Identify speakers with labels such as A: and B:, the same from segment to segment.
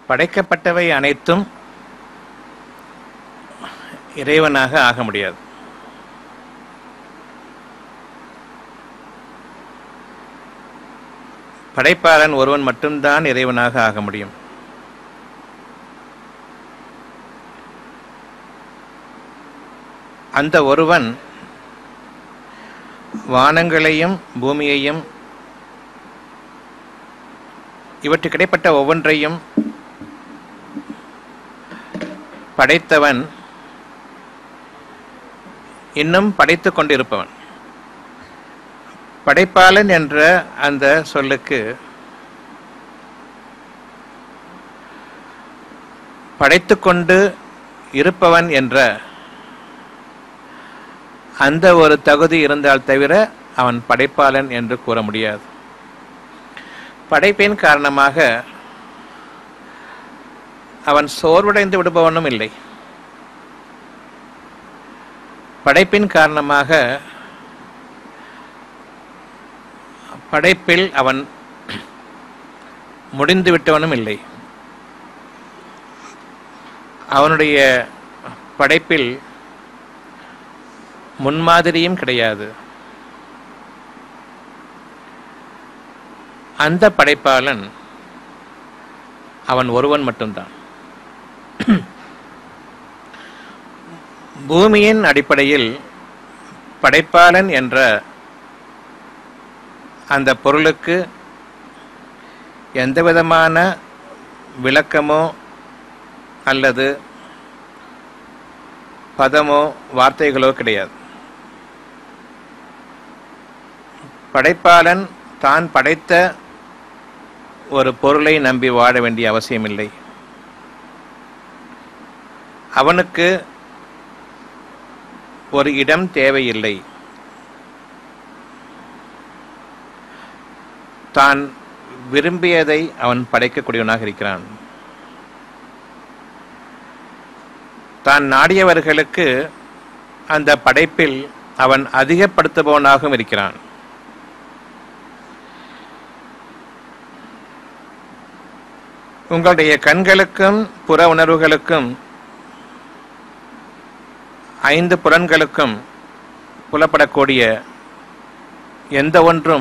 A: படைக்கப்பட்டவை அனைத்தும் இறைவனாக ஆக முடியாது படைப்பாளன் ஒருவன் மட்டும்தான் இறைவனாக ஆக முடியும் அந்த ஒருவன் வானங்களையும் பூமியையும் இவற்றுக்கு இடைப்பட்ட ஒவ்வொன்றையும் படைத்தவன் இன்னும் படைத்துக் கொண்டிருப்பவன் படைப்பாளன் என்ற அந்த சொல்லுக்கு படைத்துக்கொண்டு இருப்பவன் என்ற அந்த ஒரு தகுதி இருந்தால் தவிர அவன் படைப்பாளன் என்று கூற முடியாது படைப்பின் காரணமாக அவன் சோர்வடைந்து விடுபவனும் இல்லை படைப்பின் காரணமாக படைப்பில் அவன் முடிந்து விட்டவனும் இல்லை அவனுடைய படைப்பில் முன்மாதிரியும் கிடையாது அந்த படைப்பாளன் அவன் ஒருவன் மட்டும்தான் பூமியின் அடிப்படையில் படைப்பாளன் என்ற அந்த பொருளுக்கு எந்த விதமான விளக்கமோ அல்லது பதமோ வார்த்தைகளோ கிடையாது படைப்பாளன் தான் படைத்த ஒரு பொருளை நம்பி வாழ வேண்டிய அவசியமில்லை அவனுக்கு ஒரு இடம் தேவையில்லை தான் விரும்பியதை அவன் படைக்கக்கூடியவனாக இருக்கிறான் தான் நாடியவர்களுக்கு அந்த படைப்பில் அவன் அதிகப்படுத்துபவனாகவும் இருக்கிறான் உங்களுடைய கண்களுக்கும் புற உணர்வுகளுக்கும் ஐந்து புலன்களுக்கும் புலப்படக்கூடிய எந்த ஒன்றும்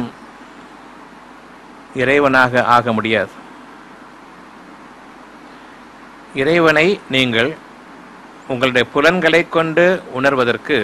A: இறைவனாக ஆக முடியாது இறைவனை நீங்கள் உங்களுடைய புலன்களை கொண்டு உணர்வதற்கு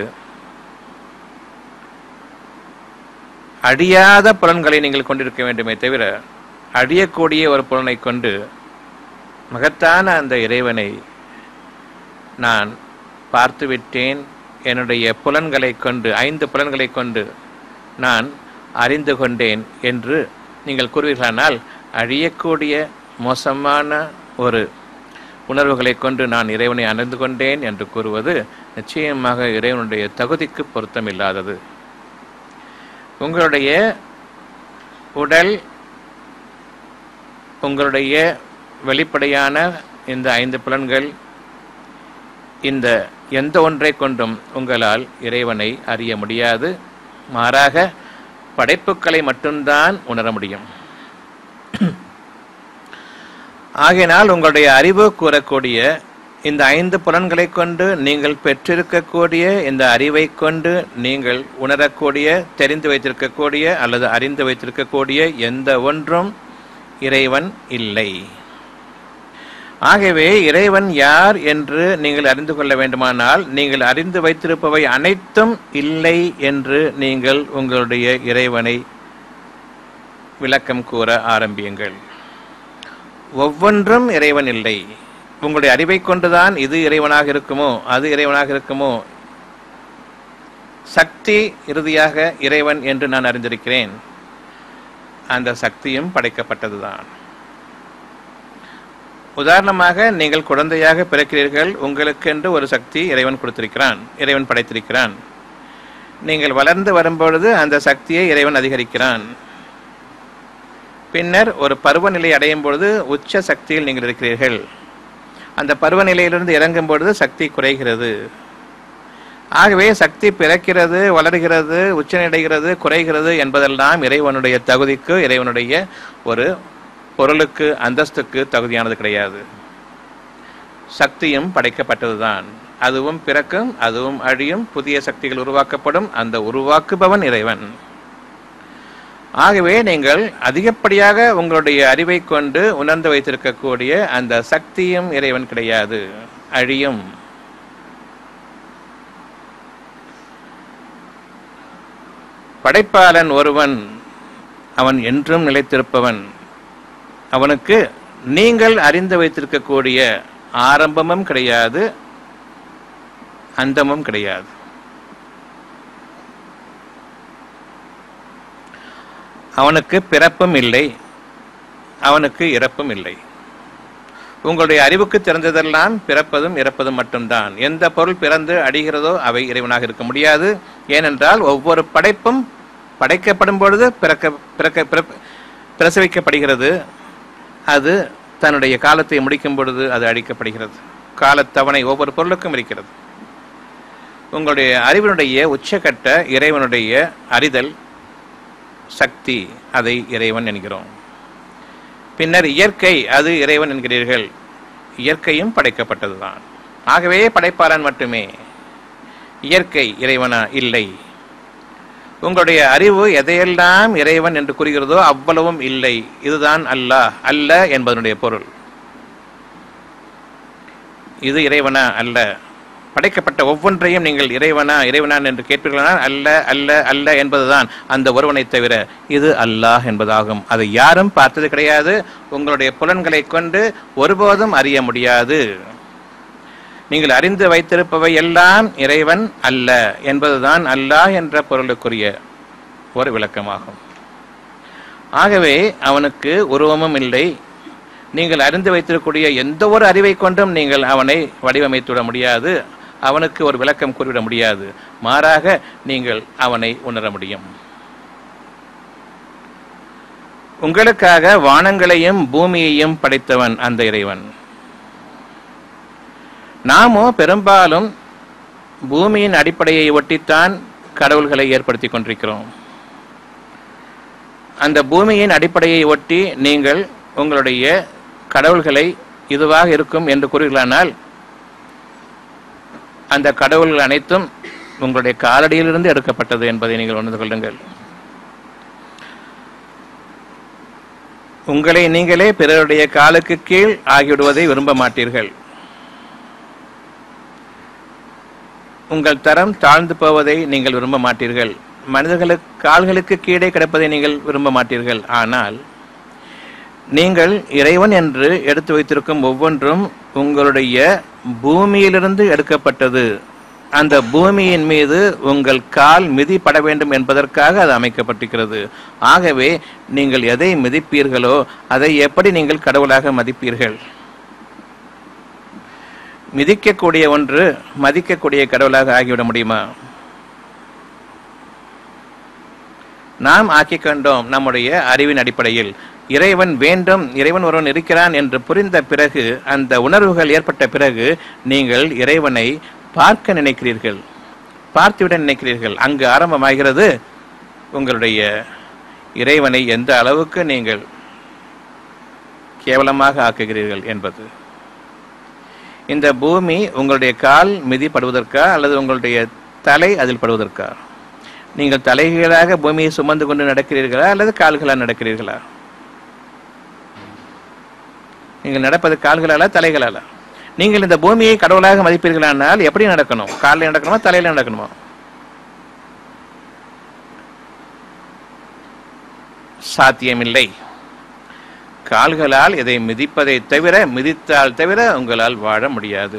A: அழியாத புலன்களை நீங்கள் கொண்டிருக்க வேண்டுமே தவிர அழியக்கூடிய ஒரு புலனை கொண்டு மகத்தான அந்த இறைவனை நான் பார்த்துவிட்டேன் என்னுடைய புலன்களை கொண்டு ஐந்து புலன்களை கொண்டு நான் அறிந்து கொண்டேன் என்று நீங்கள் கூறுவீர்களானால் அழியக்கூடிய மோசமான ஒரு உணர்வுகளை கொண்டு நான் இறைவனை அணிந்து கொண்டேன் என்று கூறுவது நிச்சயமாக இறைவனுடைய தகுதிக்கு பொருத்தமில்லாதது உங்களுடைய உடல் உங்களுடைய வெளிப்படையான இந்த ஐந்து புலன்கள் இந்த எந்த ஒன்றை கொண்டும் உங்களால் இறைவனை அறிய முடியாது மாறாக படைப்புகளை மட்டும்தான் உணர முடியும் ஆகையினால் உங்களுடைய அறிவு கூறக்கூடிய இந்த ஐந்து புலன்களை கொண்டு நீங்கள் பெற்றிருக்கக்கூடிய இந்த அறிவை கொண்டு நீங்கள் உணரக்கூடிய தெரிந்து வைத்திருக்கக்கூடிய அல்லது அறிந்து வைத்திருக்கக்கூடிய எந்த ஒன்றும் இறைவன் இல்லை ஆகவே இறைவன் யார் என்று நீங்கள் அறிந்து கொள்ள வேண்டுமானால் நீங்கள் அறிந்து வைத்திருப்பவை அனைத்தும் இல்லை என்று நீங்கள் உங்களுடைய இறைவனை விளக்கம் கூற ஆரம்பியுங்கள் ஒவ்வொன்றும் இறைவன் இல்லை உங்களுடைய அறிவை கொண்டுதான் இது இறைவனாக இருக்குமோ அது இறைவனாக இருக்குமோ சக்தி இறுதியாக இறைவன் என்று நான் அறிந்திருக்கிறேன் அந்த சக்தியும் படைக்கப்பட்டதுதான் உதாரணமாக நீங்கள் குழந்தையாக பிறக்கிறீர்கள் உங்களுக்கென்று ஒரு சக்தி இறைவன் கொடுத்திருக்கிறான் இறைவன் படைத்திருக்கிறான் நீங்கள் வளர்ந்து வரும்பொழுது அந்த சக்தியை இறைவன் அதிகரிக்கிறான் பின்னர் ஒரு பருவநிலை அடையும் பொழுது உச்ச சக்தியில் நீங்கள் இருக்கிறீர்கள் அந்த பருவநிலையிலிருந்து இறங்கும் பொழுது சக்தி குறைகிறது ஆகவே சக்தி பிறக்கிறது வளர்கிறது உச்சநிலைகிறது குறைகிறது என்பதெல்லாம் இறைவனுடைய தகுதிக்கு இறைவனுடைய ஒரு பொருளுக்கு அந்தஸ்துக்கு தகுதியானது கிடையாது சக்தியும் படைக்கப்பட்டதுதான் அதுவும் பிறக்கும் அதுவும் அழியும் புதிய சக்திகள் உருவாக்கப்படும் அந்த உருவாக்குபவன் இறைவன் ஆகவே நீங்கள் அதிகப்படியாக உங்களுடைய அறிவை கொண்டு உணர்ந்து வைத்திருக்கக்கூடிய அந்த சக்தியும் இறைவன் கிடையாது அழியும் படைப்பாளன் ஒருவன் அவன் என்றும் நிலைத்திருப்பவன் அவனுக்கு நீங்கள் அறிந்து வைத்திருக்கக்கூடிய ஆரம்பமும் கிடையாது அந்தமும் கிடையாது அவனுக்கு பிறப்பும் இல்லை அவனுக்கு இறப்பும் இல்லை உங்களுடைய அறிவுக்கு திறந்ததெல்லாம் பிறப்பதும் இறப்பதும் மட்டும்தான் எந்த பொருள் பிறந்து அடிகிறதோ அவை இறைவனாக இருக்க முடியாது ஏனென்றால் ஒவ்வொரு படைப்பும் படைக்கப்படும் பொழுது பிறக்க பிறக்க பிறப்ப- பிரசவிக்கப்படுகிறது அது தன்னுடைய காலத்தை முடிக்கும் பொழுது அது அழிக்கப்படுகிறது காலத்தவணை ஒவ்வொரு பொருளுக்கும் இருக்கிறது உங்களுடைய அறிவினுடைய உச்சக்கட்ட இறைவனுடைய அறிதல் சக்தி அதை இறைவன் என்கிறோம் பின்னர் இயற்கை அது இறைவன் என்கிறீர்கள் இயற்கையும் படைக்கப்பட்டதுதான் ஆகவே படைப்பாளன் மட்டுமே இயற்கை இறைவனா இல்லை உங்களுடைய அறிவு எதையெல்லாம் இறைவன் என்று கூறுகிறதோ அவ்வளவும் இல்லை இதுதான் அல்லாஹ் அல்ல என்பதனுடைய பொருள் இது இறைவனா அல்ல படைக்கப்பட்ட ஒவ்வொன்றையும் நீங்கள் இறைவனா இறைவனான் என்று கேட்பீர்களானால் அல்ல அல்ல அல்ல என்பதுதான் அந்த ஒருவனை தவிர இது அல்லாஹ் என்பதாகும் அதை யாரும் பார்த்தது கிடையாது உங்களுடைய புலன்களை கொண்டு ஒருபோதும் அறிய முடியாது நீங்கள் அறிந்து வைத்திருப்பவை எல்லாம் இறைவன் அல்ல என்பதுதான் அல்லாஹ் என்ற பொருளுக்குரிய ஒரு விளக்கமாகும் ஆகவே அவனுக்கு உருவமும் இல்லை நீங்கள் அறிந்து வைத்திருக்கக்கூடிய எந்த ஒரு அறிவை கொண்டும் நீங்கள் அவனை வடிவமைத்துவிட முடியாது அவனுக்கு ஒரு விளக்கம் கூறிவிட முடியாது மாறாக நீங்கள் அவனை உணர முடியும் உங்களுக்காக வானங்களையும் பூமியையும் படைத்தவன் அந்த இறைவன் நாமோ பெரும்பாலும் பூமியின் அடிப்படையை ஒட்டித்தான் கடவுள்களை ஏற்படுத்தி கொண்டிருக்கிறோம் அந்த பூமியின் அடிப்படையை ஒட்டி நீங்கள் உங்களுடைய கடவுள்களை இதுவாக இருக்கும் என்று கூறுகிறானால் அந்த கடவுள்கள் அனைத்தும் உங்களுடைய காலடியிலிருந்து எடுக்கப்பட்டது என்பதை நீங்கள் உணர்ந்து கொள்ளுங்கள் உங்களை நீங்களே பிறருடைய காலுக்கு கீழ் ஆகிவிடுவதை விரும்ப மாட்டீர்கள் உங்கள் தரம் தாழ்ந்து போவதை நீங்கள் விரும்ப மாட்டீர்கள் மனிதர்களுக்கு கால்களுக்கு கீழே கிடப்பதை நீங்கள் விரும்ப மாட்டீர்கள் ஆனால் நீங்கள் இறைவன் என்று எடுத்து வைத்திருக்கும் ஒவ்வொன்றும் உங்களுடைய பூமியிலிருந்து எடுக்கப்பட்டது அந்த பூமியின் மீது உங்கள் கால் மிதிப்பட வேண்டும் என்பதற்காக அது அமைக்கப்பட்டிருக்கிறது ஆகவே நீங்கள் எதை மிதிப்பீர்களோ அதை எப்படி நீங்கள் கடவுளாக மதிப்பீர்கள் மிதிக்கக்கூடிய ஒன்று மதிக்கக்கூடிய கடவுளாக ஆகிவிட முடியுமா நாம் ஆக்கிக் கொண்டோம் நம்முடைய அறிவின் அடிப்படையில் இறைவன் வேண்டும் இறைவன் ஒருவன் இருக்கிறான் என்று புரிந்த பிறகு அந்த உணர்வுகள் ஏற்பட்ட பிறகு நீங்கள் இறைவனை பார்க்க நினைக்கிறீர்கள் பார்த்துவிட நினைக்கிறீர்கள் அங்கு ஆரம்பமாகிறது உங்களுடைய இறைவனை எந்த அளவுக்கு நீங்கள் கேவலமாக ஆக்குகிறீர்கள் என்பது இந்த பூமி உங்களுடைய கால் மிதிப்படுவதற்கா அல்லது உங்களுடைய தலை அதில் படுவதற்கா நீங்கள் தலைகீழாக பூமியை சுமந்து கொண்டு நடக்கிறீர்களா அல்லது கால்களால் நடக்கிறீர்களா நீங்கள் நடப்பது கால்களாலா தலைகளாலா நீங்கள் இந்த பூமியை கடவுளாக மதிப்பீர்களானால் எப்படி நடக்கணும் காலில் நடக்கணுமா தலையில நடக்கணுமா சாத்தியமில்லை கால்களால் இதை மிதிப்பதை தவிர மிதித்தால் தவிர உங்களால் வாழ முடியாது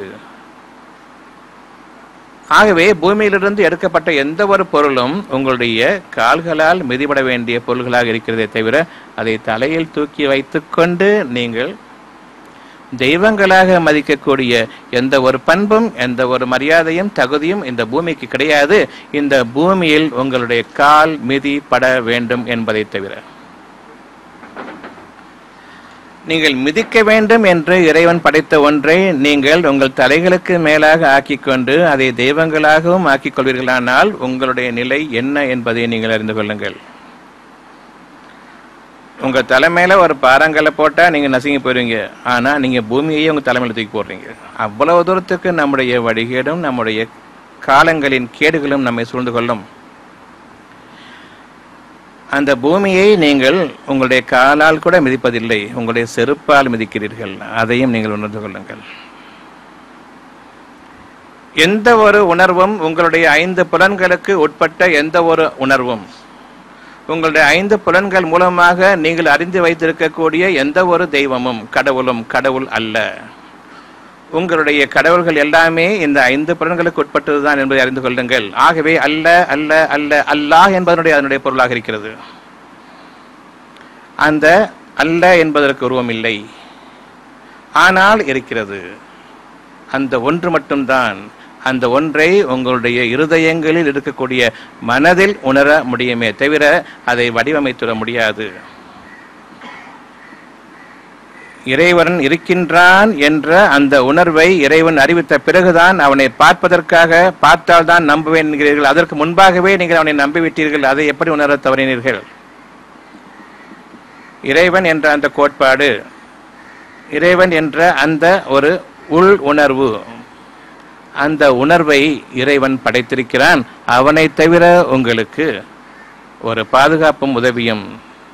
A: ஆகவே பூமியிலிருந்து எடுக்கப்பட்ட எந்த ஒரு பொருளும் உங்களுடைய கால்களால் மிதிபட வேண்டிய பொருள்களாக இருக்கிறதே தவிர அதை தலையில் தூக்கி வைத்துக்கொண்டு நீங்கள் தெய்வங்களாக மதிக்கக்கூடிய எந்த ஒரு பண்பும் எந்த ஒரு மரியாதையும் தகுதியும் இந்த பூமிக்கு கிடையாது இந்த பூமியில் உங்களுடைய கால் மிதி பட வேண்டும் என்பதை தவிர நீங்கள் மிதிக்க வேண்டும் என்று இறைவன் படைத்த ஒன்றை நீங்கள் உங்கள் தலைகளுக்கு மேலாக ஆக்கிக் கொண்டு அதை தெய்வங்களாகவும் ஆக்கிக் கொள்வீர்களானால் உங்களுடைய நிலை என்ன என்பதை நீங்கள் அறிந்து கொள்ளுங்கள் உங்க தலைமையில ஒரு பாறாங்கல்ல போட்டா நீங்க நசுங்கி போயிருவீங்க ஆனா நீங்க பூமியையே உங்க தலைமையில தூக்கி போடுறீங்க அவ்வளவு தூரத்துக்கு நம்முடைய வழிகேடும் நம்முடைய காலங்களின் கேடுகளும் நம்மை சூழ்ந்து கொள்ளும் அந்த பூமியை நீங்கள் உங்களுடைய காலால் கூட மிதிப்பதில்லை உங்களுடைய செருப்பால் மிதிக்கிறீர்கள் அதையும் நீங்கள் உணர்ந்து கொள்ளுங்கள் எந்த ஒரு உணர்வும் உங்களுடைய ஐந்து புலன்களுக்கு உட்பட்ட எந்த ஒரு உணர்வும் உங்களுடைய ஐந்து புலன்கள் மூலமாக நீங்கள் அறிந்து வைத்திருக்கக்கூடிய எந்த ஒரு தெய்வமும் கடவுளும் கடவுள் அல்ல உங்களுடைய கடவுள்கள் எல்லாமே இந்த ஐந்து புலன்களுக்கு உட்பட்டதுதான் என்பதை அறிந்து கொள்ளுங்கள் ஆகவே அல்ல அல்ல அல்ல அல்லாஹ் என்பதனுடைய அதனுடைய பொருளாக இருக்கிறது அந்த அல்ல என்பதற்கு உருவம் இல்லை ஆனால் இருக்கிறது அந்த ஒன்று மட்டும்தான் அந்த ஒன்றை உங்களுடைய இருதயங்களில் இருக்கக்கூடிய மனதில் உணர முடியுமே தவிர அதை வடிவமைத்துட முடியாது இறைவன் இருக்கின்றான் என்ற அந்த உணர்வை இறைவன் அறிவித்த பிறகுதான் அவனை பார்ப்பதற்காக பார்த்தால்தான் நம்புவேன் என்கிறீர்கள் அதற்கு முன்பாகவே நீங்கள் அவனை நம்பிவிட்டீர்கள் அதை எப்படி உணர தவறினீர்கள் இறைவன் என்ற அந்த கோட்பாடு இறைவன் என்ற அந்த ஒரு உள் உணர்வு அந்த உணர்வை இறைவன் படைத்திருக்கிறான் அவனை தவிர உங்களுக்கு ஒரு பாதுகாப்பும் உதவியும்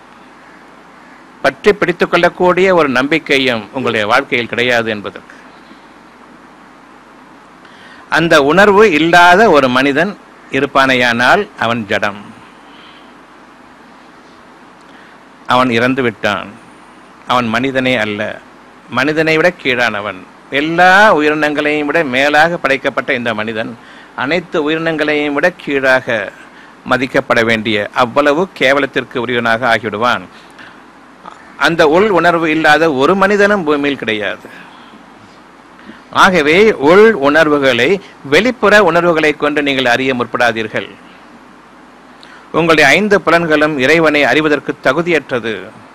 A: பற்றி பிடித்துக் கொள்ளக்கூடிய ஒரு நம்பிக்கையும் உங்களுடைய வாழ்க்கையில் கிடையாது என்பதற்கு அந்த உணர்வு இல்லாத ஒரு மனிதன் இருப்பானையானால் அவன் ஜடம் அவன் இறந்து விட்டான் அவன் மனிதனே அல்ல மனிதனை விட கீழானவன் எல்லா உயிரினங்களையும் விட மேலாக படைக்கப்பட்ட இந்த மனிதன் அனைத்து உயிரினங்களையும் விட கீழாக மதிக்கப்பட வேண்டிய அவ்வளவு கேவலத்திற்கு உரியவனாக ஆகிவிடுவான் அந்த உள் உணர்வு இல்லாத ஒரு மனிதனும் பூமியில் கிடையாது ஆகவே உள் உணர்வுகளை வெளிப்புற உணர்வுகளை கொண்டு நீங்கள் அறிய முற்படாதீர்கள் உங்களுடைய ஐந்து புலன்களும் இறைவனை அறிவதற்கு தகுதியற்றது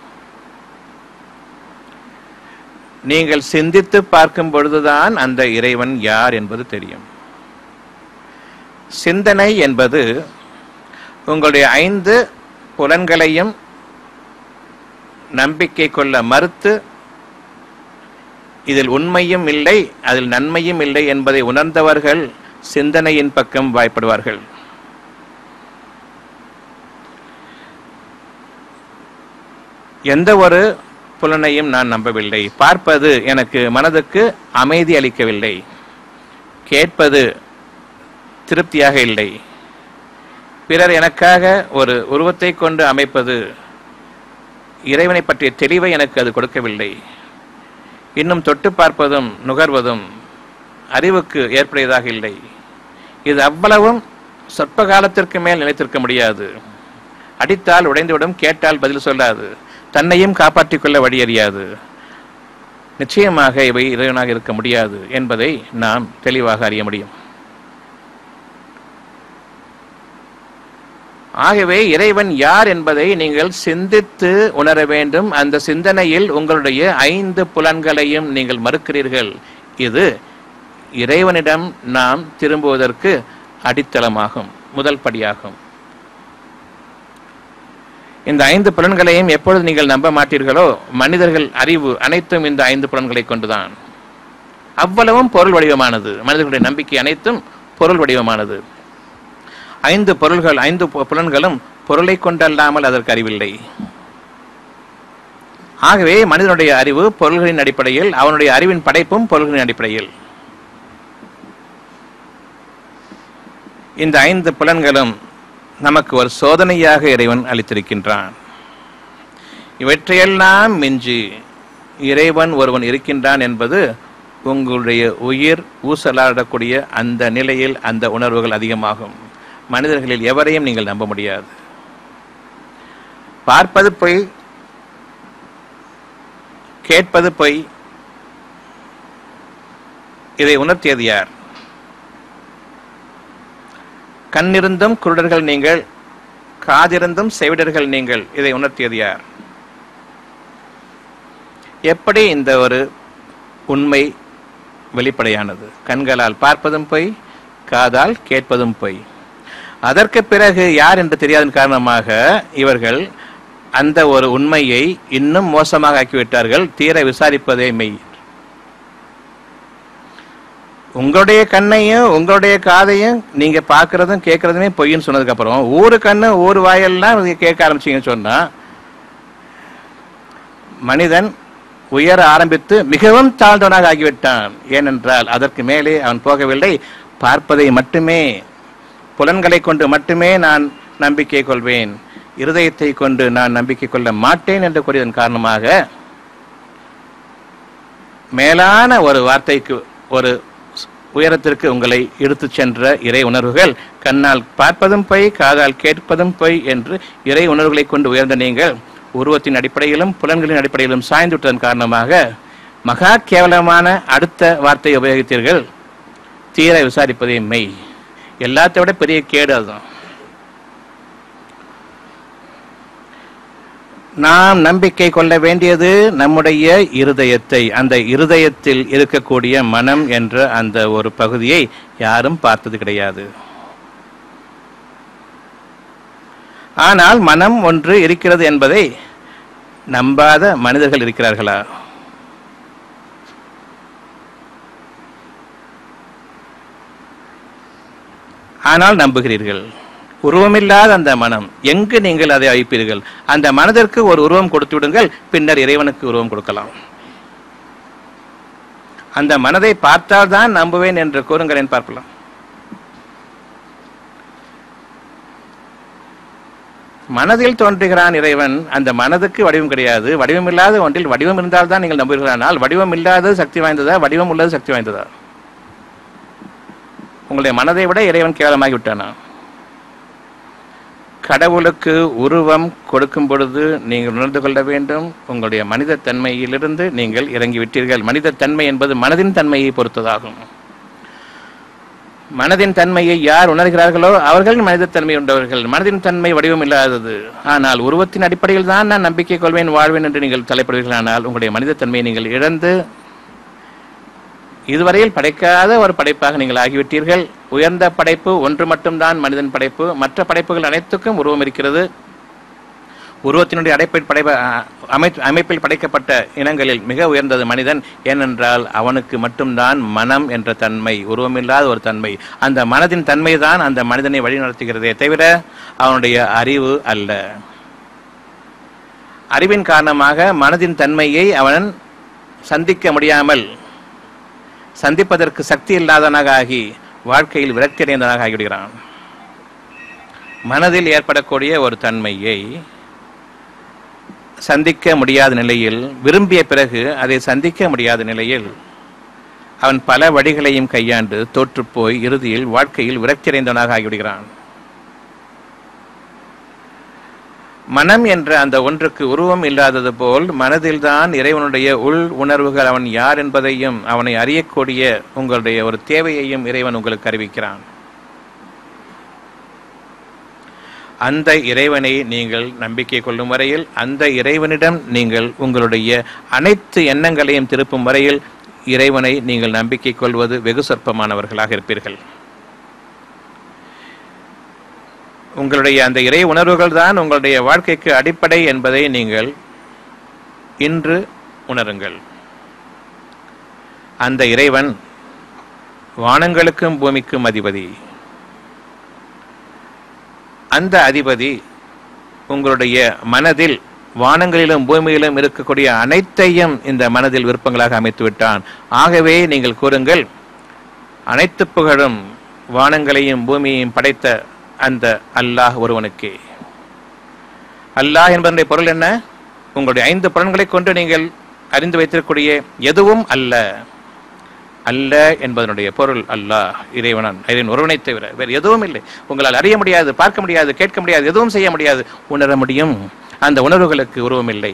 A: நீங்கள் சிந்தித்து பார்க்கும் பொழுதுதான் அந்த இறைவன் யார் என்பது தெரியும் சிந்தனை என்பது உங்களுடைய ஐந்து புலன்களையும் நம்பிக்கை கொள்ள மறுத்து இதில் உண்மையும் இல்லை அதில் நன்மையும் இல்லை என்பதை உணர்ந்தவர்கள் சிந்தனையின் பக்கம் வாய்ப்படுவார்கள் எந்த ஒரு புலனையும் நான் நம்பவில்லை பார்ப்பது எனக்கு மனதுக்கு அமைதி அளிக்கவில்லை கேட்பது திருப்தியாக இல்லை பிறர் எனக்காக ஒரு உருவத்தை கொண்டு அமைப்பது இறைவனை பற்றிய தெளிவை எனக்கு அது கொடுக்கவில்லை இன்னும் தொட்டு பார்ப்பதும் நுகர்வதும் அறிவுக்கு ஏற்புடையதாக இல்லை இது அவ்வளவும் சொற்ப காலத்திற்கு மேல் நிலைத்திருக்க முடியாது அடித்தால் உடைந்துவிடும் கேட்டால் பதில் சொல்லாது தன்னையும் காப்பாற்றிக் கொள்ள வழி அறியாது நிச்சயமாக இவை இறைவனாக இருக்க முடியாது என்பதை நாம் தெளிவாக அறிய முடியும் ஆகவே இறைவன் யார் என்பதை நீங்கள் சிந்தித்து உணர வேண்டும் அந்த சிந்தனையில் உங்களுடைய ஐந்து புலன்களையும் நீங்கள் மறுக்கிறீர்கள் இது இறைவனிடம் நாம் திரும்புவதற்கு அடித்தளமாகும் முதல் படியாகும் இந்த ஐந்து புலன்களையும் எப்பொழுது நீங்கள் நம்ப மாட்டீர்களோ மனிதர்கள் அறிவு அனைத்தும் இந்த ஐந்து புலன்களை கொண்டுதான் அவ்வளவும் பொருள் வடிவமானது மனிதர்களுடைய நம்பிக்கை அனைத்தும் பொருள் வடிவமானது ஐந்து பொருள்கள் ஐந்து பு- புலன்களும் பொருளை கொண்டல்லாமல் அதற்கு அறிவில்லை ஆகவே மனிதனுடைய அறிவு பொருள்களின் அடிப்படையில் அவனுடைய அறிவின் படைப்பும் பொருள்களின் அடிப்படையில் இந்த ஐந்து புலன்களும் நமக்கு ஒரு சோதனையாக இறைவன் அளித்திருக்கின்றான் இவற்றையெல்லாம் மிஞ்சி இறைவன் ஒருவன் இருக்கின்றான் என்பது உங்களுடைய உயிர் ஊசலாடக்கூடிய அந்த நிலையில் அந்த உணர்வுகள் அதிகமாகும் மனிதர்களில் எவரையும் நீங்கள் நம்ப முடியாது பார்ப்பது பொய் கேட்பது பொய் இதை உணர்த்தியது யார் கண்ணிருந்தும் குருடர்கள் நீங்கள் காதிருந்தும் செவிடர்கள் நீங்கள் இதை உணர்த்தியது யார் எப்படி இந்த ஒரு உண்மை வெளிப்படையானது கண்களால் பார்ப்பதும் பொய் காதால் கேட்பதும் பொய் அதற்கு பிறகு யார் என்று தெரியாதன் காரணமாக இவர்கள் அந்த ஒரு உண்மையை இன்னும் மோசமாக ஆக்கிவிட்டார்கள் தீர விசாரிப்பதே மெய் உங்களுடைய கண்ணையும் உங்களுடைய காதையும் நீங்க பார்க்கறதும் கேட்கறதுமே பொய்ன்னு சொன்னதுக்கு அப்புறம் ஊரு கண்ணு ஊர் வாயெல்லாம் நீங்க கேட்க ஆரம்பிச்சீங்கன்னு சொன்னா மனிதன் உயர ஆரம்பித்து மிகவும் தாழ்ந்தவனாக ஆகிவிட்டான் ஏனென்றால் அதற்கு மேலே அவன் போகவில்லை பார்ப்பதை மட்டுமே புலன்களை கொண்டு மட்டுமே நான் நம்பிக்கை கொள்வேன் இருதயத்தை கொண்டு நான் நம்பிக்கை கொள்ள மாட்டேன் என்று கூறியதன் காரணமாக மேலான ஒரு வார்த்தைக்கு ஒரு உயரத்திற்கு உங்களை எடுத்துச் சென்ற இறை உணர்வுகள் கண்ணால் பார்ப்பதும் பொய் காதால் கேட்பதும் பொய் என்று இறை உணர்வுகளை கொண்டு உயர்ந்த நீங்கள் உருவத்தின் அடிப்படையிலும் புலன்களின் அடிப்படையிலும் சாய்ந்து விட்டதன் காரணமாக மகா கேவலமான அடுத்த வார்த்தையை உபயோகித்தீர்கள் தீர விசாரிப்பதே மெய் எல்லாத்தை விட பெரிய கேடு அதுதான் நாம் நம்பிக்கை கொள்ள வேண்டியது நம்முடைய இருதயத்தை அந்த இருதயத்தில் இருக்கக்கூடிய மனம் என்ற அந்த ஒரு பகுதியை யாரும் பார்த்தது கிடையாது ஆனால் மனம் ஒன்று இருக்கிறது என்பதை நம்பாத மனிதர்கள் இருக்கிறார்களா ஆனால் நம்புகிறீர்கள் உருவமில்லாத அந்த மனம் எங்கு நீங்கள் அதை வைப்பீர்கள் அந்த மனதிற்கு ஒரு உருவம் கொடுத்து விடுங்கள் பின்னர் இறைவனுக்கு உருவம் கொடுக்கலாம் அந்த மனதை பார்த்தால்தான் நம்புவேன் என்று கூறுங்களேன் பார்க்கலாம் மனதில் தோன்றுகிறான் இறைவன் அந்த மனதுக்கு வடிவம் கிடையாது வடிவம் இல்லாத ஒன்றில் வடிவம் இருந்தால்தான் நீங்கள் நம்புகிறீர்களானால் வடிவம் இல்லாதது சக்தி வாய்ந்ததா வடிவம் உள்ளது சக்தி வாய்ந்ததா உங்களுடைய மனதை விட இறைவன் கேவலமாகி விட்டானா கடவுளுக்கு உருவம் கொடுக்கும் பொழுது நீங்கள் உணர்ந்து கொள்ள வேண்டும் உங்களுடைய மனித தன்மையிலிருந்து நீங்கள் இறங்கி விட்டீர்கள் மனித தன்மை என்பது மனதின் தன்மையை பொறுத்ததாகும் மனதின் தன்மையை யார் உணர்கிறார்களோ அவர்கள் மனித தன்மை உண்டவர்கள் மனதின் தன்மை வடிவம் இல்லாதது ஆனால் உருவத்தின் அடிப்படையில் தான் நான் நம்பிக்கை கொள்வேன் வாழ்வேன் என்று நீங்கள் தலைப்படுவீர்கள் ஆனால் உங்களுடைய மனித தன்மையை நீங்கள் இழந்து இதுவரையில் படைக்காத ஒரு படைப்பாக நீங்கள் ஆகிவிட்டீர்கள் உயர்ந்த படைப்பு ஒன்று மட்டும்தான் மனிதன் படைப்பு மற்ற படைப்புகள் அனைத்துக்கும் உருவம் இருக்கிறது உருவத்தினுடைய அடைப்பில் படை அமை அமைப்பில் படைக்கப்பட்ட இனங்களில் மிக உயர்ந்தது மனிதன் ஏனென்றால் அவனுக்கு மட்டும்தான் மனம் என்ற தன்மை உருவமில்லாத ஒரு தன்மை அந்த மனதின் தன்மை தான் அந்த மனிதனை வழிநடத்துகிறதே தவிர அவனுடைய அறிவு அல்ல அறிவின் காரணமாக மனதின் தன்மையை அவன் சந்திக்க முடியாமல் சந்திப்பதற்கு சக்தி இல்லாதவனாக ஆகி வாழ்க்கையில் விரக்தி அடைந்தவனாக ஆகிவிடுகிறான் மனதில் ஏற்படக்கூடிய ஒரு தன்மையை சந்திக்க முடியாத நிலையில் விரும்பிய பிறகு அதை சந்திக்க முடியாத நிலையில் அவன் பல வழிகளையும் கையாண்டு தோற்றுப்போய் இறுதியில் வாழ்க்கையில் விரக்தி அடைந்தவனாக ஆகிவிடுகிறான் மனம் என்ற அந்த ஒன்றுக்கு உருவம் இல்லாதது போல் மனதில்தான் இறைவனுடைய உள் உணர்வுகள் அவன் யார் என்பதையும் அவனை அறியக்கூடிய உங்களுடைய ஒரு தேவையையும் இறைவன் உங்களுக்கு அறிவிக்கிறான் அந்த இறைவனை நீங்கள் நம்பிக்கை கொள்ளும் வரையில் அந்த இறைவனிடம் நீங்கள் உங்களுடைய அனைத்து எண்ணங்களையும் திருப்பும் வரையில் இறைவனை நீங்கள் நம்பிக்கை கொள்வது வெகு சொற்பமானவர்களாக இருப்பீர்கள் உங்களுடைய அந்த இறை உணர்வுகள் தான் உங்களுடைய வாழ்க்கைக்கு அடிப்படை என்பதை நீங்கள் இன்று உணருங்கள் அந்த இறைவன் வானங்களுக்கும் பூமிக்கும் அதிபதி அந்த அதிபதி உங்களுடைய மனதில் வானங்களிலும் பூமியிலும் இருக்கக்கூடிய அனைத்தையும் இந்த மனதில் விருப்பங்களாக அமைத்து விட்டான் ஆகவே நீங்கள் கூறுங்கள் அனைத்து புகழும் வானங்களையும் பூமியையும் படைத்த அந்த அல்லாஹ் ஒருவனுக்கே அல்லாஹ் என்பதனுடைய பொருள் என்ன உங்களுடைய ஐந்து புலன்களை கொண்டு நீங்கள் அறிந்து வைத்திருக்கக்கூடிய எதுவும் அல்ல அல்ல என்பதனுடைய பொருள் அல்லாஹ் இறைவனன் இறைவன் ஒருவனை தவிர வேறு எதுவும் இல்லை உங்களால் அறிய முடியாது பார்க்க முடியாது கேட்க முடியாது எதுவும் செய்ய முடியாது உணர முடியும் அந்த உணர்வுகளுக்கு உருவம் இல்லை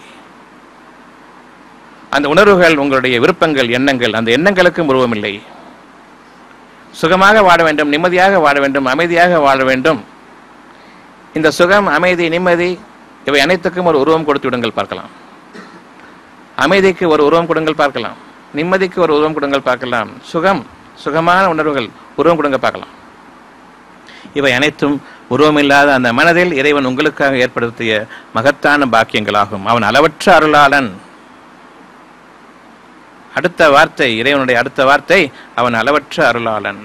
A: அந்த உணர்வுகள் உங்களுடைய விருப்பங்கள் எண்ணங்கள் அந்த எண்ணங்களுக்கும் உருவம் இல்லை சுகமாக வாழ வேண்டும் நிம்மதியாக வாழ வேண்டும் அமைதியாக வாழ வேண்டும் இந்த சுகம் அமைதி நிம்மதி இவை அனைத்துக்கும் ஒரு உருவம் கொடுத்து விடுங்கள் பார்க்கலாம் அமைதிக்கு ஒரு உருவம் கொடுங்கள் பார்க்கலாம் நிம்மதிக்கு ஒரு உருவம் கொடுங்கள் பார்க்கலாம் சுகம் சுகமான உணர்வுகள் உருவம் கொடுங்க பார்க்கலாம் இவை அனைத்தும் உருவமில்லாத அந்த மனதில் இறைவன் உங்களுக்காக ஏற்படுத்திய மகத்தான பாக்கியங்களாகும் அவன் அளவற்ற அருளாளன் அடுத்த வார்த்தை இறைவனுடைய அடுத்த வார்த்தை அவன் அளவற்ற அருளாளன்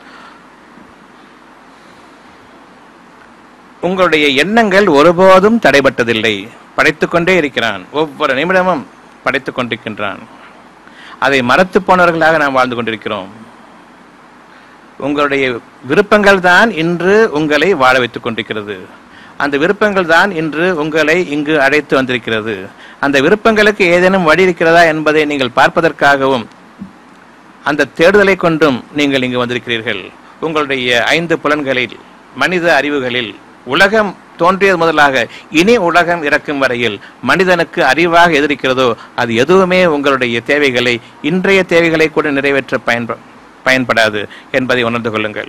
A: உங்களுடைய எண்ணங்கள் ஒருபோதும் தடைபட்டதில்லை படைத்துக் கொண்டே இருக்கிறான் ஒவ்வொரு நிமிடமும் படைத்துக் கொண்டிருக்கின்றான் அதை மறத்து போனவர்களாக நாம் வாழ்ந்து கொண்டிருக்கிறோம் உங்களுடைய விருப்பங்கள் தான் இன்று உங்களை வாழ வைத்துக் கொண்டிருக்கிறது அந்த விருப்பங்கள் தான் இன்று உங்களை இங்கு அழைத்து வந்திருக்கிறது அந்த விருப்பங்களுக்கு ஏதேனும் வழி இருக்கிறதா என்பதை நீங்கள் பார்ப்பதற்காகவும் அந்த தேடுதலை கொண்டும் நீங்கள் இங்கு வந்திருக்கிறீர்கள் உங்களுடைய ஐந்து புலன்களில் மனித அறிவுகளில் உலகம் தோன்றியது முதலாக இனி உலகம் இறக்கும் வரையில் மனிதனுக்கு அறிவாக எதிர்க்கிறதோ அது எதுவுமே உங்களுடைய தேவைகளை இன்றைய தேவைகளை கூட நிறைவேற்ற பயன்ப பயன்படாது என்பதை உணர்ந்து கொள்ளுங்கள்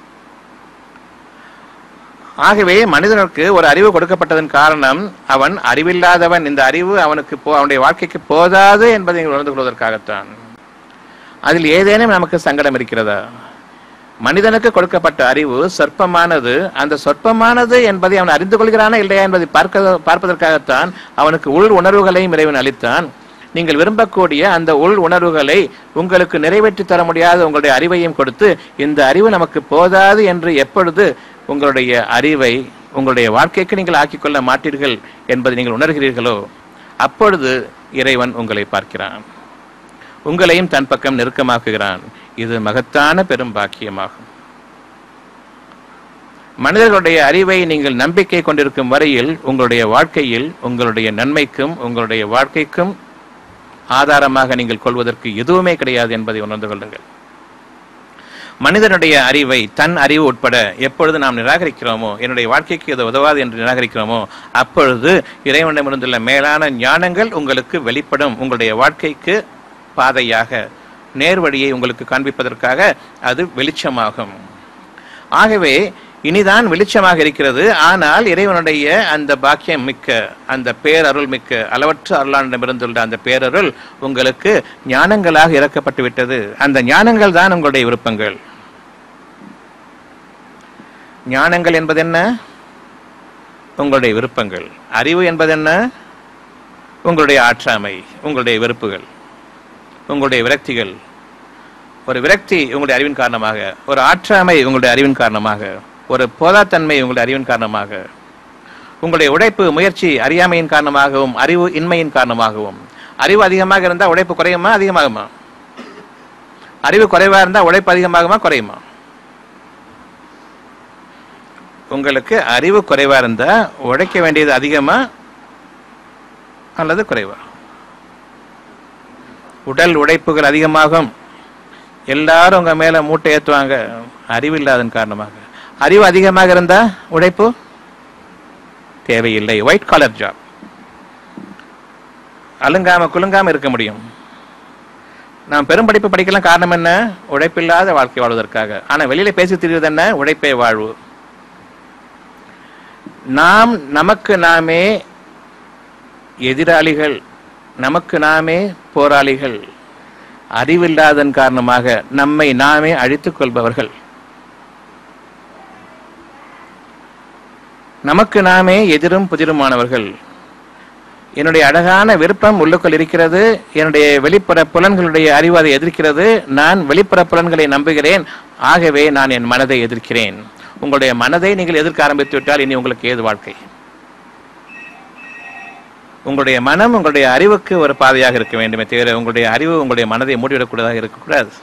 A: ஆகவே மனிதனுக்கு ஒரு அறிவு கொடுக்கப்பட்டதன் காரணம் அவன் அறிவில்லாதவன் இந்த அறிவு அவனுக்கு போ அவனுடைய வாழ்க்கைக்கு போதாது என்பதை நீங்கள் உணர்ந்து கொள்வதற்காகத்தான் அதில் ஏதேனும் நமக்கு சங்கடம் இருக்கிறதா மனிதனுக்கு கொடுக்கப்பட்ட அறிவு சொற்பமானது அந்த சொற்பமானது என்பதை அவன் அறிந்து கொள்கிறானா இல்லையா என்பதை பார்க்க பார்ப்பதற்காகத்தான் அவனுக்கு உள் உணர்வுகளையும் இறைவன் அளித்தான் நீங்கள் விரும்பக்கூடிய அந்த உள் உணர்வுகளை உங்களுக்கு நிறைவேற்றி தர முடியாத உங்களுடைய அறிவையும் கொடுத்து இந்த அறிவு நமக்கு போதாது என்று எப்பொழுது உங்களுடைய அறிவை உங்களுடைய வாழ்க்கைக்கு நீங்கள் ஆக்கிக்கொள்ள மாட்டீர்கள் என்பதை நீங்கள் உணர்கிறீர்களோ அப்பொழுது இறைவன் உங்களை பார்க்கிறான் உங்களையும் தன் பக்கம் நெருக்கமாக்குகிறான் இது மகத்தான பெரும் பாக்கியமாகும் மனிதர்களுடைய அறிவை நீங்கள் நம்பிக்கை கொண்டிருக்கும் வரையில் உங்களுடைய வாழ்க்கையில் உங்களுடைய நன்மைக்கும் உங்களுடைய வாழ்க்கைக்கும் ஆதாரமாக நீங்கள் கொள்வதற்கு எதுவுமே கிடையாது என்பதை உணர்ந்து கொள்ளுங்கள் மனிதனுடைய அறிவை தன் அறிவு உட்பட எப்பொழுது நாம் நிராகரிக்கிறோமோ என்னுடைய வாழ்க்கைக்கு இது உதவாது என்று நிராகரிக்கிறோமோ அப்பொழுது இறைவனிடமிருந்துள்ள மேலான ஞானங்கள் உங்களுக்கு வெளிப்படும் உங்களுடைய வாழ்க்கைக்கு பாதையாக நேர்வழியை உங்களுக்கு காண்பிப்பதற்காக அது வெளிச்சமாகும் ஆகவே இனிதான் வெளிச்சமாக இருக்கிறது ஆனால் இறைவனுடைய அந்த பாக்கியம் மிக்க அந்த பேரருள் மிக்க அளவற்ற அருளானிடமிருந்துள்ள அந்த பேரருள் உங்களுக்கு ஞானங்களாக இறக்கப்பட்டு விட்டது அந்த ஞானங்கள் தான் உங்களுடைய விருப்பங்கள் ஞானங்கள் என்பது என்ன உங்களுடைய விருப்பங்கள் அறிவு என்பது என்ன உங்களுடைய ஆற்றாமை உங்களுடைய வெறுப்புகள் உங்களுடைய விரக்திகள் ஒரு விரக்தி உங்களுடைய அறிவின் காரணமாக ஒரு ஆற்றாமை உங்களுடைய அறிவின் காரணமாக ஒரு போதாத்தன்மை உங்களுடைய அறிவின் காரணமாக உங்களுடைய உழைப்பு முயற்சி அறியாமையின் காரணமாகவும் அறிவு இன்மையின் காரணமாகவும் அறிவு அதிகமாக இருந்தால் உழைப்பு குறையுமா அதிகமாகுமா அறிவு குறைவா இருந்தால் உழைப்பு அதிகமாகுமா குறையுமா உங்களுக்கு அறிவு குறைவா இருந்தா உழைக்க வேண்டியது அதிகமா அல்லது குறைவா உடல் உழைப்புகள் அதிகமாகும் எல்லாரும் உங்க மேல மூட்டை ஏற்றுவாங்க அறிவில்லாதன் காரணமாக அறிவு அதிகமாக இருந்தா உழைப்பு தேவையில்லை ஒயிட் காலர் ஜாப் அலுங்காம குலுங்காம இருக்க முடியும் நாம் பெரும் படிப்பு படிக்கலாம் காரணம் என்ன உழைப்பில்லாத வாழ்க்கை வாழ்வதற்காக ஆனா வெளியில பேசி திரிவது என்ன உழைப்பே வாழ்வு நாம் நமக்கு நாமே எதிராளிகள் நமக்கு நாமே போராளிகள் அறிவில்லாதன் காரணமாக நம்மை நாமே அழித்துக் கொள்பவர்கள் நமக்கு நாமே எதிரும் புதிருமானவர்கள் என்னுடைய அழகான விருப்பம் உள்ளுக்குள் இருக்கிறது என்னுடைய வெளிப்புற புலன்களுடைய அறிவு அதை எதிர்க்கிறது நான் வெளிப்புற புலன்களை நம்புகிறேன் ஆகவே நான் என் மனதை எதிர்க்கிறேன் உங்களுடைய மனதை நீங்கள் எதிர்க்க ஆரம்பித்து விட்டால் இனி உங்களுக்கு ஏது வாழ்க்கை உங்களுடைய மனம் உங்களுடைய அறிவுக்கு ஒரு பாதையாக இருக்க வேண்டுமே தவிர உங்களுடைய அறிவு உங்களுடைய மனதை மூடிவிடக்கூடாதாக இருக்கக்கூடாது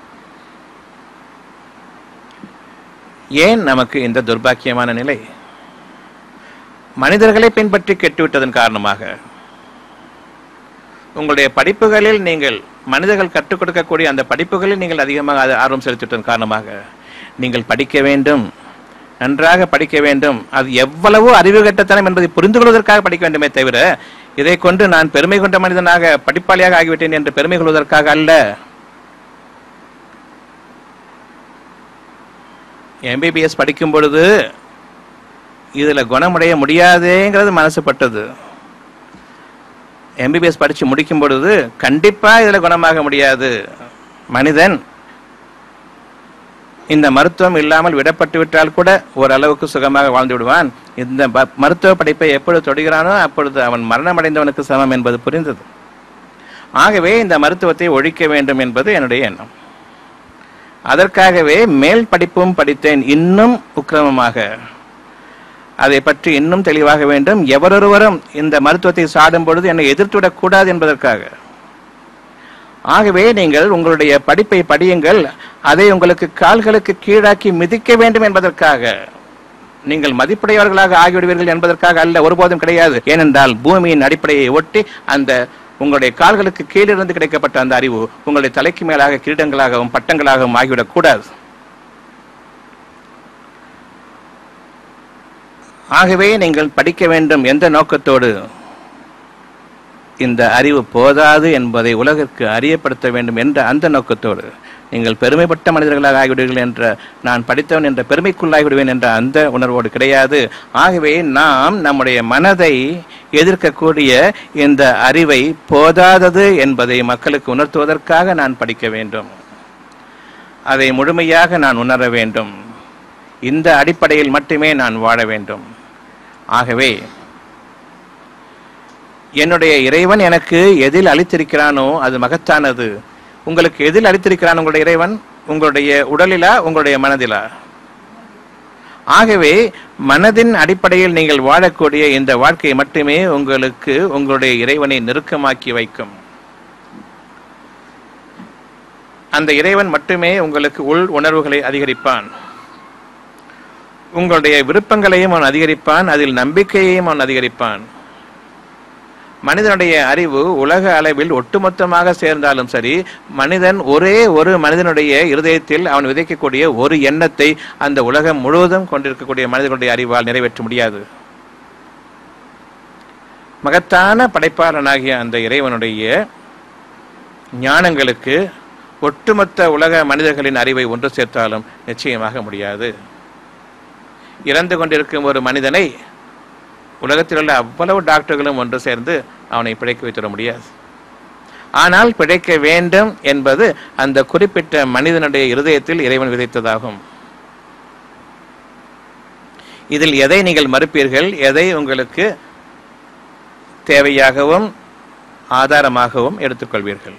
A: ஏன் நமக்கு இந்த துர்பாக்கியமான நிலை மனிதர்களை பின்பற்றி கெட்டுவிட்டதன் காரணமாக உங்களுடைய படிப்புகளில் நீங்கள் மனிதர்கள் கற்றுக் கொடுக்கக்கூடிய அந்த படிப்புகளில் நீங்கள் அதிகமாக அது ஆர்வம் செலுத்திவிட்டதன் காரணமாக நீங்கள் படிக்க வேண்டும் நன்றாக படிக்க வேண்டும் அது எவ்வளவு அறிவு கட்டத்தனம் என்பதை புரிந்து கொள்வதற்காக படிக்க வேண்டுமே தவிர இதை கொண்டு நான் பெருமை கொண்ட மனிதனாக படிப்பாளியாக ஆகிவிட்டேன் என்று பெருமை கொள்வதற்காக அல்ல எம்பிபிஎஸ் படிக்கும் பொழுது இதுல குணமடைய முடியாதேங்கிறது மனசுப்பட்டது எம்பிபிஎஸ் படிச்சு முடிக்கும் பொழுது கண்டிப்பா இதுல குணமாக முடியாது மனிதன் இந்த மருத்துவம் இல்லாமல் விடப்பட்டு விட்டால் கூட ஓரளவுக்கு சுகமாக வாழ்ந்து விடுவான் இந்த ப- மருத்துவ படிப்பை எப்பொழுது தொடுகிறானோ அப்பொழுது அவன் மரணமடைந்தவனுக்கு சமம் என்பது புரிந்தது ஆகவே இந்த மருத்துவத்தை ஒழிக்க வேண்டும் என்பது என்னுடைய எண்ணம் அதற்காகவே மேல் படிப்பும் படித்தேன் இன்னும் உக்கிரமமாக அதை பற்றி இன்னும் தெளிவாக வேண்டும் எவரொருவரும் இந்த மருத்துவத்தை சாடும் பொழுது என்னை எதிர்த்துவிடக் கூடாது என்பதற்காக ஆகவே நீங்கள் உங்களுடைய படிப்பை படியுங்கள் அதை உங்களுக்கு கால்களுக்கு கீழாக்கி மிதிக்க வேண்டும் என்பதற்காக நீங்கள் மதிப்புடையவர்களாக ஆகிவிடுவீர்கள் என்பதற்காக அல்ல ஒருபோதும் கிடையாது ஏனென்றால் பூமியின் அடிப்படையை ஒட்டி அந்த உங்களுடைய கால்களுக்கு கீழிருந்து கிடைக்கப்பட்ட அந்த அறிவு உங்களுடைய தலைக்கு மேலாக கிரீடங்களாகவும் பட்டங்களாகவும் ஆகிவிடக் கூடாது ஆகவே நீங்கள் படிக்க வேண்டும் எந்த நோக்கத்தோடு இந்த அறிவு போதாது என்பதை உலகிற்கு அறியப்படுத்த வேண்டும் என்ற அந்த நோக்கத்தோடு நீங்கள் பெருமைப்பட்ட மனிதர்களாக ஆகிவிடுவீர்கள் என்ற நான் படித்தவன் என்ற பெருமைக்குள்ளாகிவிடுவேன் என்ற அந்த உணர்வோடு கிடையாது ஆகவே நாம் நம்முடைய மனதை எதிர்க்கக்கூடிய இந்த அறிவை போதாதது என்பதை மக்களுக்கு உணர்த்துவதற்காக நான் படிக்க வேண்டும் அதை முழுமையாக நான் உணர வேண்டும் இந்த அடிப்படையில் மட்டுமே நான் வாழ வேண்டும் ஆகவே என்னுடைய இறைவன் எனக்கு எதில் அளித்திருக்கிறானோ அது மகத்தானது உங்களுக்கு எதில் அளித்திருக்கிறான் உங்களுடைய இறைவன் உங்களுடைய உடலிலா உங்களுடைய மனதிலா ஆகவே மனதின் அடிப்படையில் நீங்கள் வாழக்கூடிய இந்த வாழ்க்கை மட்டுமே உங்களுக்கு உங்களுடைய இறைவனை நெருக்கமாக்கி வைக்கும் அந்த இறைவன் மட்டுமே உங்களுக்கு உள் உணர்வுகளை அதிகரிப்பான் உங்களுடைய விருப்பங்களையும் அவன் அதிகரிப்பான் அதில் நம்பிக்கையையும் அவன் அதிகரிப்பான் மனிதனுடைய அறிவு உலக அளவில் ஒட்டுமொத்தமாக சேர்ந்தாலும் சரி மனிதன் ஒரே ஒரு மனிதனுடைய இருதயத்தில் அவன் விதைக்கக்கூடிய ஒரு எண்ணத்தை அந்த உலகம் முழுவதும் கொண்டிருக்கக்கூடிய மனிதனுடைய அறிவால் நிறைவேற்ற முடியாது மகத்தான படைப்பாளனாகிய அந்த இறைவனுடைய ஞானங்களுக்கு ஒட்டுமொத்த உலக மனிதர்களின் அறிவை ஒன்று சேர்த்தாலும் நிச்சயமாக முடியாது இறந்து கொண்டிருக்கும் ஒரு மனிதனை உலகத்தில் உள்ள அவ்வளவு டாக்டர்களும் ஒன்று சேர்ந்து அவனை பிழைக்க வைத்திட முடியாது ஆனால் பிழைக்க வேண்டும் என்பது அந்த குறிப்பிட்ட மனிதனுடைய இருதயத்தில் இறைவன் விதைத்ததாகும் இதில் எதை நீங்கள் மறுப்பீர்கள் எதை உங்களுக்கு தேவையாகவும் ஆதாரமாகவும் எடுத்துக்கொள்வீர்கள்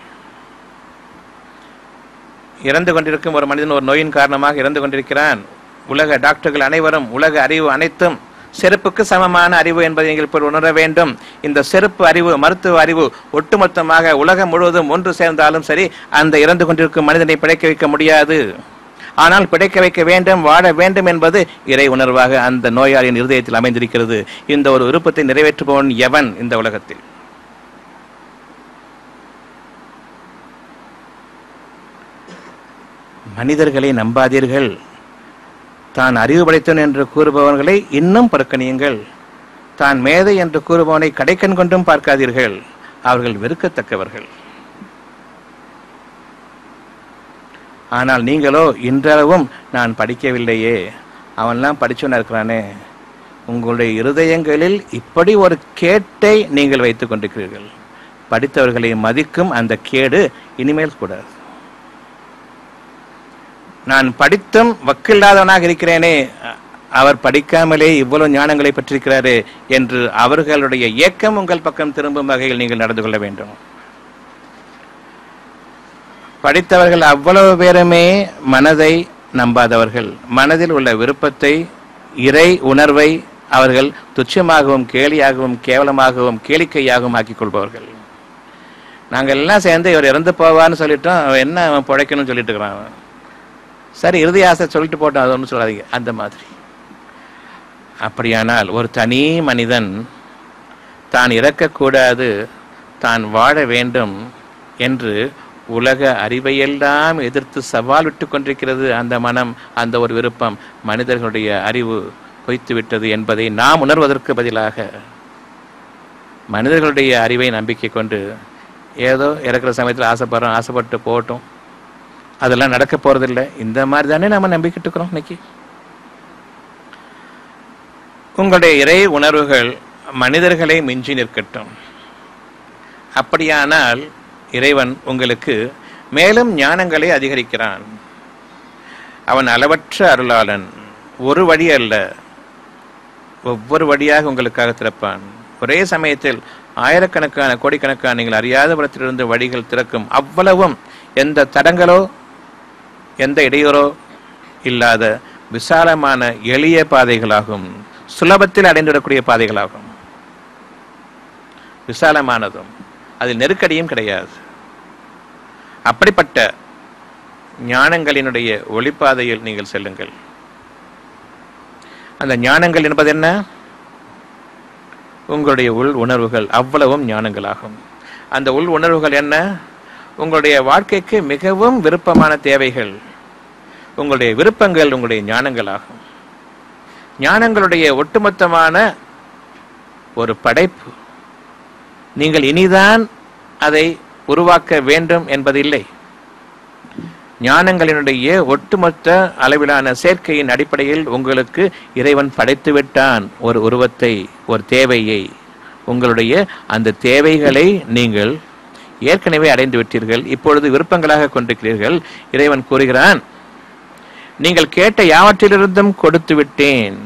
A: இறந்து கொண்டிருக்கும் ஒரு மனிதன் ஒரு நோயின் காரணமாக இறந்து கொண்டிருக்கிறான் உலக டாக்டர்கள் அனைவரும் உலக அறிவு அனைத்தும் செருப்புக்கு சமமான அறிவு என்பதை நீங்கள் இப்போது உணர வேண்டும் இந்த செருப்பு அறிவு மருத்துவ அறிவு ஒட்டுமொத்தமாக உலகம் முழுவதும் ஒன்று சேர்ந்தாலும் சரி அந்த இறந்து கொண்டிருக்கும் மனிதனை பிழைக்க வைக்க முடியாது ஆனால் பிழைக்க வைக்க வேண்டும் வாழ வேண்டும் என்பது இறை உணர்வாக அந்த நோயாளியின் இருதயத்தில் அமைந்திருக்கிறது இந்த ஒரு விருப்பத்தை நிறைவேற்றுபவன் எவன் இந்த உலகத்தில் மனிதர்களை நம்பாதீர்கள் தான் அறிவு படைத்தவன் என்று கூறுபவர்களை இன்னும் புறக்கணியுங்கள் தான் மேதை என்று கூறுபவனை கடைக்கண் கொண்டும் பார்க்காதீர்கள் அவர்கள் வெறுக்கத்தக்கவர்கள் ஆனால் நீங்களோ இன்றளவும் நான் படிக்கவில்லையே அவன்லாம் படிச்சவனா இருக்கிறானே உங்களுடைய இருதயங்களில் இப்படி ஒரு கேட்டை நீங்கள் வைத்துக் கொண்டிருக்கிறீர்கள் படித்தவர்களை மதிக்கும் அந்த கேடு இனிமேல் கூடாது நான் படித்தும் வக்கில்லாதவனாக இருக்கிறேனே அ- அவர் படிக்காமலே இவ்வளவு ஞானங்களை பெற்றிருக்கிறாரு என்று அவர்களுடைய ஏக்கம் உங்கள் பக்கம் திரும்பும் வகையில் நீங்கள் நடந்து கொள்ள வேண்டும் படித்தவர்கள் அவ்வளவு பேருமே மனதை நம்பாதவர்கள் மனதில் உள்ள விருப்பத்தை இறை உணர்வை அவர்கள் துச்சமாகவும் கேலியாகவும் கேவலமாகவும் கேளிக்கையாகவும் ஆக்கிக் கொள்பவர்கள் நாங்கள் எல்லாம் சேர்ந்து இவர் இறந்து போவான்னு சொல்லிட்டோம் அவன் என்ன அவன் பிழைக்கணும்னு சொல்லிட்டு இருக்கிறான் அவன். சரி இறுதி ஆசை சொல்லிட்டு போட்டோம் அது ஒன்றும் சொல்லாதீங்க அந்த மாதிரி அப்படியானால் ஒரு தனி மனிதன் தான் இறக்கக்கூடாது தான் வாழ வேண்டும் என்று உலக அறிவையெல்லாம் எதிர்த்து சவால் விட்டு கொண்டிருக்கிறது அந்த மனம் அந்த ஒரு விருப்பம் மனிதர்களுடைய அறிவு பொய்த்து விட்டது என்பதை நாம் உணர்வதற்கு பதிலாக மனிதர்களுடைய அறிவை நம்பிக்கை கொண்டு ஏதோ இறக்குற சமயத்தில் ஆசைப்படுறோம் ஆசைப்பட்டு போகட்டும் அதெல்லாம் நடக்க போறதில்லை இந்த மாதிரி தானே நம்ம நம்பிக்கிட்டு இருக்கிறோம் இன்னைக்கு உங்களுடைய இறை உணர்வுகள் மனிதர்களை மிஞ்சி நிற்கட்டும் அப்படியானால் இறைவன் உங்களுக்கு மேலும் ஞானங்களை அதிகரிக்கிறான் அவன் அளவற்ற அருளாளன் ஒரு வழி அல்ல ஒவ்வொரு வழியாக உங்களுக்காக திறப்பான் ஒரே சமயத்தில் ஆயிரக்கணக்கான கோடிக்கணக்கான நீங்கள் அறியாத புறத்திலிருந்து வழிகள் திறக்கும் அவ்வளவும் எந்த தடங்களோ எந்த இடையூறோ இல்லாத விசாலமான எளிய பாதைகளாகும் சுலபத்தில் அடைந்துவிடக்கூடிய பாதைகளாகும் விசாலமானதும் அதில் நெருக்கடியும் கிடையாது அப்படிப்பட்ட ஞானங்களினுடைய ஒளிப்பாதையில் நீங்கள் செல்லுங்கள் அந்த ஞானங்கள் என்பது என்ன உங்களுடைய உள் உணர்வுகள் அவ்வளவும் ஞானங்களாகும் அந்த உள் உணர்வுகள் என்ன உங்களுடைய வாழ்க்கைக்கு மிகவும் விருப்பமான தேவைகள் உங்களுடைய விருப்பங்கள் உங்களுடைய ஞானங்களாகும் ஞானங்களுடைய ஒட்டுமொத்தமான ஒரு படைப்பு நீங்கள் இனிதான் அதை உருவாக்க வேண்டும் என்பதில்லை ஞானங்களினுடைய ஒட்டுமொத்த அளவிலான சேர்க்கையின் அடிப்படையில் உங்களுக்கு இறைவன் படைத்து விட்டான் ஒரு உருவத்தை ஒரு தேவையை உங்களுடைய அந்த தேவைகளை நீங்கள் ஏற்கனவே அடைந்து விட்டீர்கள் இப்பொழுது விருப்பங்களாக கொண்டிருக்கிறீர்கள் இறைவன் கூறுகிறான் நீங்கள் கேட்ட யாவற்றிலிருந்தும் கொடுத்து விட்டேன்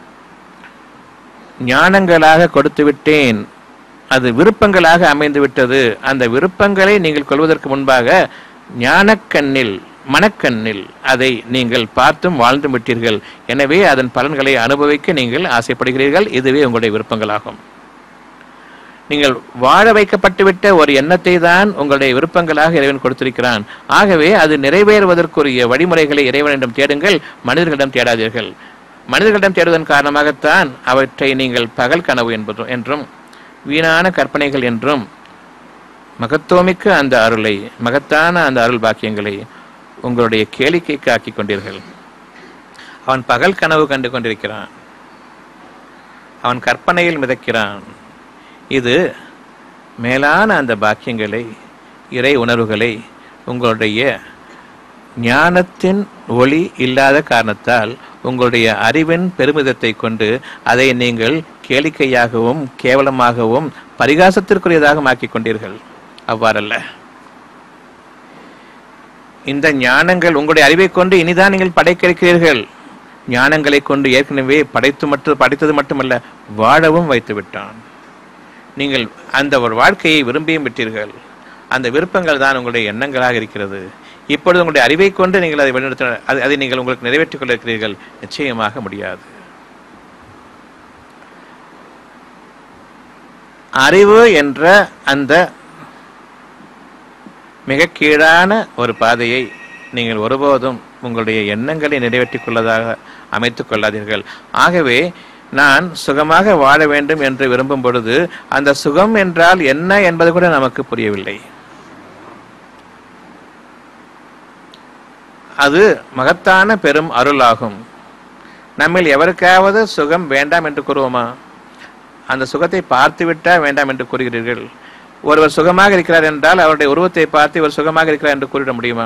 A: ஞானங்களாக கொடுத்து விட்டேன் அது விருப்பங்களாக அமைந்து விட்டது அந்த விருப்பங்களை நீங்கள் கொள்வதற்கு முன்பாக ஞானக்கண்ணில் மனக்கண்ணில் அதை நீங்கள் பார்த்தும் வாழ்ந்தும் விட்டீர்கள் எனவே அதன் பலன்களை அனுபவிக்க நீங்கள் ஆசைப்படுகிறீர்கள் இதுவே உங்களுடைய விருப்பங்களாகும் நீங்கள் வாழ வைக்கப்பட்டுவிட்ட ஒரு எண்ணத்தை தான் உங்களுடைய விருப்பங்களாக இறைவன் கொடுத்திருக்கிறான் ஆகவே அது நிறைவேறுவதற்குரிய வழிமுறைகளை இறைவனிடம் தேடுங்கள் மனிதர்களிடம் தேடாதீர்கள் மனிதர்களிடம் தேடுவதன் காரணமாகத்தான் அவற்றை நீங்கள் பகல் கனவு என்பதும் என்றும் வீணான கற்பனைகள் என்றும் மகத்துவமிக்க அந்த அருளை மகத்தான அந்த அருள் பாக்கியங்களை உங்களுடைய கேளிக்கைக்கு ஆக்கிக் கொண்டீர்கள் அவன் பகல் கனவு கண்டு கொண்டிருக்கிறான் அவன் கற்பனையில் மிதக்கிறான் இது மேலான அந்த பாக்கியங்களை இறை உணர்வுகளை உங்களுடைய ஞானத்தின் ஒளி இல்லாத காரணத்தால் உங்களுடைய அறிவின் பெருமிதத்தை கொண்டு அதை நீங்கள் கேளிக்கையாகவும் கேவலமாகவும் பரிகாசத்திற்குரியதாக ஆக்கிக் கொண்டீர்கள் அவ்வாறல்ல இந்த ஞானங்கள் உங்களுடைய அறிவை கொண்டு இனிதான் நீங்கள் படைக்க இருக்கிறீர்கள் ஞானங்களை கொண்டு ஏற்கனவே படைத்து மட்டும் படைத்தது மட்டுமல்ல வாழவும் வைத்து விட்டான் நீங்கள் அந்த ஒரு வாழ்க்கையை விரும்பியும் விட்டீர்கள் அந்த விருப்பங்கள் தான் உங்களுடைய எண்ணங்களாக இருக்கிறது இப்பொழுது உங்களுடைய அறிவை கொண்டு நீங்கள் அதை வழிநடத்த அதை அதை நீங்கள் உங்களுக்கு நிறைவேற்றிக் கொள்ள இருக்கிறீர்கள் நிச்சயமாக முடியாது அறிவு என்ற அந்த மிக கீழான ஒரு பாதையை நீங்கள் ஒருபோதும் உங்களுடைய எண்ணங்களை நிறைவேற்றிக் கொள்ளதாக அமைத்துக் கொள்ளாதீர்கள் ஆகவே நான் சுகமாக வாழ வேண்டும் என்று விரும்பும் பொழுது அந்த சுகம் என்றால் என்ன என்பது கூட நமக்கு புரியவில்லை அது மகத்தான பெரும் அருளாகும் நம்மில் எவருக்காவது சுகம் வேண்டாம் என்று கூறுவோமா அந்த சுகத்தை பார்த்து விட்டா வேண்டாம் என்று கூறுகிறீர்கள் ஒருவர் சுகமாக இருக்கிறார் என்றால் அவருடைய உருவத்தை பார்த்து இவர் சுகமாக இருக்கிறார் என்று கூறிட முடியுமா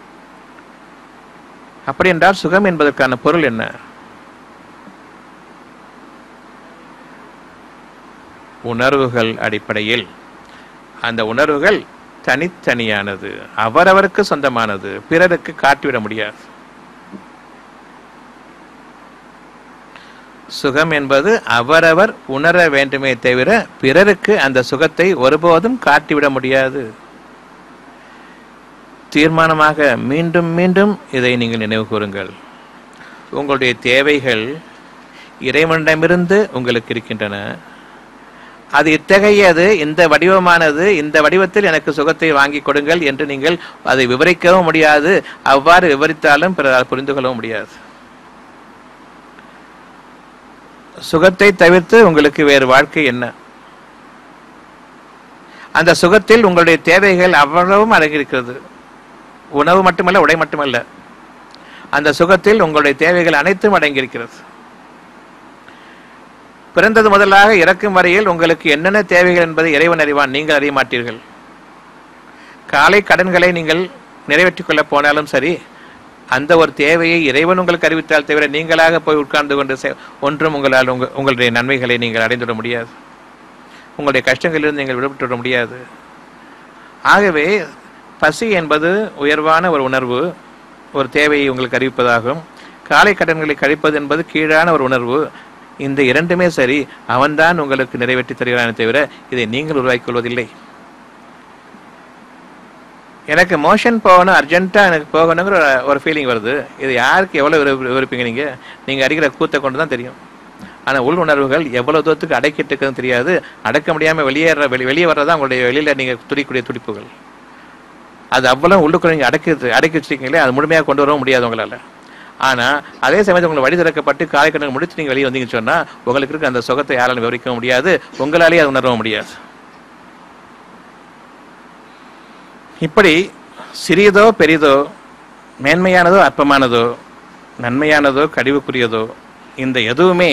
A: அப்படி என்றால் சுகம் என்பதற்கான பொருள் என்ன உணர்வுகள் அடிப்படையில் அந்த உணர்வுகள் தனித்தனியானது அவரவருக்கு சொந்தமானது பிறருக்கு காட்டிவிட முடியாது சுகம் என்பது அவரவர் உணர வேண்டுமே தவிர பிறருக்கு அந்த சுகத்தை ஒருபோதும் காட்டிவிட முடியாது தீர்மானமாக மீண்டும் மீண்டும் இதை நீங்கள் நினைவு கூறுங்கள் உங்களுடைய தேவைகள் இறைவனிடமிருந்து உங்களுக்கு இருக்கின்றன அது இத்தகையது இந்த வடிவமானது இந்த வடிவத்தில் எனக்கு சுகத்தை வாங்கி கொடுங்கள் என்று நீங்கள் அதை விவரிக்கவும் முடியாது அவ்வாறு விவரித்தாலும் பிறரால் புரிந்து கொள்ளவும் முடியாது சுகத்தை தவிர்த்து உங்களுக்கு வேறு வாழ்க்கை என்ன அந்த சுகத்தில் உங்களுடைய தேவைகள் அவ்வளவும் அடங்கியிருக்கிறது உணவு மட்டுமல்ல உடை மட்டுமல்ல அந்த சுகத்தில் உங்களுடைய தேவைகள் அனைத்தும் அடங்கியிருக்கிறது பிறந்தது முதலாக இறக்கும் வரையில் உங்களுக்கு என்னென்ன தேவைகள் என்பதை இறைவன் அறிவான் நீங்கள் அறிய மாட்டீர்கள் காலை கடன்களை நீங்கள் நிறைவேற்றிக் கொள்ள போனாலும் சரி அந்த ஒரு தேவையை இறைவன் உங்களுக்கு அறிவித்தால் தவிர நீங்களாக போய் உட்கார்ந்து கொண்டு செ- ஒன்றும் உங்களால் உங்க உங்களுடைய நன்மைகளை நீங்கள் அடைந்துவிட முடியாது உங்களுடைய கஷ்டங்களிலிருந்து நீங்கள் விடுபட்டுவிட முடியாது ஆகவே பசி என்பது உயர்வான ஒரு உணர்வு ஒரு தேவையை உங்களுக்கு அறிவிப்பதாகும் காலை கடன்களை கழிப்பது என்பது கீழான ஒரு உணர்வு இந்த இரண்டுமே சரி அவன்தான் உங்களுக்கு நிறைவேற்றி தருகிறானே தவிர இதை நீங்கள் உருவாக்கிக் கொள்வதில்லை எனக்கு மோஷன் போகணும் அர்ஜென்ட்டாக எனக்கு போகணுங்கிற ஒரு- ஒரு ஃபீலிங் வருது இது யாருக்கு எவ்வளோ விரும்ப விருப்பீங்க நீங்கள் நீங்கள் அடிக்கிற கூத்தை கொண்டு தான் தெரியும் ஆனால் உள் உணர்வுகள் எவ்வளோ தூரத்துக்கு அடக்கிட்டு இருக்குதுன்னு தெரியாது அடக்க முடியாமல் வெளியேற வெளி வெளியே வர்றதா உங்களுடைய வெளியில் நீங்கள் துடிக்கூடிய துடிப்புகள் அது அவ்வளோ உள்ளுக்குள்ள நீங்கள் அடக்கி அடக்கி வச்சிருக்கீங்களே அது முழுமையாக கொண்டு வரவும் முடியாது உங்களால் ஆனால் அதே சமயத்தில் உங்களுக்கு வழி திறக்கப்பட்டு காலைக்கணக்கு முடிச்சு நீங்கள் வெளியே வந்தீங்கன்னு சொன்னால் உங்களுக்கு இருக்க அந்த சுகத்தை யாராலும் விவரிக்கவும் முடியாது உங்களாலேயே அது உணரவும் முடியாது இப்படி சிறியதோ பெரிதோ மேன்மையானதோ அற்பமானதோ நன்மையானதோ கழிவுக்குரியதோ இந்த எதுவுமே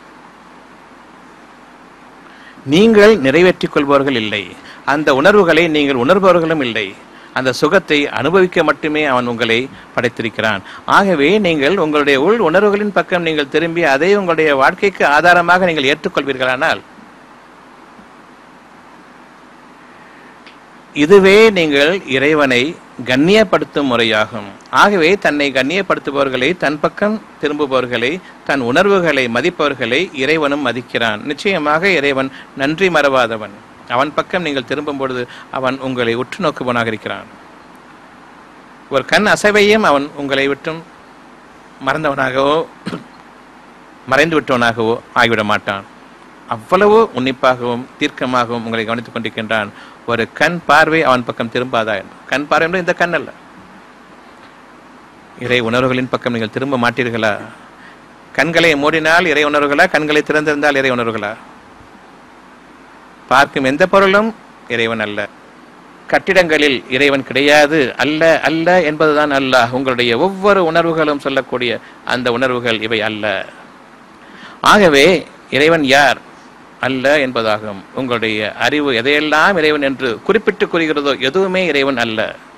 A: நீங்கள் நிறைவேற்றிக் கொள்பவர்கள் இல்லை அந்த உணர்வுகளை நீங்கள் உணர்பவர்களும் இல்லை அந்த சுகத்தை அனுபவிக்க மட்டுமே அவன் உங்களை படைத்திருக்கிறான் ஆகவே நீங்கள் உங்களுடைய உள் உணர்வுகளின் பக்கம் நீங்கள் திரும்பி அதை உங்களுடைய வாழ்க்கைக்கு ஆதாரமாக நீங்கள் ஏற்றுக்கொள்வீர்களானால் இதுவே நீங்கள் இறைவனை கண்ணியப்படுத்தும் முறையாகும் ஆகவே தன்னை கண்ணியப்படுத்துபவர்களை தன் பக்கம் திரும்புபவர்களை தன் உணர்வுகளை மதிப்பவர்களை இறைவனும் மதிக்கிறான் நிச்சயமாக இறைவன் நன்றி மறவாதவன் அவன் பக்கம் நீங்கள் திரும்பும் பொழுது அவன் உங்களை உற்று நோக்குபவனாக இருக்கிறான் ஒரு கண் அசைவையும் அவன் உங்களை விட்டும் மறந்தவனாகவோ மறைந்து விட்டவனாகவோ ஆகிவிட மாட்டான் அவ்வளவு உன்னிப்பாகவும் தீர்க்கமாகவும் உங்களை கவனித்துக் கொண்டிருக்கின்றான் ஒரு கண் பார்வை அவன் பக்கம் திரும்பாதா என்று. கண் பார்வை என்பது இந்த கண் அல்ல இறை உணர்வுகளின் பக்கம் நீங்கள் திரும்ப மாட்டீர்களா கண்களை மூடினால் இறை உணர்வுகளா கண்களை திறந்திருந்தால் இறை உணர்வுகளா பார்க்கும் எந்த பொருளும் இறைவன் அல்ல கட்டிடங்களில் இறைவன் கிடையாது அல்ல அல்ல என்பதுதான் அல்லாஹ் உங்களுடைய ஒவ்வொரு உணர்வுகளும் சொல்லக்கூடிய அந்த உணர்வுகள் இவை அல்ல ஆகவே இறைவன் யார் அல்ல என்பதாகும் உங்களுடைய அறிவு எதையெல்லாம் இறைவன் என்று குறிப்பிட்டு கூறுகிறதோ எதுவுமே இறைவன் அல்ல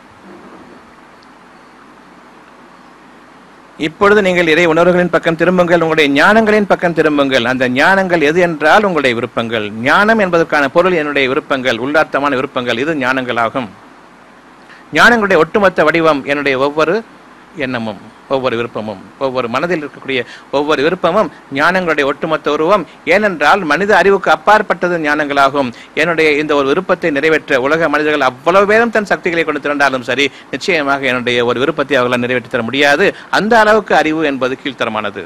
A: இப்பொழுது நீங்கள் இறை உணர்வுகளின் பக்கம் திரும்புங்கள் உங்களுடைய ஞானங்களின் பக்கம் திரும்புங்கள் அந்த ஞானங்கள் எது என்றால் உங்களுடைய விருப்பங்கள் ஞானம் என்பதற்கான பொருள் என்னுடைய விருப்பங்கள் உள்ளார்த்தமான விருப்பங்கள் இது ஞானங்களாகும் ஞானங்களுடைய ஒட்டுமொத்த வடிவம் என்னுடைய ஒவ்வொரு எண்ணமும் ஒவ்வொரு விருப்பமும் ஒவ்வொரு மனதில் இருக்கக்கூடிய ஒவ்வொரு விருப்பமும் ஞானங்களுடைய ஒட்டுமொத்த உருவம் ஏனென்றால் மனித அறிவுக்கு அப்பாற்பட்டது ஞானங்களாகும் என்னுடைய இந்த ஒரு விருப்பத்தை நிறைவேற்ற உலக மனிதர்கள் அவ்வளவு பேரும் தன் சக்திகளை கொண்டு திரண்டாலும் சரி நிச்சயமாக என்னுடைய ஒரு விருப்பத்தை அவர்களால் நிறைவேற்றி தர முடியாது அந்த அளவுக்கு அறிவு என்பது கீழ்த்தரமானது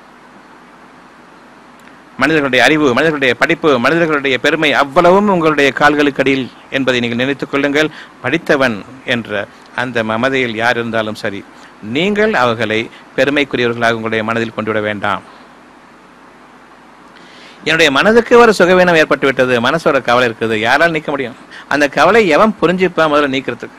A: மனிதர்களுடைய அறிவு மனிதர்களுடைய படிப்பு மனிதர்களுடைய பெருமை அவ்வளவும் உங்களுடைய கால்களுக்கு அடியில் என்பதை நீங்கள் நினைத்துக் கொள்ளுங்கள் படித்தவன் என்ற அந்த மமதையில் யார் இருந்தாலும் சரி நீங்கள் அவர்களை பெருமைக்குரியவர்களாக உங்களுடைய மனதில் கொண்டு விட வேண்டாம் என்னுடைய மனதுக்கு ஒரு சுகவீனம் ஏற்பட்டு விட்டது மனசு ஒரு கவலை இருக்குது யாரால் நீக்க முடியும் அந்த கவலை எவன் புரிஞ்சுப்பா முதல்ல நீக்கிறதுக்கு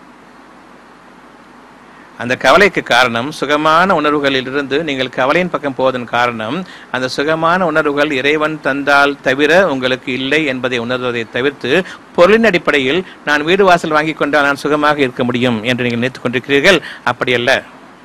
A: அந்த கவலைக்கு காரணம் சுகமான உணர்வுகளிலிருந்து நீங்கள் கவலையின் பக்கம் போவதன் காரணம் அந்த சுகமான உணர்வுகள் இறைவன் தந்தால் தவிர உங்களுக்கு இல்லை என்பதை உணர்வதை தவிர்த்து பொருளின் அடிப்படையில் நான் வீடு வாசல் வாங்கி கொண்டால் நான் சுகமாக இருக்க முடியும் என்று நீங்கள் நினைத்துக் கொண்டிருக்கிறீர்கள் அப்படி அல்ல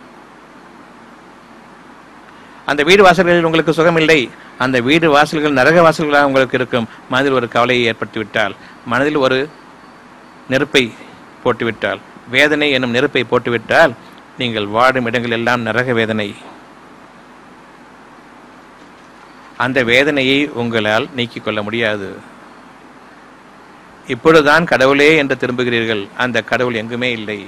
A: அந்த வீடு வாசல்களில் உங்களுக்கு சுகம் இல்லை அந்த வீடு வாசல்கள் நரக வாசல்களாக உங்களுக்கு இருக்கும் மனதில் ஒரு கவலையை ஏற்படுத்திவிட்டால் மனதில் ஒரு நெருப்பை போட்டுவிட்டால் வேதனை என்னும் நெருப்பை போட்டுவிட்டால் நீங்கள் வாடும் இடங்கள் எல்லாம் நரக வேதனை அந்த வேதனையை உங்களால் நீக்கிக் கொள்ள முடியாது இப்பொழுதுதான் கடவுளே என்று திரும்புகிறீர்கள் அந்த கடவுள் எங்குமே இல்லை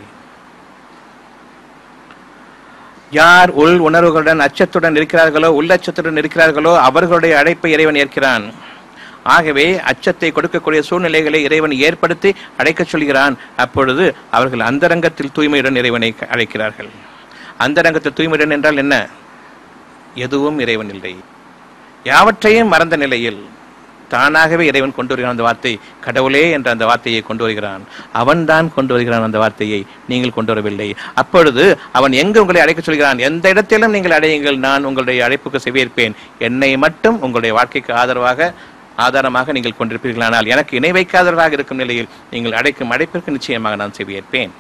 A: யார் உள் உணர்வுகளுடன் அச்சத்துடன் இருக்கிறார்களோ உள்ளச்சத்துடன் இருக்கிறார்களோ அவர்களுடைய அழைப்பை இறைவன் ஏற்கிறான் ஆகவே அச்சத்தை கொடுக்கக்கூடிய சூழ்நிலைகளை இறைவன் ஏற்படுத்தி அழைக்கச் சொல்கிறான் அப்பொழுது அவர்கள் அந்தரங்கத்தில் தூய்மையுடன் இறைவனை அழைக்கிறார்கள் அந்தரங்கத்தில் தூய்மையுடன் என்றால் என்ன எதுவும் இறைவன் இல்லை யாவற்றையும் மறந்த நிலையில் தானாகவே இறைவன் கொண்டு வருகிறான் அந்த வார்த்தை கடவுளே என்ற அந்த வார்த்தையை கொண்டு வருகிறான் அவன்தான் கொண்டு வருகிறான் அந்த வார்த்தையை நீங்கள் கொண்டு வரவில்லை அப்பொழுது அவன் எங்கு உங்களை அழைக்க சொல்கிறான் எந்த இடத்திலும் நீங்கள் அடையுங்கள் நான் உங்களுடைய அழைப்புக்கு செவியேற்பேன் என்னை மட்டும் உங்களுடைய வாழ்க்கைக்கு ஆதரவாக ஆதாரமாக நீங்கள் கொண்டிருப்பீர்களானால் எனக்கு இணை வைக்காதவராக இருக்கும் நிலையில் நீங்கள் அழைக்கும் அழைப்பிற்கு நிச்சயமாக நான் செவியேற்பேன்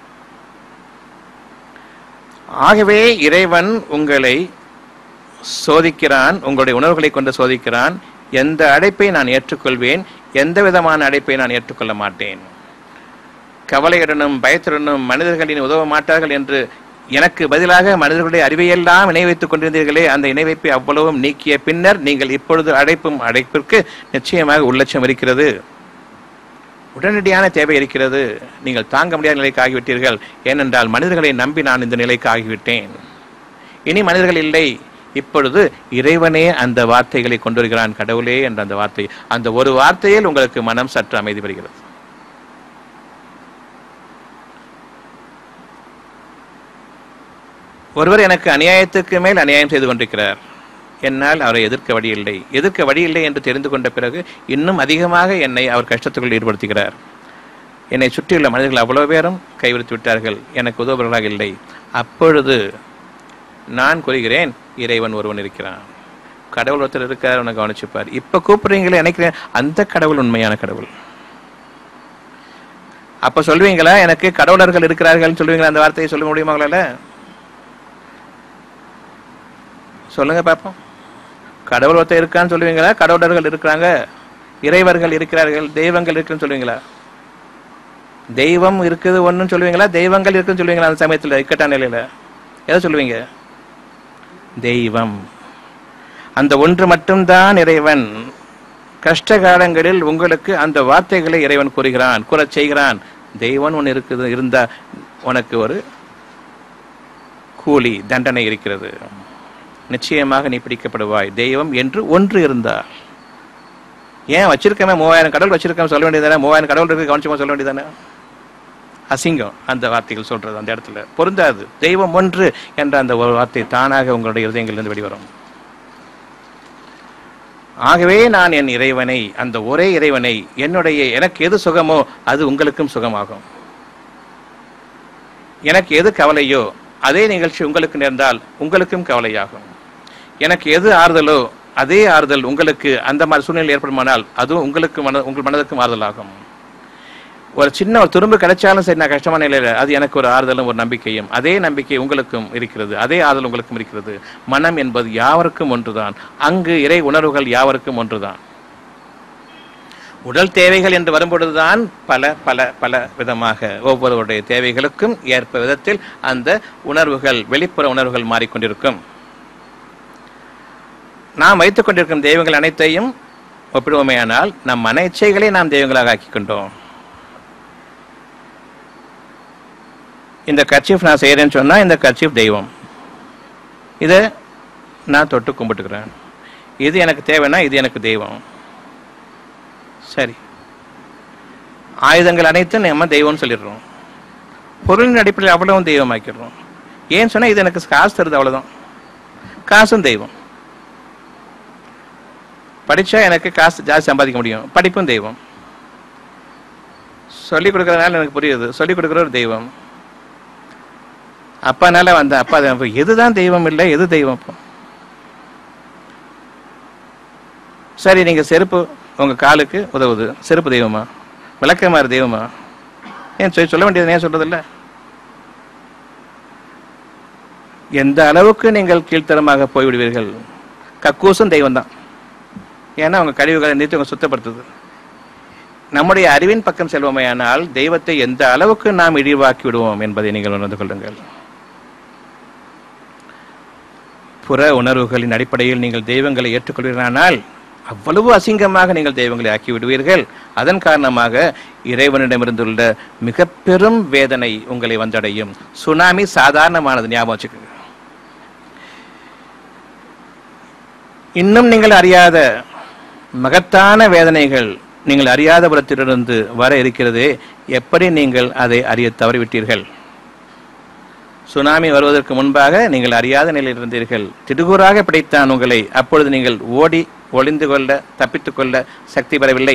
A: ஆகவே இறைவன் உங்களை சோதிக்கிறான் உங்களுடைய உணர்வுகளை கொண்டு சோதிக்கிறான் எந்த அழைப்பை நான் ஏற்றுக்கொள்வேன் எந்த விதமான அழைப்பை நான் ஏற்றுக்கொள்ள மாட்டேன் கவலையுடனும் பயத்துடனும் மனிதர்களின் உதவ மாட்டார்கள் என்று எனக்கு பதிலாக மனிதர்களுடைய அறிவையெல்லாம் இணை வைத்துக் கொண்டிருந்தீர்களே அந்த இணை வைப்பை அவ்வளவும் நீக்கிய பின்னர் நீங்கள் இப்பொழுது அழைப்பும் அழைப்பிற்கு நிச்சயமாக உள்ளட்சம் இருக்கிறது உடனடியான தேவை இருக்கிறது நீங்கள் தாங்க முடியாத நிலைக்கு ஆகிவிட்டீர்கள் ஏனென்றால் மனிதர்களை நம்பி நான் இந்த நிலைக்கு ஆகிவிட்டேன் இனி மனிதர்கள் இல்லை இப்பொழுது இறைவனே அந்த வார்த்தைகளை கொண்டு வருகிறான் கடவுளே என்ற அந்த வார்த்தை அந்த ஒரு வார்த்தையில் உங்களுக்கு மனம் சற்று அமைதி பெறுகிறது ஒருவர் எனக்கு அநியாயத்துக்கு மேல் அநியாயம் செய்து கொண்டிருக்கிறார் என்னால் அவரை எதிர்க்க வழி இல்லை எதிர்க்க வழி இல்லை என்று தெரிந்து கொண்ட பிறகு இன்னும் அதிகமாக என்னை அவர் கஷ்டத்துக்குள் ஈடுபடுத்துகிறார் என்னை சுற்றியுள்ள மனிதர்கள் அவ்வளவு பேரும் கைவிடுத்து விட்டார்கள் எனக்கு உதவுபவர்களாக இல்லை அப்பொழுது நான் கூறுகிறேன் இறைவன் ஒருவன் இருக்கிறான் கடவுள் ஒருத்தர் இருக்கார் உன்னை கவனிச்சுப்பார் இப்ப கூப்பிடுறீங்களே நினைக்கிறேன் அந்த கடவுள் உண்மையான கடவுள் அப்ப சொல்லுவீங்களா எனக்கு கடவுளர்கள் இருக்கிறார்கள் சொல்லுவீங்களா அந்த வார்த்தையை சொல்ல முடியுமா உங்களால சொல்லுங்க பாப்போம் கடவுள் ஒருத்தர் இருக்கான்னு சொல்லுவீங்களா கடவுளர்கள் இருக்கிறாங்க இறைவர்கள் இருக்கிறார்கள் தெய்வங்கள் இருக்குன்னு சொல்லுவீங்களா தெய்வம் இருக்குது ஒண்ணுன்னு சொல்லுவீங்களா தெய்வங்கள் இருக்குன்னு சொல்லுவீங்களா அந்த சமயத்துல இக்கட்டான நிலையில எதை சொல்லுவீங்க தெய்வம் அந்த ஒன்று மட்டும்தான் இறைவன் கஷ்ட காலங்களில் உங்களுக்கு அந்த வார்த்தைகளை இறைவன் கூறுகிறான் கூறச் செய்கிறான் தெய்வம் ஒன்று இருக்குது இருந்தா உனக்கு ஒரு கூலி தண்டனை இருக்கிறது நிச்சயமாக நீ பிடிக்கப்படுவாய் தெய்வம் என்று ஒன்று இருந்தால் ஏன் வச்சிருக்கமே மூவாயிரம் கடவுள் வச்சிருக்கேன் சொல்ல வேண்டியதானே மூவாயிரம் கடவுள் இருக்கு கவனிச்சுமா சொல்ல வேண்டியதானே அசிங்கம் அந்த வார்த்தைகள் சொல்றது அந்த இடத்துல பொருந்தாது தெய்வம் ஒன்று என்ற அந்த ஒரு வார்த்தை தானாக உங்களுடைய இருதயங்களிலிருந்து வெளிவரும் ஆகவே நான் என் இறைவனை அந்த ஒரே இறைவனை என்னுடைய எனக்கு எது சுகமோ அது உங்களுக்கும் சுகமாகும் எனக்கு எது கவலையோ அதே நிகழ்ச்சி உங்களுக்கு நேர்ந்தால் உங்களுக்கும் கவலையாகும் எனக்கு எது ஆறுதலோ அதே ஆறுதல் உங்களுக்கு அந்த மாதிரி சூழ்நிலை ஏற்படுமானால் அதுவும் உங்களுக்கு மன உங்கள் மனதுக்கும் ஆறுதலாகும் ஒரு சின்ன ஒரு துரும்பு கிடைச்சாலும் சரி நான் கஷ்டமான நிலையில அது எனக்கு ஒரு ஆறுதலும் ஒரு நம்பிக்கையும் அதே நம்பிக்கை உங்களுக்கும் இருக்கிறது அதே ஆறுதல் உங்களுக்கும் இருக்கிறது மனம் என்பது யாவருக்கும் ஒன்றுதான் அங்கு இறை உணர்வுகள் யாவருக்கும் ஒன்றுதான் உடல் தேவைகள் என்று வரும்பொழுதுதான் பல பல பல விதமாக ஒவ்வொருவருடைய தேவைகளுக்கும் ஏற்ப விதத்தில் அந்த உணர்வுகள் வெளிப்புற உணர்வுகள் மாறிக்கொண்டிருக்கும் நாம் வைத்துக் கொண்டிருக்கும் தெய்வங்கள் அனைத்தையும் ஒப்பிடுவோமேயானால் நம் மன இச்சைகளை நாம் தெய்வங்களாக ஆக்கிக் கொண்டோம் இந்த கர்ச்சீஃப் நான் செய்கிறேன்னு சொன்னா இந்த கர்ச்சீஃப் தெய்வம் இதை நான் தொட்டு கும்பிட்டுக்கிறேன் இது எனக்கு தேவைன்னா இது எனக்கு தெய்வம் சரி ஆயுதங்கள் அனைத்தும் நம்ம தெய்வம்னு சொல்லிடுறோம் பொருளின் அடிப்படையில் அவ்வளவும் தெய்வமாக்கிடுறோம் ஏன்னு சொன்னா இது எனக்கு காசு தருது அவ்வளவுதான் காசும் தெய்வம் படிச்சா எனக்கு காசு ஜாஸ்தி சம்பாதிக்க முடியும் படிப்பும் தெய்வம் சொல்லிக் கொடுக்கறதுனால எனக்கு புரியுது சொல்லிக் கொடுக்குற ஒரு தெய்வம் அப்பானால வந்த அப்பா தெய்வம். எதுதான் தெய்வம் இல்லை எது தெய்வம் அப்போ சரி நீங்க செருப்பு உங்க காலுக்கு உதவுது செருப்பு தெய்வமா விளக்கமாறு தெய்வமா ஏன் சொல்லி சொல்ல வேண்டியது ஏன் சொல்றது இல்ல எந்த அளவுக்கு நீங்கள் கீழ்த்தரமாக போய்விடுவீர்கள் கக்கூசும் தெய்வம் தான் ஏன்னா அவங்க கழிவுகளை நீத்து அவங்க சுத்தப்படுத்துது நம்முடைய அறிவின் பக்கம் செல்வோமேயானால் தெய்வத்தை எந்த அளவுக்கு நாம் இழிவாக்கி விடுவோம் என்பதை நீங்கள் உணர்ந்து கொள்ளுங்கள் புற உணர்வுகளின் அடிப்படையில் நீங்கள் தெய்வங்களை ஏற்றுக்கொள்வீர்களானால் அவ்வளவு அசிங்கமாக நீங்கள் தெய்வங்களை ஆக்கி விடுவீர்கள் அதன் காரணமாக இறைவனிடமிருந்துள்ள மிக பெரும் வேதனை உங்களை வந்தடையும் சுனாமி சாதாரணமானது ஞாபகம் வச்சுக்கோங்க இன்னும் நீங்கள் அறியாத மகத்தான வேதனைகள் நீங்கள் அறியாத புறத்திலிருந்து வர இருக்கிறதே எப்படி நீங்கள் அதை அறிய தவறிவிட்டீர்கள் சுனாமி வருவதற்கு முன்பாக நீங்கள் அறியாத நிலையில் இருந்தீர்கள் திடுகூறாக பிடித்தான் உங்களை அப்பொழுது நீங்கள் ஓடி ஒளிந்து கொள்ள தப்பித்துக் கொள்ள சக்தி பெறவில்லை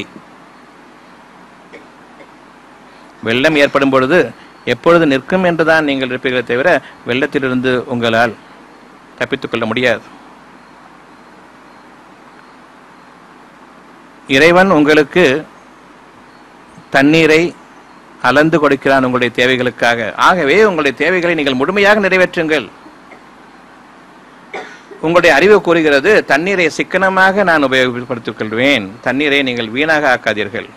A: வெள்ளம் ஏற்படும் பொழுது எப்பொழுது நிற்கும் என்றுதான் நீங்கள் இருப்பீர்களே தவிர வெள்ளத்திலிருந்து உங்களால் தப்பித்துக் கொள்ள முடியாது இறைவன் உங்களுக்கு தண்ணீரை அளந்து கொடுக்கிறான் உங்களுடைய தேவைகளுக்காக ஆகவே உங்களுடைய தேவைகளை நீங்கள் முழுமையாக நிறைவேற்றுங்கள் உங்களுடைய அறிவு கூறுகிறது தண்ணீரை சிக்கனமாக நான் உபயோகப்படுத்திக் கொள்வேன் தண்ணீரை நீங்கள் வீணாக ஆக்காதீர்கள்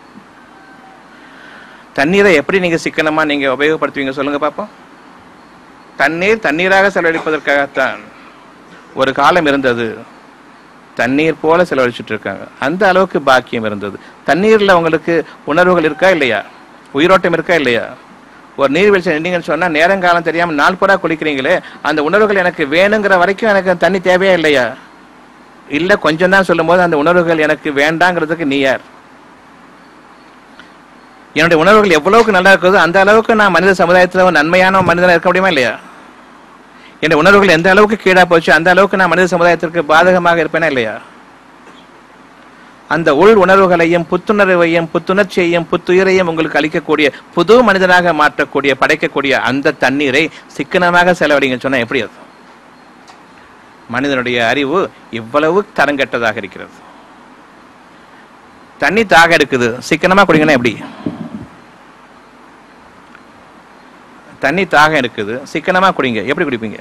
A: தண்ணீரை எப்படி நீங்க சிக்கனமா நீங்க உபயோகப்படுத்துவீங்க சொல்லுங்க பாப்போம் தண்ணீர் தண்ணீராக செலவழிப்பதற்காகத்தான் ஒரு காலம் இருந்தது தண்ணீர் போல செலவழிச்சிட்டு இருக்காங்க அந்த அளவுக்கு பாக்கியம் இருந்தது தண்ணீர்ல உங்களுக்கு உணர்வுகள் இருக்கா இல்லையா உயிரோட்டம் இருக்கா இல்லையா ஒரு நீர்வீழ்ச்சி நின்றீங்கன்னு சொன்னா நேரங்காலம் தெரியாம நாள் பூரா குளிக்கிறீங்களே அந்த உணர்வுகள் எனக்கு வேணுங்கிற வரைக்கும் எனக்கு தண்ணி தேவையா இல்லையா இல்ல கொஞ்சம் தான் சொல்லும்போது அந்த உணர்வுகள் எனக்கு வேண்டாங்கிறதுக்கு நீ யார் என்னுடைய உணர்வுகள் எவ்வளவுக்கு நல்லா இருக்குதோ அந்த அளவுக்கு நான் மனித சமுதாயத்துல ஒரு நன்மையான மனிதனா இருக்க முடியுமா இல்லையா என்னுடைய உணர்வுகள் எந்த அளவுக்கு கீழா போச்சு அந்த அளவுக்கு நான் மனித சமுதாயத்திற்கு பாதகமாக இருப்பேனா இல்லையா அந்த உள் உணர்வுகளையும் புத்துணர்வையும் புத்துணர்ச்சியையும் புத்துயிரையும் உங்களுக்கு அளிக்கக்கூடிய புது மனிதனாக மாற்றக்கூடிய படைக்கக்கூடிய அந்த தண்ணீரை சிக்கனமாக செலவழிங்க சொன்னா எப்படி அது மனிதனுடைய அறிவு இவ்வளவு தரங்கெட்டதாக இருக்கிறது தண்ணி தாக இருக்குது சிக்கனமா குடிங்கன்னா எப்படி தண்ணி தாகம் இருக்குது சிக்கனமா குடிங்க எப்படி குடிப்பீங்க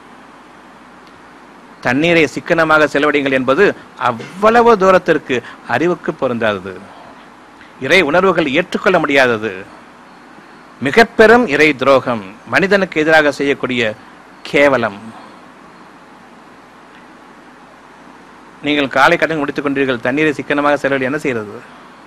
A: தண்ணீரை சிக்கனமாக செலவழிங்கள் என்பது அவ்வளவு தூரத்திற்கு அறிவுக்கு பொருந்தாதது இறை உணர்வுகள் ஏற்றுக்கொள்ள முடியாதது மிக பெரும் இறை துரோகம் மனிதனுக்கு எதிராக செய்யக்கூடிய கேவலம் நீங்கள் காலை கடன் முடித்துக் கொண்டீர்கள் தண்ணீரை சிக்கனமாக செலவழி என்ன செய்யறது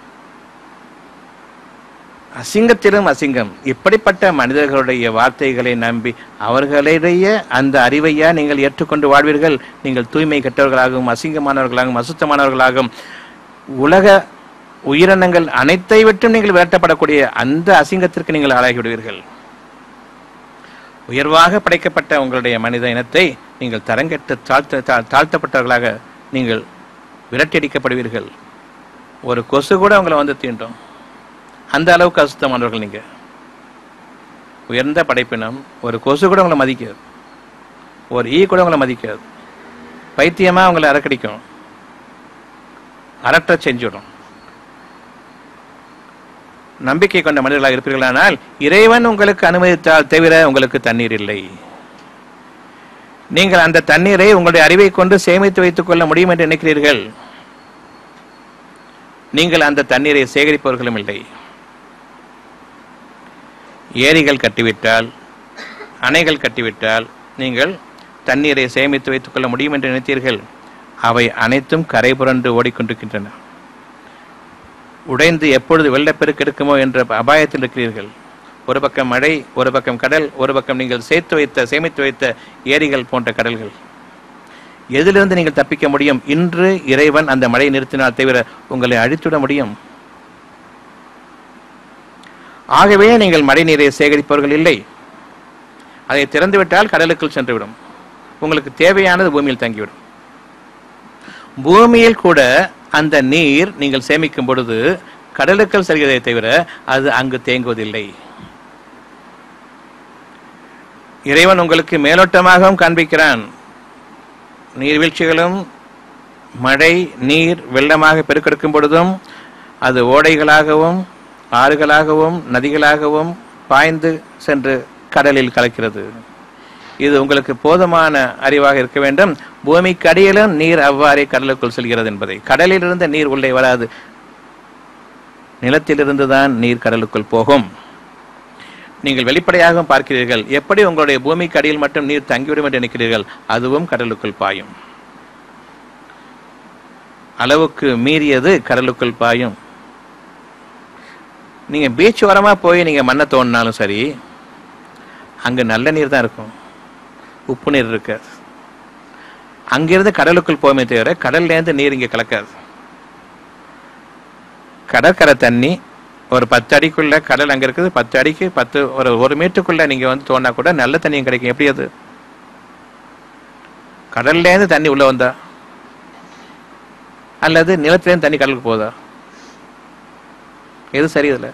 A: அசிங்கத்திலும் அசிங்கம் இப்படிப்பட்ட மனிதர்களுடைய வார்த்தைகளை நம்பி அவர்களுடைய அந்த அறிவையா நீங்கள் ஏற்றுக்கொண்டு வாழ்வீர்கள் நீங்கள் தூய்மை கெட்டவர்களாகவும் அசிங்கமானவர்களாகவும் அசுத்தமானவர்களாகவும் உலக உயிரினங்கள் அனைத்தை விட்டும் நீங்கள் விரட்டப்படக்கூடிய அந்த அசிங்கத்திற்கு நீங்கள் ஆளாகி விடுவீர்கள் உயர்வாக படைக்கப்பட்ட உங்களுடைய மனித இனத்தை நீங்கள் தரங்கெட்டு தாழ்த்த தா- தாழ்த்தப்பட்டவர்களாக நீங்கள் விரட்டியடிக்கப்படுவீர்கள் ஒரு கொசு கூட உங்களை வந்து தீண்டும் அந்த அளவுக்கு அசுத்தமானவர்கள் நீங்க உயர்ந்த படைப்பினம் ஒரு கொசு கூட உங்களை மதிக்காது ஒரு ஈ கூட உங்களை மதிக்காது பைத்தியமா உங்களை அரக்கடிக்கும் அரட்ட செஞ்சுடும் நம்பிக்கை கொண்ட மனிதர்களாக இருப்பீர்களானால் இறைவன் உங்களுக்கு அனுமதித்தால் தவிர உங்களுக்கு தண்ணீர் இல்லை நீங்கள் அந்த தண்ணீரை உங்களுடைய அறிவை கொண்டு சேமித்து வைத்துக் கொள்ள முடியும் என்று நினைக்கிறீர்கள் நீங்கள் அந்த தண்ணீரை சேகரிப்பவர்களும் இல்லை ஏரிகள் கட்டிவிட்டால் அணைகள் கட்டிவிட்டால் நீங்கள் தண்ணீரை சேமித்து வைத்துக் கொள்ள முடியும் என்று நினைத்தீர்கள் அவை அனைத்தும் கரை புரண்டு ஓடிக்கொண்டிருக்கின்றன உடைந்து எப்பொழுது வெள்ளப்பெருக்கு இருக்குமோ என்ற அபாயத்தில் இருக்கிறீர்கள் ஒரு பக்கம் மழை ஒரு பக்கம் கடல் ஒரு பக்கம் நீங்கள் சேர்த்து வைத்த சேமித்து வைத்த ஏரிகள் போன்ற கடல்கள் எதிலிருந்து நீங்கள் தப்பிக்க முடியும் இன்று இறைவன் அந்த மழையை நிறுத்தினால் தவிர உங்களை அழித்துவிட முடியும் ஆகவே நீங்கள் மழை நீரை சேகரிப்பவர்கள் இல்லை அதை திறந்துவிட்டால் கடலுக்குள் சென்றுவிடும் உங்களுக்கு தேவையானது பூமியில் தங்கிவிடும் பூமியில் கூட அந்த நீர் நீங்கள் சேமிக்கும் பொழுது கடலுக்குள் செல்கிறதை தவிர அது அங்கு தேங்குவதில்லை இறைவன் உங்களுக்கு மேலோட்டமாகவும் காண்பிக்கிறான் நீர்வீழ்ச்சிகளும் மழை நீர் வெள்ளமாக பெருக்கெடுக்கும் பொழுதும் அது ஓடைகளாகவும் ஆறுகளாகவும் நதிகளாகவும் பாய்ந்து சென்று கடலில் கலக்கிறது இது உங்களுக்கு போதுமான அறிவாக இருக்க வேண்டும் பூமிக்கு அடியிலும் நீர் அவ்வாறே கடலுக்குள் செல்கிறது என்பதை கடலிலிருந்து நீர் உள்ளே வராது நிலத்திலிருந்து தான் நீர் கடலுக்குள் போகும் நீங்கள் வெளிப்படையாக பார்க்கிறீர்கள் எப்படி உங்களுடைய பூமிக்கு அடியில் மட்டும் நீர் தங்கிவிடும் என்று நினைக்கிறீர்கள் அதுவும் கடலுக்குள் பாயும் அளவுக்கு மீறியது கடலுக்குள் பாயும் நீங்க பீச் ஓரமா போய் நீங்க மண்ணை தோண்டினாலும் சரி அங்க நல்ல நீர் தான் இருக்கும் உப்பு நீர் இருக்காது அங்கிருந்து கடலுக்குள் போமே தவிர கடல்ல இருந்து நீர் இங்க கலக்காது கடற்கரை தண்ணி ஒரு பத்து அடிக்குள்ள கடல் அங்க இருக்குது பத்து அடிக்கு பத்து ஒரு ஒரு மீட்டருக்குள்ள நீங்க வந்து தோண்டா கூட நல்ல தண்ணியும் கிடைக்கும் எப்படி அது கடல்ல இருந்து தண்ணி உள்ள வந்தா அல்லது நிலத்திலேருந்து தண்ணி கடலுக்கு போதா எது சரி இதுல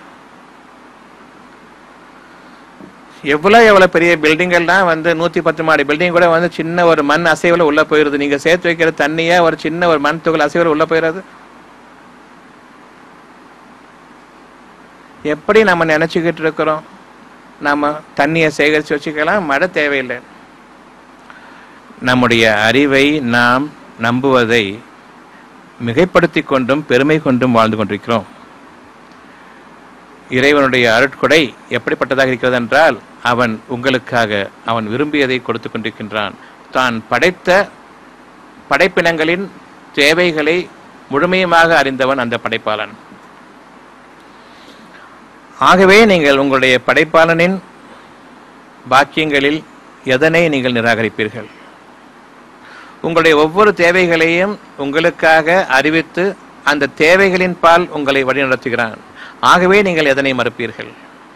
A: எவ்வளவு எவ்வளவு பெரிய பில்டிங் எல்லாம் வந்து நூத்தி பத்து மாடி பில்டிங் கூட வந்து சின்ன ஒரு மண் அசைவுல உள்ள போயிருது நீங்க சேர்த்து வைக்கிற தண்ணிய ஒரு சின்ன ஒரு மண் துகள் அசைவுல உள்ள போயிடாது எப்படி நம்ம நினைச்சுக்கிட்டு இருக்கிறோம் நாம தண்ணியை சேகரித்து வச்சுக்கலாம் மழை தேவையில்லை நம்முடைய அறிவை நாம் நம்புவதை மிகைப்படுத்தி கொண்டும் பெருமை கொண்டும் வாழ்ந்து கொண்டிருக்கிறோம் இறைவனுடைய அருட்கொடை எப்படிப்பட்டதாக இருக்கிறது என்றால் அவன் உங்களுக்காக அவன் விரும்பியதை கொடுத்து கொண்டிருக்கின்றான் தான் படைத்த படைப்பினங்களின் தேவைகளை முழுமையுமாக அறிந்தவன் அந்த படைப்பாளன் ஆகவே நீங்கள் உங்களுடைய படைப்பாளனின் பாக்கியங்களில் எதனை நீங்கள் நிராகரிப்பீர்கள் உங்களுடைய ஒவ்வொரு தேவைகளையும் உங்களுக்காக அறிவித்து அந்த தேவைகளின் பால் உங்களை வழிநடத்துகிறான் ஆகவே நீங்கள் எதனை மறுப்பீர்கள்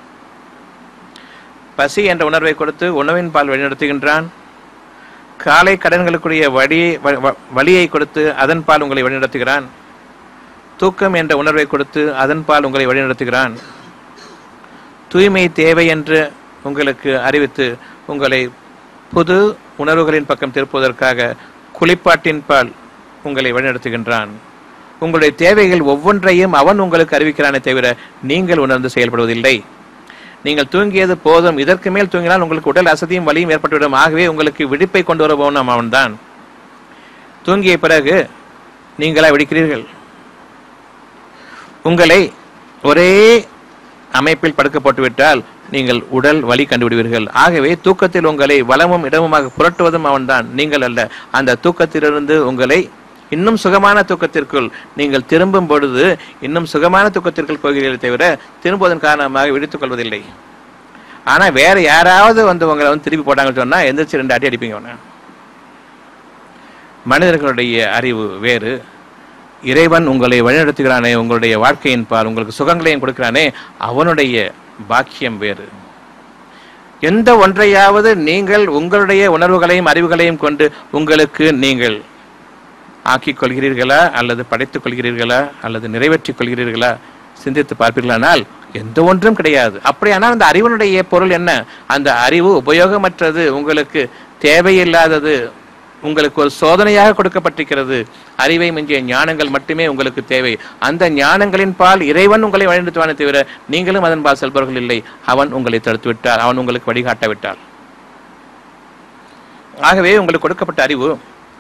A: பசி என்ற உணர்வை கொடுத்து உணவின் பால் வழிநடத்துகின்றான் காலை கடன்களுக்குரிய வழியை வ- வ- வழியை கொடுத்து அதன் பால் உங்களை வழிநடத்துகிறான் தூக்கம் என்ற உணர்வை கொடுத்து அதன் பால் உங்களை வழிநடத்துகிறான் தூய்மை தேவை என்று உங்களுக்கு அறிவித்து உங்களை புது உணர்வுகளின் பக்கம் திருப்புவதற்காக குளிப்பாட்டின் பால் உங்களை வழிநடத்துகின்றான் உங்களுடைய தேவைகள் ஒவ்வொன்றையும் அவன் உங்களுக்கு அறிவிக்கிறானே தவிர நீங்கள் உணர்ந்து செயல்படுவதில்லை நீங்கள் தூங்கியது போதும் இதற்கு மேல் தூங்கினால் உங்களுக்கு உடல் அசதியும் வலியும் ஏற்பட்டுவிடும் ஆகவே உங்களுக்கு விழிப்பை கொண்டு வருபவனும் அவன்தான் தூங்கிய பிறகு நீங்களா விழிக்கிறீர்கள் உங்களை ஒரே அமைப்பில் படுக்க போட்டுவிட்டால் நீங்கள் உடல் வலி கண்டுவிடுவீர்கள் ஆகவே தூக்கத்தில் உங்களை வலமும் இடமுமாக புரட்டுவதும் அவன்தான் நீங்கள் அல்ல அந்த தூக்கத்திலிருந்து உங்களை இன்னும் சுகமான தூக்கத்திற்குள் நீங்கள் திரும்பும் பொழுது இன்னும் சுகமான தூக்கத்திற்குள் போகிறீர்களே தவிர திரும்புவதன் காரணமாக விடுத்துக் கொள்வதில்லை ஆனா வேற யாராவது வந்து உங்களை வந்து திருப்பி போட்டாங்கன்னு சொன்னா எந்திரிச்சு ரெண்டு அடி அடிப்பீங்க அவனை மனிதர்களுடைய அறிவு வேறு இறைவன் உங்களை வழிநடத்துகிறானே உங்களுடைய வாழ்க்கையின் பால் உங்களுக்கு சுகங்களையும் கொடுக்கிறானே அவனுடைய பாக்கியம் வேறு எந்த ஒன்றையாவது நீங்கள் உங்களுடைய உணர்வுகளையும் அறிவுகளையும் கொண்டு உங்களுக்கு நீங்கள் ஆக்கிக் கொள்கிறீர்களா அல்லது படைத்துக் கொள்கிறீர்களா அல்லது நிறைவேற்றிக் கொள்கிறீர்களா சிந்தித்து பார்ப்பீர்களானால் எந்த ஒன்றும் கிடையாது அப்படியானால் அந்த அறிவனுடைய பொருள் என்ன அந்த அறிவு உபயோகமற்றது உங்களுக்கு தேவையில்லாதது உங்களுக்கு ஒரு சோதனையாக கொடுக்கப்பட்டிருக்கிறது அறிவை மிஞ்சிய ஞானங்கள் மட்டுமே உங்களுக்கு தேவை அந்த ஞானங்களின் பால் இறைவன் உங்களை வழிநடத்துவானே தவிர நீங்களும் அதன் பால் செல்பவர்கள் இல்லை அவன் உங்களை தடுத்து விட்டார் அவன் உங்களுக்கு வழிகாட்ட விட்டார் ஆகவே உங்களுக்கு கொடுக்கப்பட்ட அறிவு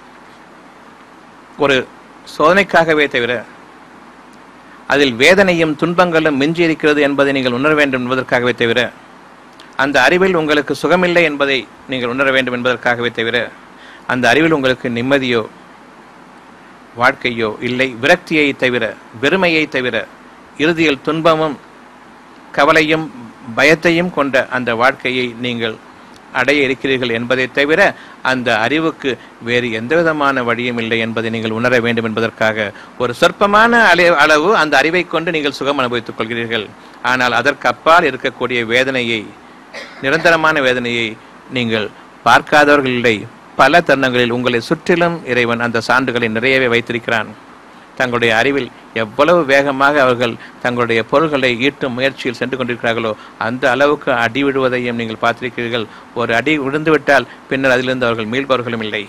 A: ஒரு சோதனைக்காகவே தவிர அதில் வேதனையும் துன்பங்களும் மிஞ்சி இருக்கிறது என்பதை நீங்கள் உணர வேண்டும் என்பதற்காகவே தவிர அந்த அறிவில் உங்களுக்கு சுகமில்லை என்பதை நீங்கள் உணர வேண்டும் என்பதற்காகவே தவிர அந்த அறிவில் உங்களுக்கு நிம்மதியோ வாழ்க்கையோ இல்லை விரக்தியை தவிர வெறுமையை தவிர இறுதியில் துன்பமும் கவலையும் பயத்தையும் கொண்ட அந்த வாழ்க்கையை நீங்கள் அடைய இருக்கிறீர்கள் என்பதை தவிர அந்த அறிவுக்கு வேறு எந்த விதமான வழியும் இல்லை என்பதை நீங்கள் உணர வேண்டும் என்பதற்காக ஒரு சொற்பமான அளவு அளவு அந்த அறிவை கொண்டு நீங்கள் சுகம் அனுபவித்துக் கொள்கிறீர்கள் ஆனால் அதற்கு அப்பால் இருக்கக்கூடிய வேதனையை நிரந்தரமான வேதனையை நீங்கள் பார்க்காதவர்கள் இல்லை பல தருணங்களில் உங்களை சுற்றிலும் இறைவன் அந்த சான்றுகளை நிறையவே வைத்திருக்கிறான் தங்களுடைய அறிவில் எவ்வளவு வேகமாக அவர்கள் தங்களுடைய பொருள்களை ஈட்டும் முயற்சியில் சென்று கொண்டிருக்கிறார்களோ அந்த அளவுக்கு அடி விடுவதையும் நீங்கள் பார்த்திருக்கிறீர்கள் ஒரு அடி விழுந்துவிட்டால் பின்னர் அதிலிருந்து அவர்கள் மீள்பவர்களும் இல்லை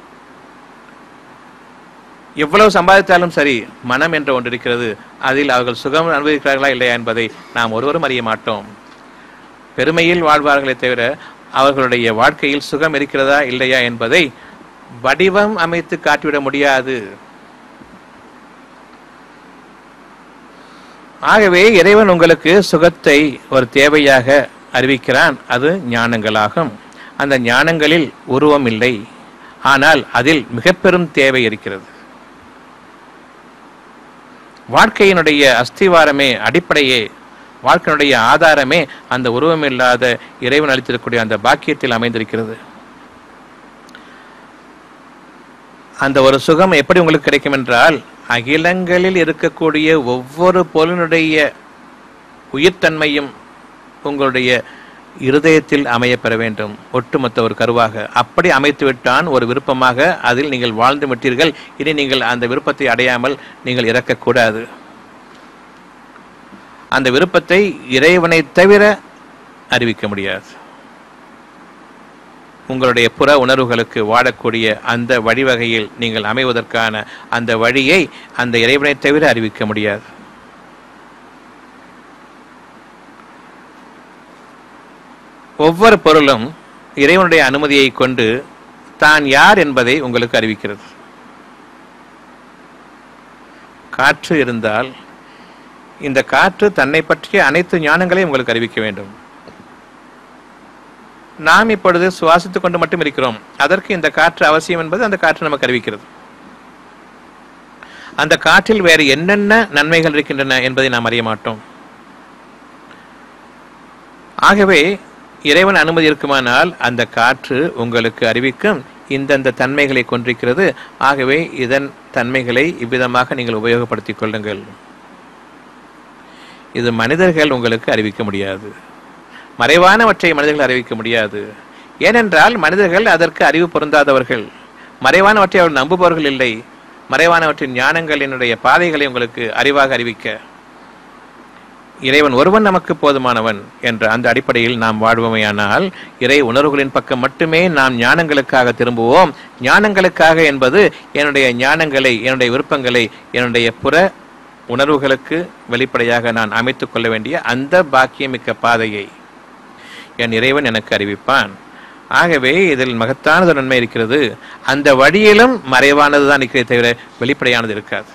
A: எவ்வளவு சம்பாதித்தாலும் சரி மனம் என்ற ஒன்று இருக்கிறது அதில் அவர்கள் சுகம் அனுபவிக்கிறார்களா இல்லையா என்பதை நாம் ஒருவரும் அறிய மாட்டோம் பெருமையில் வாழ்வார்களே தவிர அவர்களுடைய வாழ்க்கையில் சுகம் இருக்கிறதா இல்லையா என்பதை வடிவம் அமைத்து காட்டிவிட முடியாது ஆகவே இறைவன் உங்களுக்கு சுகத்தை ஒரு தேவையாக அறிவிக்கிறான் அது ஞானங்களாகும் அந்த ஞானங்களில் உருவம் இல்லை ஆனால் அதில் மிக பெரும் தேவை இருக்கிறது வாழ்க்கையினுடைய அஸ்திவாரமே அடிப்படையே வாழ்க்கையினுடைய ஆதாரமே அந்த உருவமில்லாத இறைவன் அளித்திருக்கக்கூடிய அந்த பாக்கியத்தில் அமைந்திருக்கிறது அந்த ஒரு சுகம் எப்படி உங்களுக்கு கிடைக்கும் என்றால் அகிலங்களில் இருக்கக்கூடிய ஒவ்வொரு பொருளினுடைய உயிர்த்தன்மையும் உங்களுடைய இருதயத்தில் அமையப்பெற வேண்டும் ஒட்டுமொத்த ஒரு கருவாக அப்படி அமைத்து விட்டான் ஒரு விருப்பமாக அதில் நீங்கள் வாழ்ந்து விட்டீர்கள் இனி நீங்கள் அந்த விருப்பத்தை அடையாமல் நீங்கள் இறக்கக்கூடாது அந்த விருப்பத்தை இறைவனை தவிர அறிவிக்க முடியாது உங்களுடைய புற உணர்வுகளுக்கு வாழக்கூடிய அந்த வழிவகையில் நீங்கள் அமைவதற்கான அந்த வழியை அந்த இறைவனை தவிர அறிவிக்க முடியாது ஒவ்வொரு பொருளும் இறைவனுடைய அனுமதியை கொண்டு தான் யார் என்பதை உங்களுக்கு அறிவிக்கிறது காற்று இருந்தால் இந்த காற்று தன்னை பற்றிய அனைத்து ஞானங்களையும் உங்களுக்கு அறிவிக்க வேண்டும் நாம் இப்பொழுது சுவாசித்துக் கொண்டு மட்டும் இருக்கிறோம் அதற்கு இந்த காற்று அவசியம் என்பது அந்த காற்று நமக்கு அறிவிக்கிறது அந்த காற்றில் வேறு என்னென்ன நன்மைகள் இருக்கின்றன என்பதை நாம் அறிய மாட்டோம் ஆகவே இறைவன் அனுமதி இருக்குமானால் அந்த காற்று உங்களுக்கு அறிவிக்கும் இந்தந்த தன்மைகளை கொண்டிருக்கிறது ஆகவே இதன் தன்மைகளை இவ்விதமாக நீங்கள் உபயோகப்படுத்திக் கொள்ளுங்கள் இது மனிதர்கள் உங்களுக்கு அறிவிக்க முடியாது மறைவானவற்றை மனிதர்கள் அறிவிக்க முடியாது ஏனென்றால் மனிதர்கள் அதற்கு அறிவு பொருந்தாதவர்கள் மறைவானவற்றை அவர்கள் நம்புபவர்கள் இல்லை மறைவானவற்றின் ஞானங்களினுடைய பாதைகளை உங்களுக்கு அறிவாக அறிவிக்க இறைவன் ஒருவன் நமக்கு போதுமானவன் என்ற அந்த அடிப்படையில் நாம் வாழ்வோமையானால் இறை உணர்வுகளின் பக்கம் மட்டுமே நாம் ஞானங்களுக்காக திரும்புவோம் ஞானங்களுக்காக என்பது என்னுடைய ஞானங்களை என்னுடைய விருப்பங்களை என்னுடைய புற உணர்வுகளுக்கு வெளிப்படையாக நான் அமைத்துக் கொள்ள வேண்டிய அந்த பாக்கியமிக்க பாதையை என் இறைவன் எனக்கு அறிவிப்பான் ஆகவே இதில் மகத்தானது நன்மை இருக்கிறது அந்த வழியிலும் மறைவானது தான் இருக்கிறதே தவிர வெளிப்படையானது இருக்காது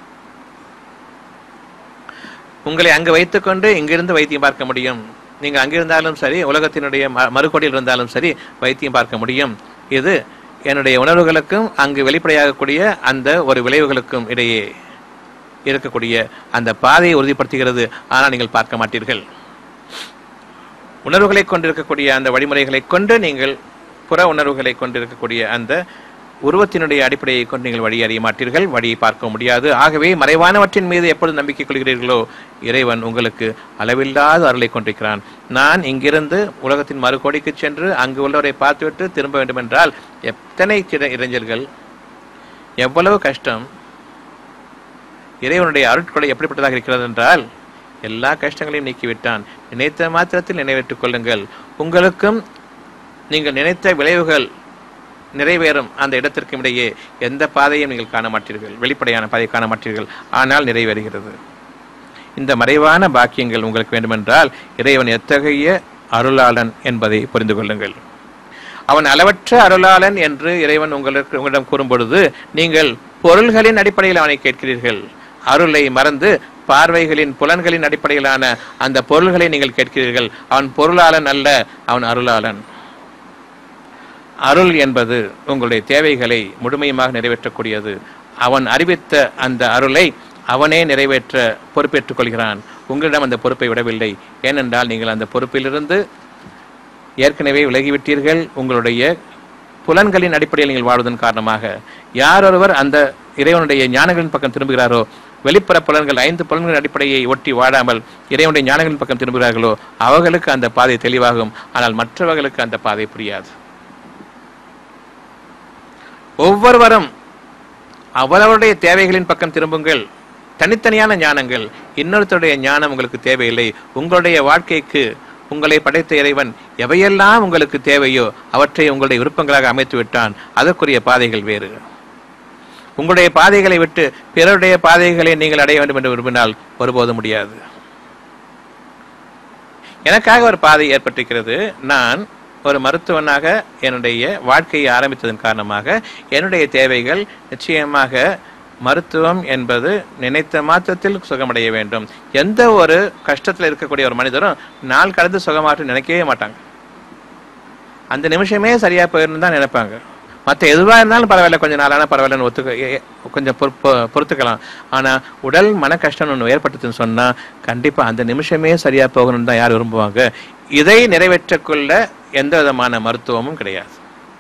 A: உங்களை அங்கு வைத்துக்கொண்டு இங்கிருந்து வைத்தியம் பார்க்க முடியும் நீங்க அங்கிருந்தாலும் சரி உலகத்தினுடைய ம- மறுகோடியில் இருந்தாலும் சரி வைத்தியம் பார்க்க முடியும் இது என்னுடைய உணர்வுகளுக்கும் அங்கு வெளிப்படையாகக்கூடிய அந்த ஒரு விளைவுகளுக்கும் இடையே இருக்கக்கூடிய அந்த பாதையை உறுதிப்படுத்துகிறது ஆனால் நீங்கள் பார்க்க மாட்டீர்கள் உணர்வுகளை கொண்டிருக்கக்கூடிய அந்த வழிமுறைகளை கொண்டு நீங்கள் புற உணர்வுகளை கொண்டிருக்கக்கூடிய அந்த உருவத்தினுடைய அடிப்படையை கொண்டு நீங்கள் வழி அறிய மாட்டீர்கள் வழியை பார்க்க முடியாது ஆகவே மறைவானவற்றின் மீது எப்பொழுது நம்பிக்கை கொள்கிறீர்களோ இறைவன் உங்களுக்கு அளவில்லாத அருளை கொண்டிருக்கிறான் நான் இங்கிருந்து உலகத்தின் மறுகோடிக்கு சென்று அங்கு உள்ளவரை பார்த்துவிட்டு திரும்ப வேண்டும் என்றால் எத்தனை சிற- இளைஞர்கள் எவ்வளவு கஷ்டம் இறைவனுடைய அருட்கொடை எப்படிப்பட்டதாக இருக்கிறது என்றால் எல்லா கஷ்டங்களையும் நீக்கிவிட்டான் நினைத்த மாத்திரத்தில் நிறைவேற்றிக் கொள்ளுங்கள் உங்களுக்கும் நீங்கள் நினைத்த விளைவுகள் நிறைவேறும் அந்த இடத்திற்கும் இடையே எந்த பாதையும் நீங்கள் காண மாட்டீர்கள் வெளிப்படையான பாதையை காண மாட்டீர்கள் ஆனால் நிறைவேறுகிறது இந்த மறைவான பாக்கியங்கள் உங்களுக்கு வேண்டுமென்றால் இறைவன் எத்தகைய அருளாளன் என்பதை புரிந்து கொள்ளுங்கள் அவன் அளவற்ற அருளாளன் என்று இறைவன் உங்களுக்கு உங்களிடம் கூறும் பொழுது நீங்கள் பொருள்களின் அடிப்படையில் அவனை கேட்கிறீர்கள் அருளை மறந்து பார்வைகளின் புலன்களின் அடிப்படையிலான அந்த பொருள்களை நீங்கள் கேட்கிறீர்கள் அவன் பொருளாளன் அல்ல அவன் அருளாளன் அருள் என்பது உங்களுடைய தேவைகளை முழுமையுமாக நிறைவேற்றக்கூடியது அவன் அறிவித்த அந்த அருளை அவனே நிறைவேற்ற பொறுப்பேற்றுக் கொள்கிறான் உங்களிடம் அந்த பொறுப்பை விடவில்லை ஏனென்றால் நீங்கள் அந்த பொறுப்பிலிருந்து ஏற்கனவே விலகிவிட்டீர்கள் உங்களுடைய புலன்களின் அடிப்படையில் நீங்கள் வாழ்வதன் காரணமாக யார் ஒருவர் அந்த இறைவனுடைய ஞானங்களின் பக்கம் திரும்புகிறாரோ வெளிப்புற புலன்கள் ஐந்து புலன்களின் அடிப்படையை ஒட்டி வாழாமல் இறைவனுடைய ஞானங்களின் பக்கம் திரும்புகிறார்களோ அவர்களுக்கு அந்த பாதை தெளிவாகும் ஆனால் மற்றவர்களுக்கு அந்த பாதை புரியாது ஒவ்வொருவரும் அவரவருடைய தேவைகளின் பக்கம் திரும்புங்கள் தனித்தனியான ஞானங்கள் இன்னொருத்தருடைய ஞானம் உங்களுக்கு தேவையில்லை உங்களுடைய வாழ்க்கைக்கு உங்களை படைத்த இறைவன் எவையெல்லாம் உங்களுக்கு தேவையோ அவற்றை உங்களுடைய விருப்பங்களாக அமைத்து விட்டான் அதற்குரிய பாதைகள் வேறு உங்களுடைய பாதைகளை விட்டு பிறருடைய பாதைகளை நீங்கள் அடைய வேண்டும் என்று விரும்பினால் ஒருபோதும் முடியாது எனக்காக ஒரு பாதை ஏற்பட்டிருக்கிறது நான் ஒரு மருத்துவனாக என்னுடைய வாழ்க்கையை ஆரம்பித்ததன் காரணமாக என்னுடைய தேவைகள் நிச்சயமாக மருத்துவம் என்பது நினைத்த மாத்திரத்தில் சுகமடைய வேண்டும் எந்த ஒரு கஷ்டத்தில் இருக்கக்கூடிய ஒரு மனிதரும் நாள் கடந்து சுகமாற்ற நினைக்கவே மாட்டாங்க அந்த நிமிஷமே சரியா போயிருந்தா தான் நினைப்பாங்க மற்ற எதுவாக இருந்தாலும் பரவாயில்ல கொஞ்சம் நாளான பரவாயில்லன்னு ஒத்துக்க ஏ- ஏ- கொஞ்சம் பொறு- பொ- பொறுத்துக்கலாம் ஆனா உடல் மன கஷ்டம் ஒன்று ஏற்பட்டுச்சுன்னு சொன்னா கண்டிப்பா அந்த நிமிஷமே சரியா போகணும்னு தான் யார் விரும்புவாங்க இதை நிறைவேற்றக்குள்ள எந்த விதமான மருத்துவமும் கிடையாது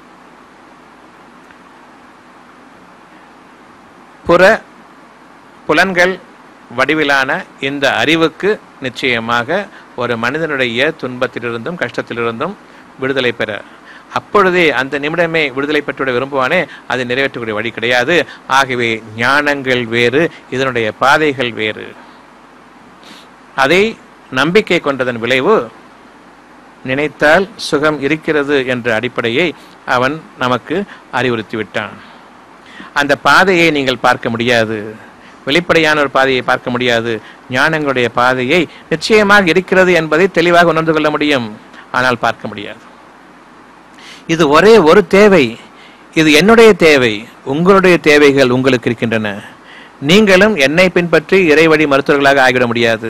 A: புற புலன்கள் வடிவிலான இந்த அறிவுக்கு நிச்சயமாக ஒரு மனிதனுடைய துன்பத்திலிருந்தும் கஷ்டத்திலிருந்தும் விடுதலை பெற அப்பொழுதே அந்த நிமிடமே விடுதலை பெற்றுவிட விரும்புவானே அதை நிறைவேற்றக்கூடிய வழி கிடையாது ஆகவே ஞானங்கள் வேறு இதனுடைய பாதைகள் வேறு அதை நம்பிக்கை கொண்டதன் விளைவு நினைத்தால் சுகம் இருக்கிறது என்ற அடிப்படையை அவன் நமக்கு அறிவுறுத்தி விட்டான் அந்த பாதையை நீங்கள் பார்க்க முடியாது வெளிப்படையான ஒரு பாதையை பார்க்க முடியாது ஞானங்களுடைய பாதையை நிச்சயமாக இருக்கிறது என்பதை தெளிவாக உணர்ந்து கொள்ள முடியும் ஆனால் பார்க்க முடியாது இது ஒரே ஒரு தேவை இது என்னுடைய தேவை உங்களுடைய தேவைகள் உங்களுக்கு இருக்கின்றன நீங்களும் என்னை பின்பற்றி இறைவழி மருத்துவர்களாக ஆகிவிட முடியாது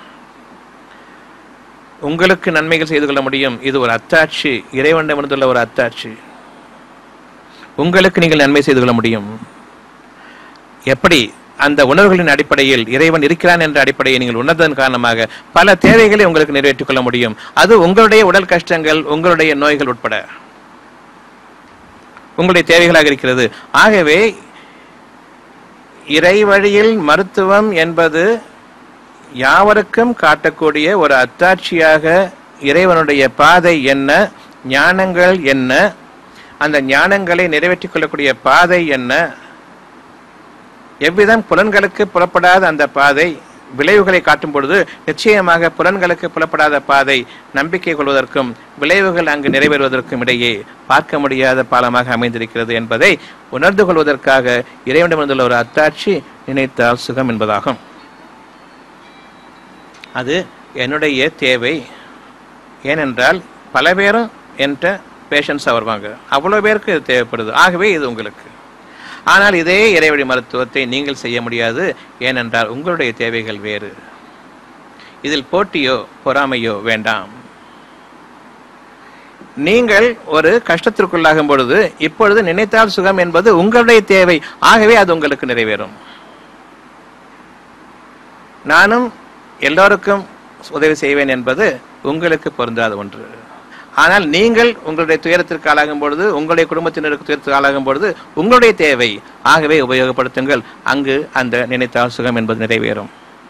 A: உங்களுக்கு நன்மைகள் செய்து கொள்ள முடியும் இது ஒரு அத்தாட்சி இறைவனிடமிருந்துள்ள ஒரு அத்தாட்சி உங்களுக்கு நீங்கள் நன்மை செய்து கொள்ள முடியும் எப்படி அந்த உணர்வுகளின் அடிப்படையில் இறைவன் இருக்கிறான் என்ற அடிப்படையை நீங்கள் உணர்ந்ததன் காரணமாக பல தேவைகளை உங்களுக்கு நிறைவேற்றிக் கொள்ள முடியும் அது உங்களுடைய உடல் கஷ்டங்கள் உங்களுடைய நோய்கள் உட்பட உங்களுடைய தேவைகளாக இருக்கிறது ஆகவே இறை வழியில் மருத்துவம் என்பது யாவருக்கும் காட்டக்கூடிய ஒரு அத்தாட்சியாக இறைவனுடைய பாதை என்ன ஞானங்கள் என்ன அந்த ஞானங்களை நிறைவேற்றிக் கொள்ளக்கூடிய பாதை என்ன எவ்விதம் புலன்களுக்கு புலப்படாத அந்த பாதை விளைவுகளை காட்டும் பொழுது நிச்சயமாக புலன்களுக்கு புலப்படாத பாதை நம்பிக்கை கொள்வதற்கும் விளைவுகள் அங்கு நிறைவேறுவதற்கும் இடையே பார்க்க முடியாத பாலமாக அமைந்திருக்கிறது என்பதை உணர்ந்து கொள்வதற்காக இறைவனிடமிருந்துள்ள ஒரு அத்தாட்சி நினைத்தால் சுகம் என்பதாகும் அது என்னுடைய தேவை ஏனென்றால் பல பேரும் என்ற பேஷண்ட்ஸாக வருவாங்க அவ்வளோ பேருக்கு இது தேவைப்படுது ஆகவே இது உங்களுக்கு ஆனால் இதே இறைவழி மருத்துவத்தை நீங்கள் செய்ய முடியாது ஏனென்றால் உங்களுடைய தேவைகள் வேறு இதில் போட்டியோ பொறாமையோ வேண்டாம் நீங்கள் ஒரு கஷ்டத்திற்குள்ளாகும் பொழுது இப்பொழுது நினைத்தால் சுகம் என்பது உங்களுடைய தேவை ஆகவே அது உங்களுக்கு நிறைவேறும் நானும் எல்லோருக்கும் உதவி செய்வேன் என்பது உங்களுக்கு பொருந்தாத ஒன்று ஆனால் நீங்கள் உங்களுடைய துயரத்திற்கு ஆளாகும் பொழுது உங்களுடைய குடும்பத்தினருக்கு துயரத்திற்கு ஆளாகும் பொழுது உங்களுடைய தேவை ஆகவே உபயோகப்படுத்துங்கள் அங்கு அந்த நினைத்தால் சுகம் என்பது நிறைவேறும்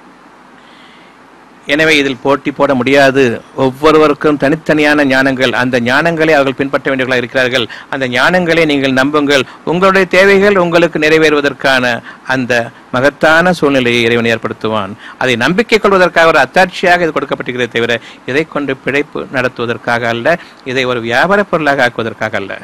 A: எனவே இதில் போட்டி போட முடியாது ஒவ்வொருவருக்கும் தனித்தனியான ஞானங்கள் அந்த ஞானங்களை அவர்கள் பின்பற்ற வேண்டியவர்களாக இருக்கிறார்கள் அந்த ஞானங்களை நீங்கள் நம்புங்கள் உங்களுடைய தேவைகள் உங்களுக்கு நிறைவேறுவதற்கான அந்த மகத்தான சூழ்நிலையை இறைவன் ஏற்படுத்துவான் அதை நம்பிக்கை கொள்வதற்காக ஒரு அத்தாட்சியாக இது கொடுக்கப்பட்டிருக்கிறதே தவிர இதை கொண்டு பிழைப்பு நடத்துவதற்காக அல்ல இதை ஒரு வியாபார பொருளாக ஆக்குவதற்காக அல்ல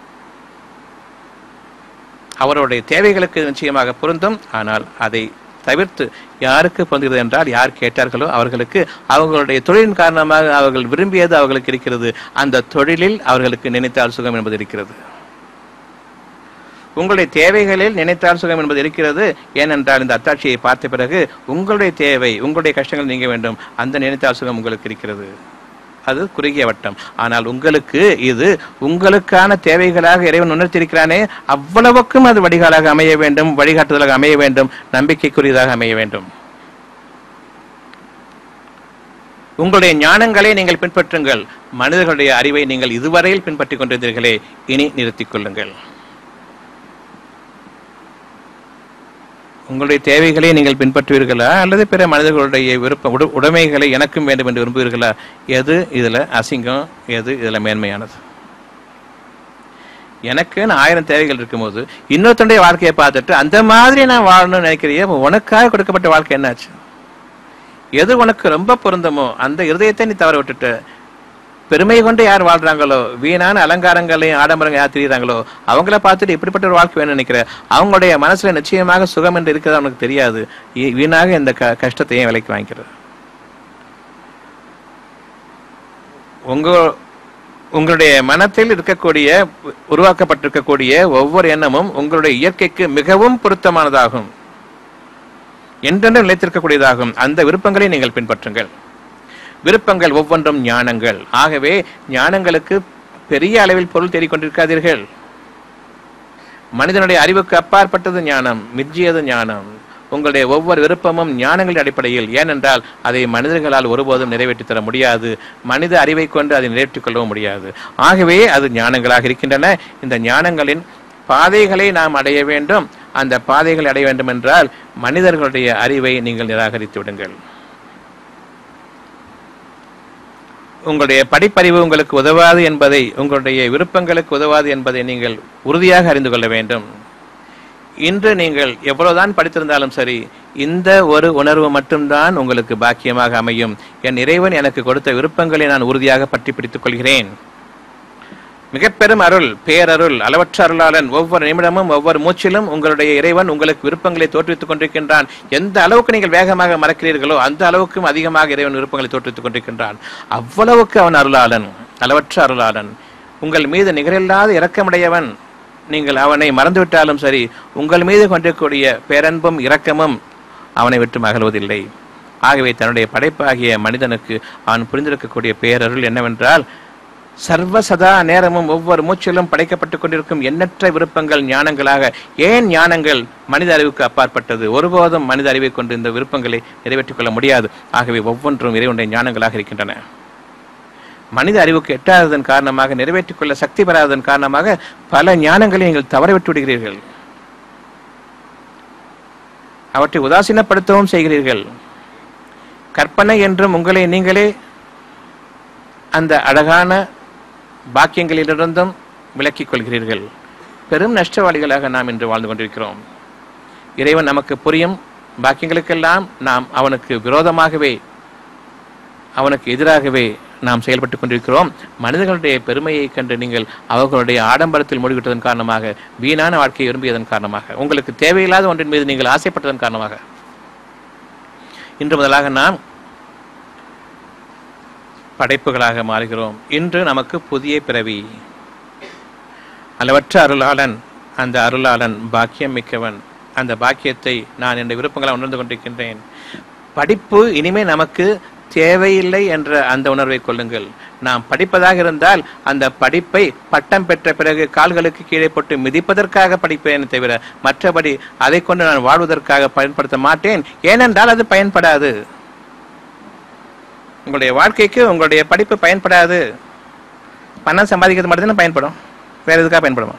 A: அவருடைய தேவைகளுக்கு இது நிச்சயமாக பொருந்தும் ஆனால் அதை தவிர்த்து யாருக்கு பொருந்துகிறது என்றால் யார் கேட்டார்களோ அவர்களுக்கு அவர்களுடைய தொழிலின் காரணமாக அவர்கள் விரும்பியது அவர்களுக்கு இருக்கிறது அந்த தொழிலில் அவர்களுக்கு நினைத்தால் சுகம் என்பது இருக்கிறது உங்களுடைய தேவைகளில் நினைத்தால் சுகம் என்பது இருக்கிறது ஏனென்றால் இந்த அத்தாட்சியை பார்த்த பிறகு உங்களுடைய தேவை உங்களுடைய கஷ்டங்கள் நீங்க வேண்டும் அந்த நினைத்தால் சுகம் உங்களுக்கு இருக்கிறது அது குறுகிய வட்டம் ஆனால் உங்களுக்கு இது உங்களுக்கான தேவைகளாக இறைவன் உணர்த்தியிருக்கிறானே அவ்வளவுக்கும் அது வடிகாலாக அமைய வேண்டும் வழிகாட்டுதலாக அமைய வேண்டும் நம்பிக்கைக்குரியதாக அமைய வேண்டும் உங்களுடைய ஞானங்களை நீங்கள் பின்பற்றுங்கள் மனிதர்களுடைய அறிவை நீங்கள் இதுவரையில் பின்பற்றிக் கொண்டிருந்தீர்களே இனி நிறுத்திக் கொள்ளுங்கள் உங்களுடைய தேவைகளை நீங்கள் பின்பற்றுவீர்களா அல்லது பிற மனிதர்களுடைய விருப்ப உட- உடைமைகளை எனக்கும் வேண்டும் என்று விரும்புவீர்களா எது இதுல அசிங்கம் எது இதுல மேன்மையானது எனக்குன்னு ஆயிரம் தேவைகள் இருக்கும்போது இன்னொருத்தனுடைய வாழ்க்கையை பார்த்துட்டு அந்த மாதிரி நான் வாழணும்னு நினைக்கிறியே அப்ப உனக்காக கொடுக்கப்பட்ட வாழ்க்கை என்னாச்சு எது உனக்கு ரொம்ப பொருந்தமோ அந்த இருதயத்தை நீ தவற விட்டுட்ட பெருமை கொண்டு யார் வாழ்றாங்களோ வீணான அலங்காரங்களையும் ஆடம்பரங்கள் யார் திரியிறாங்களோ அவங்கள பார்த்துட்டு இப்படிப்பட்ட ஒரு வாழ்க்கை வேணும்னு நினைக்கிற அவங்களுடைய மனசுல நிச்சயமாக சுகம் என்று இருக்கிறது அவனுக்கு தெரியாது இ- வீணாக இந்த க கஷ்டத்தையும் விலைக்கு வாங்கிக்கிறது உங்க உங்களுடைய மனத்தில் இருக்கக்கூடிய உருவாக்கப்பட்டிருக்கக்கூடிய ஒவ்வொரு எண்ணமும் உங்களுடைய இயற்கைக்கு மிகவும் பொருத்தமானதாகும் என்றென்றும் நிலைத்திருக்கக்கூடியதாகும் அந்த விருப்பங்களை நீங்கள் பின்பற்றுங்கள் விருப்பங்கள் ஒவ்வொன்றும் ஞானங்கள் ஆகவே ஞானங்களுக்கு பெரிய அளவில் பொருள் தேடிக்கொண்டிருக்காதீர்கள் மனிதனுடைய அறிவுக்கு அப்பாற்பட்டது ஞானம் மிஞ்சியது ஞானம் உங்களுடைய ஒவ்வொரு விருப்பமும் ஞானங்களின் அடிப்படையில் ஏனென்றால் அதை மனிதர்களால் ஒருபோதும் நிறைவேற்றித் தர முடியாது மனித அறிவை கொண்டு அதை நிறைவேற்றிக் கொள்ளவும் முடியாது ஆகவே அது ஞானங்களாக இருக்கின்றன இந்த ஞானங்களின் பாதைகளை நாம் அடைய வேண்டும் அந்த பாதைகளை அடைய வேண்டும் என்றால் மனிதர்களுடைய அறிவை நீங்கள் நிராகரித்து விடுங்கள் உங்களுடைய படிப்பறிவு உங்களுக்கு உதவாது என்பதை உங்களுடைய விருப்பங்களுக்கு உதவாது என்பதை நீங்கள் உறுதியாக அறிந்து கொள்ள வேண்டும் இன்று நீங்கள் எவ்வளவுதான் படித்திருந்தாலும் சரி இந்த ஒரு உணர்வு மட்டும்தான் உங்களுக்கு பாக்கியமாக அமையும் என் இறைவன் எனக்கு கொடுத்த விருப்பங்களை நான் உறுதியாக பற்றி பிடித்துக் கொள்கிறேன் மிக பெரும் அருள் பேரருள் அளவற்ற அருளாளன் ஒவ்வொரு நிமிடமும் ஒவ்வொரு மூச்சிலும் உங்களுடைய இறைவன் உங்களுக்கு விருப்பங்களை தோற்றுவித்துக் கொண்டிருக்கின்றான் எந்த அளவுக்கு நீங்கள் வேகமாக மறக்கிறீர்களோ அந்த அளவுக்கும் அதிகமாக இறைவன் விருப்பங்களை தோற்றுவித்துக் கொண்டிருக்கின்றான் அவ்வளவுக்கு அவன் அருளாளன் அளவற்ற அருளாளன் உங்கள் மீது நிகரில்லாத இரக்கமுடையவன் நீங்கள் அவனை மறந்துவிட்டாலும் சரி உங்கள் மீது கொண்டிருக்கக்கூடிய பேரன்பும் இரக்கமும் அவனை விட்டு மகளுவதில்லை ஆகவே தன்னுடைய படைப்பாகிய மனிதனுக்கு அவன் புரிந்திருக்கக்கூடிய பேரருள் என்னவென்றால் சர்வ சதா நேரமும் ஒவ்வொரு மூச்சிலும் படைக்கப்பட்டுக் கொண்டிருக்கும் எண்ணற்ற விருப்பங்கள் ஞானங்களாக ஏன் ஞானங்கள் மனித அறிவுக்கு அப்பாற்பட்டது ஒருபோதும் மனித அறிவை கொண்டு இந்த விருப்பங்களை நிறைவேற்றிக் கொள்ள முடியாது ஆகவே ஒவ்வொன்றும் இறைவனுடைய ஞானங்களாக இருக்கின்றன மனித அறிவுக்கு எட்டாததன் காரணமாக நிறைவேற்றிக் கொள்ள சக்தி பெறாததன் காரணமாக பல ஞானங்களை நீங்கள் தவறவிட்டு விடுகிறீர்கள் அவற்றை உதாசீனப்படுத்தவும் செய்கிறீர்கள் கற்பனை என்றும் உங்களை நீங்களே அந்த அழகான பாக்கியங்களிலிருந்தும் விலக்கிக் கொள்கிறீர்கள் பெரும் நஷ்டவாளிகளாக நாம் இன்று வாழ்ந்து கொண்டிருக்கிறோம் இறைவன் நமக்கு புரியும் பாக்கியங்களுக்கெல்லாம் நாம் அவனுக்கு விரோதமாகவே அவனுக்கு எதிராகவே நாம் செயல்பட்டுக் கொண்டிருக்கிறோம் மனிதர்களுடைய பெருமையை கண்டு நீங்கள் அவர்களுடைய ஆடம்பரத்தில் மூழ்கிவிட்டதன் காரணமாக வீணான வாழ்க்கையை விரும்பியதன் காரணமாக உங்களுக்கு தேவையில்லாத ஒன்றின் மீது நீங்கள் ஆசைப்பட்டதன் காரணமாக இன்று முதலாக நாம் படைப்புகளாக மாறுகிறோம் இன்று நமக்கு புதிய பிறவி அளவற்ற அருளாளன் அந்த அருளாளன் பாக்கியம் மிக்கவன் அந்த பாக்கியத்தை நான் என்னுடைய விருப்பங்களை உணர்ந்து கொண்டிருக்கின்றேன் படிப்பு இனிமே நமக்கு தேவையில்லை என்ற அந்த உணர்வை கொள்ளுங்கள் நாம் படிப்பதாக இருந்தால் அந்த படிப்பை பட்டம் பெற்ற பிறகு கால்களுக்கு கீழே போட்டு மிதிப்பதற்காக படிப்பேன் தவிர மற்றபடி அதை கொண்டு நான் வாழ்வதற்காக பயன்படுத்த மாட்டேன் ஏனென்றால் அது பயன்படாது உங்களுடைய வாழ்க்கைக்கு உங்களுடைய படிப்பு பயன்படாது பணம் சம்பாதிக்கிறது மட்டும்தானே பயன்படும் வேற எதுக்காக பயன்படுமா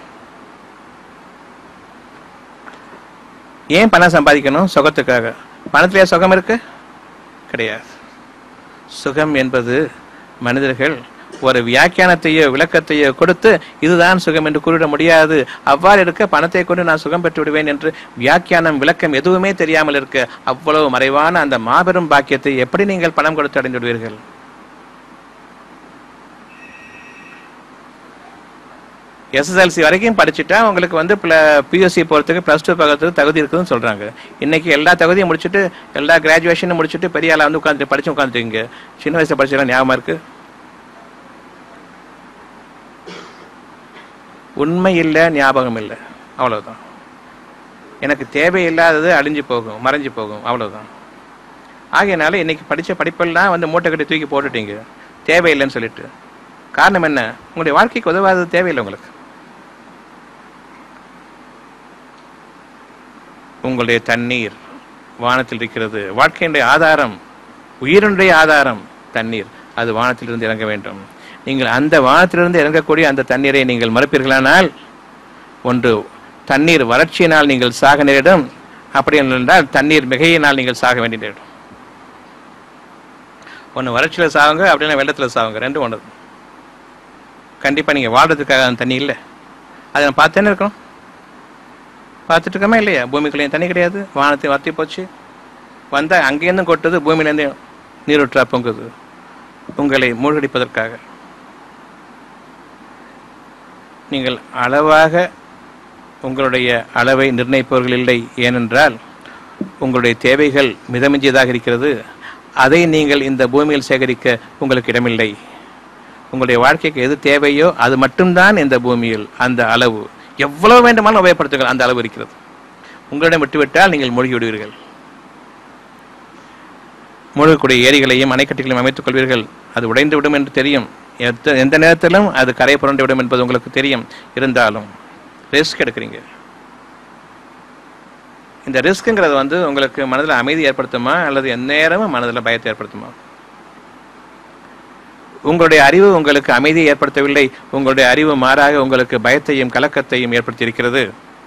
A: ஏன் பணம் சம்பாதிக்கணும் சுகத்துக்காக பணத்திலேயே சுகம் இருக்கு கிடையாது சுகம் என்பது மனிதர்கள் ஒரு வியாக்கியானத்தையோ விளக்கத்தையோ கொடுத்து இதுதான் சுகம் என்று கூறிட முடியாது அவ்வாறு இருக்க பணத்தை கொண்டு நான் சுகம் பெற்று விடுவேன் என்று வியாக்கியானம் விளக்கம் எதுவுமே தெரியாமல் இருக்க அவ்வளவு மறைவான அந்த மாபெரும் பாக்கியத்தை எப்படி நீங்கள் பணம் கொடுத்து அடைந்து விடுவீர்கள் எஸ்எஸ்எல்சி வரைக்கும் படிச்சுட்டா உங்களுக்கு வந்து பியூசி போகிறதுக்கு ப்ளஸ் டூ பார்க்கறதுக்கு தகுதி இருக்குதுன்னு சொல்கிறாங்க இன்னைக்கு எல்லா தகுதியும் முடிச்சுட்டு எல்லா கிராஜுவேஷனும் முடிச்சுட்டு பெரிய ஆளா வந்து உட்காந்துட்டு படிச்சு உட்காந்துருக்கீங்க சின்ன வயசுல படிச்சதெல்லாம் ஞாபகமா இருக்கு உண்மை இல்லை ஞாபகம் இல்லை அவ்வளவுதான் எனக்கு தேவையில்லாதது அழிஞ்சு போகும் மறைஞ்சு போகும் அவ்வளவுதான் ஆகையனால இன்னைக்கு படிச்ச படிப்பெல்லாம் வந்து மூட்டை கட்டி தூக்கி போட்டுட்டீங்க தேவையில்லைன்னு சொல்லிட்டு காரணம் என்ன உங்களுடைய வாழ்க்கைக்கு உதவாதது தேவையில்லை உங்களுக்கு உங்களுடைய தண்ணீர் வானத்தில் இருக்கிறது வாழ்க்கையினுடைய ஆதாரம் உயிரினுடைய ஆதாரம் தண்ணீர் அது வானத்திலிருந்து இறங்க வேண்டும் நீங்கள் அந்த வானத்திலிருந்து இறங்கக்கூடிய அந்த தண்ணீரை நீங்கள் மறுப்பீர்களானால் ஒன்று தண்ணீர் வறட்சியினால் நீங்கள் சாக நேரிடும் அப்படி என்றால் தண்ணீர் மிகையினால் நீங்கள் சாக வேண்டி நேரிடும் ஒன்று வறட்சியில் சாகுங்க அப்படின்னா வெள்ளத்தில் சாகுங்க ரெண்டும் ஒன்று கண்டிப்பாக நீங்கள் வாழ்றதுக்காக அந்த தண்ணி இல்லை அதை நான் பார்த்தேன்னு இருக்கணும் பார்த்துட்டு இருக்கோமா இல்லையா பூமிக்குள்ளேயும் தண்ணி கிடையாது வானத்தை வத்தி போச்சு வந்தால் அங்கேருந்தும் கொட்டுது பூமியிலேருந்து நீரூற்றா பொங்குது உங்களை மூழ்கடிப்பதற்காக நீங்கள் அளவாக உங்களுடைய அளவை நிர்ணயிப்பவர்கள் இல்லை ஏனென்றால் உங்களுடைய தேவைகள் மிதமிஞ்சியதாக இருக்கிறது அதை நீங்கள் இந்த பூமியில் சேகரிக்க உங்களுக்கு இடமில்லை உங்களுடைய வாழ்க்கைக்கு எது தேவையோ அது மட்டும்தான் இந்த பூமியில் அந்த அளவு எவ்வளவு வேண்டுமானாலும் உபயோகப்படுத்துங்கள் அந்த அளவு இருக்கிறது உங்களிடம் விட்டுவிட்டால் நீங்கள் மூழ்கி விடுவீர்கள் மூழ்கக்கூடிய ஏரிகளையும் அணைக்கட்டுகளையும் அமைத்துக் கொள்வீர்கள் அது உடைந்து விடும் என்று தெரியும் எத்த எந்த நேரத்திலும் அது கரை புரண்டு விடும் என்பது உங்களுக்கு தெரியும் இருந்தாலும் ரிஸ்க் எடுக்கிறீங்க இந்த ரிஸ்க்குங்கிறது வந்து உங்களுக்கு மனதில் அமைதி ஏற்படுத்துமா அல்லது எந்நேரமும் மனதில் பயத்தை ஏற்படுத்துமா உங்களுடைய அறிவு உங்களுக்கு அமைதியை ஏற்படுத்தவில்லை உங்களுடைய அறிவு மாறாக உங்களுக்கு பயத்தையும் கலக்கத்தையும் ஏற்படுத்தியிருக்கிறது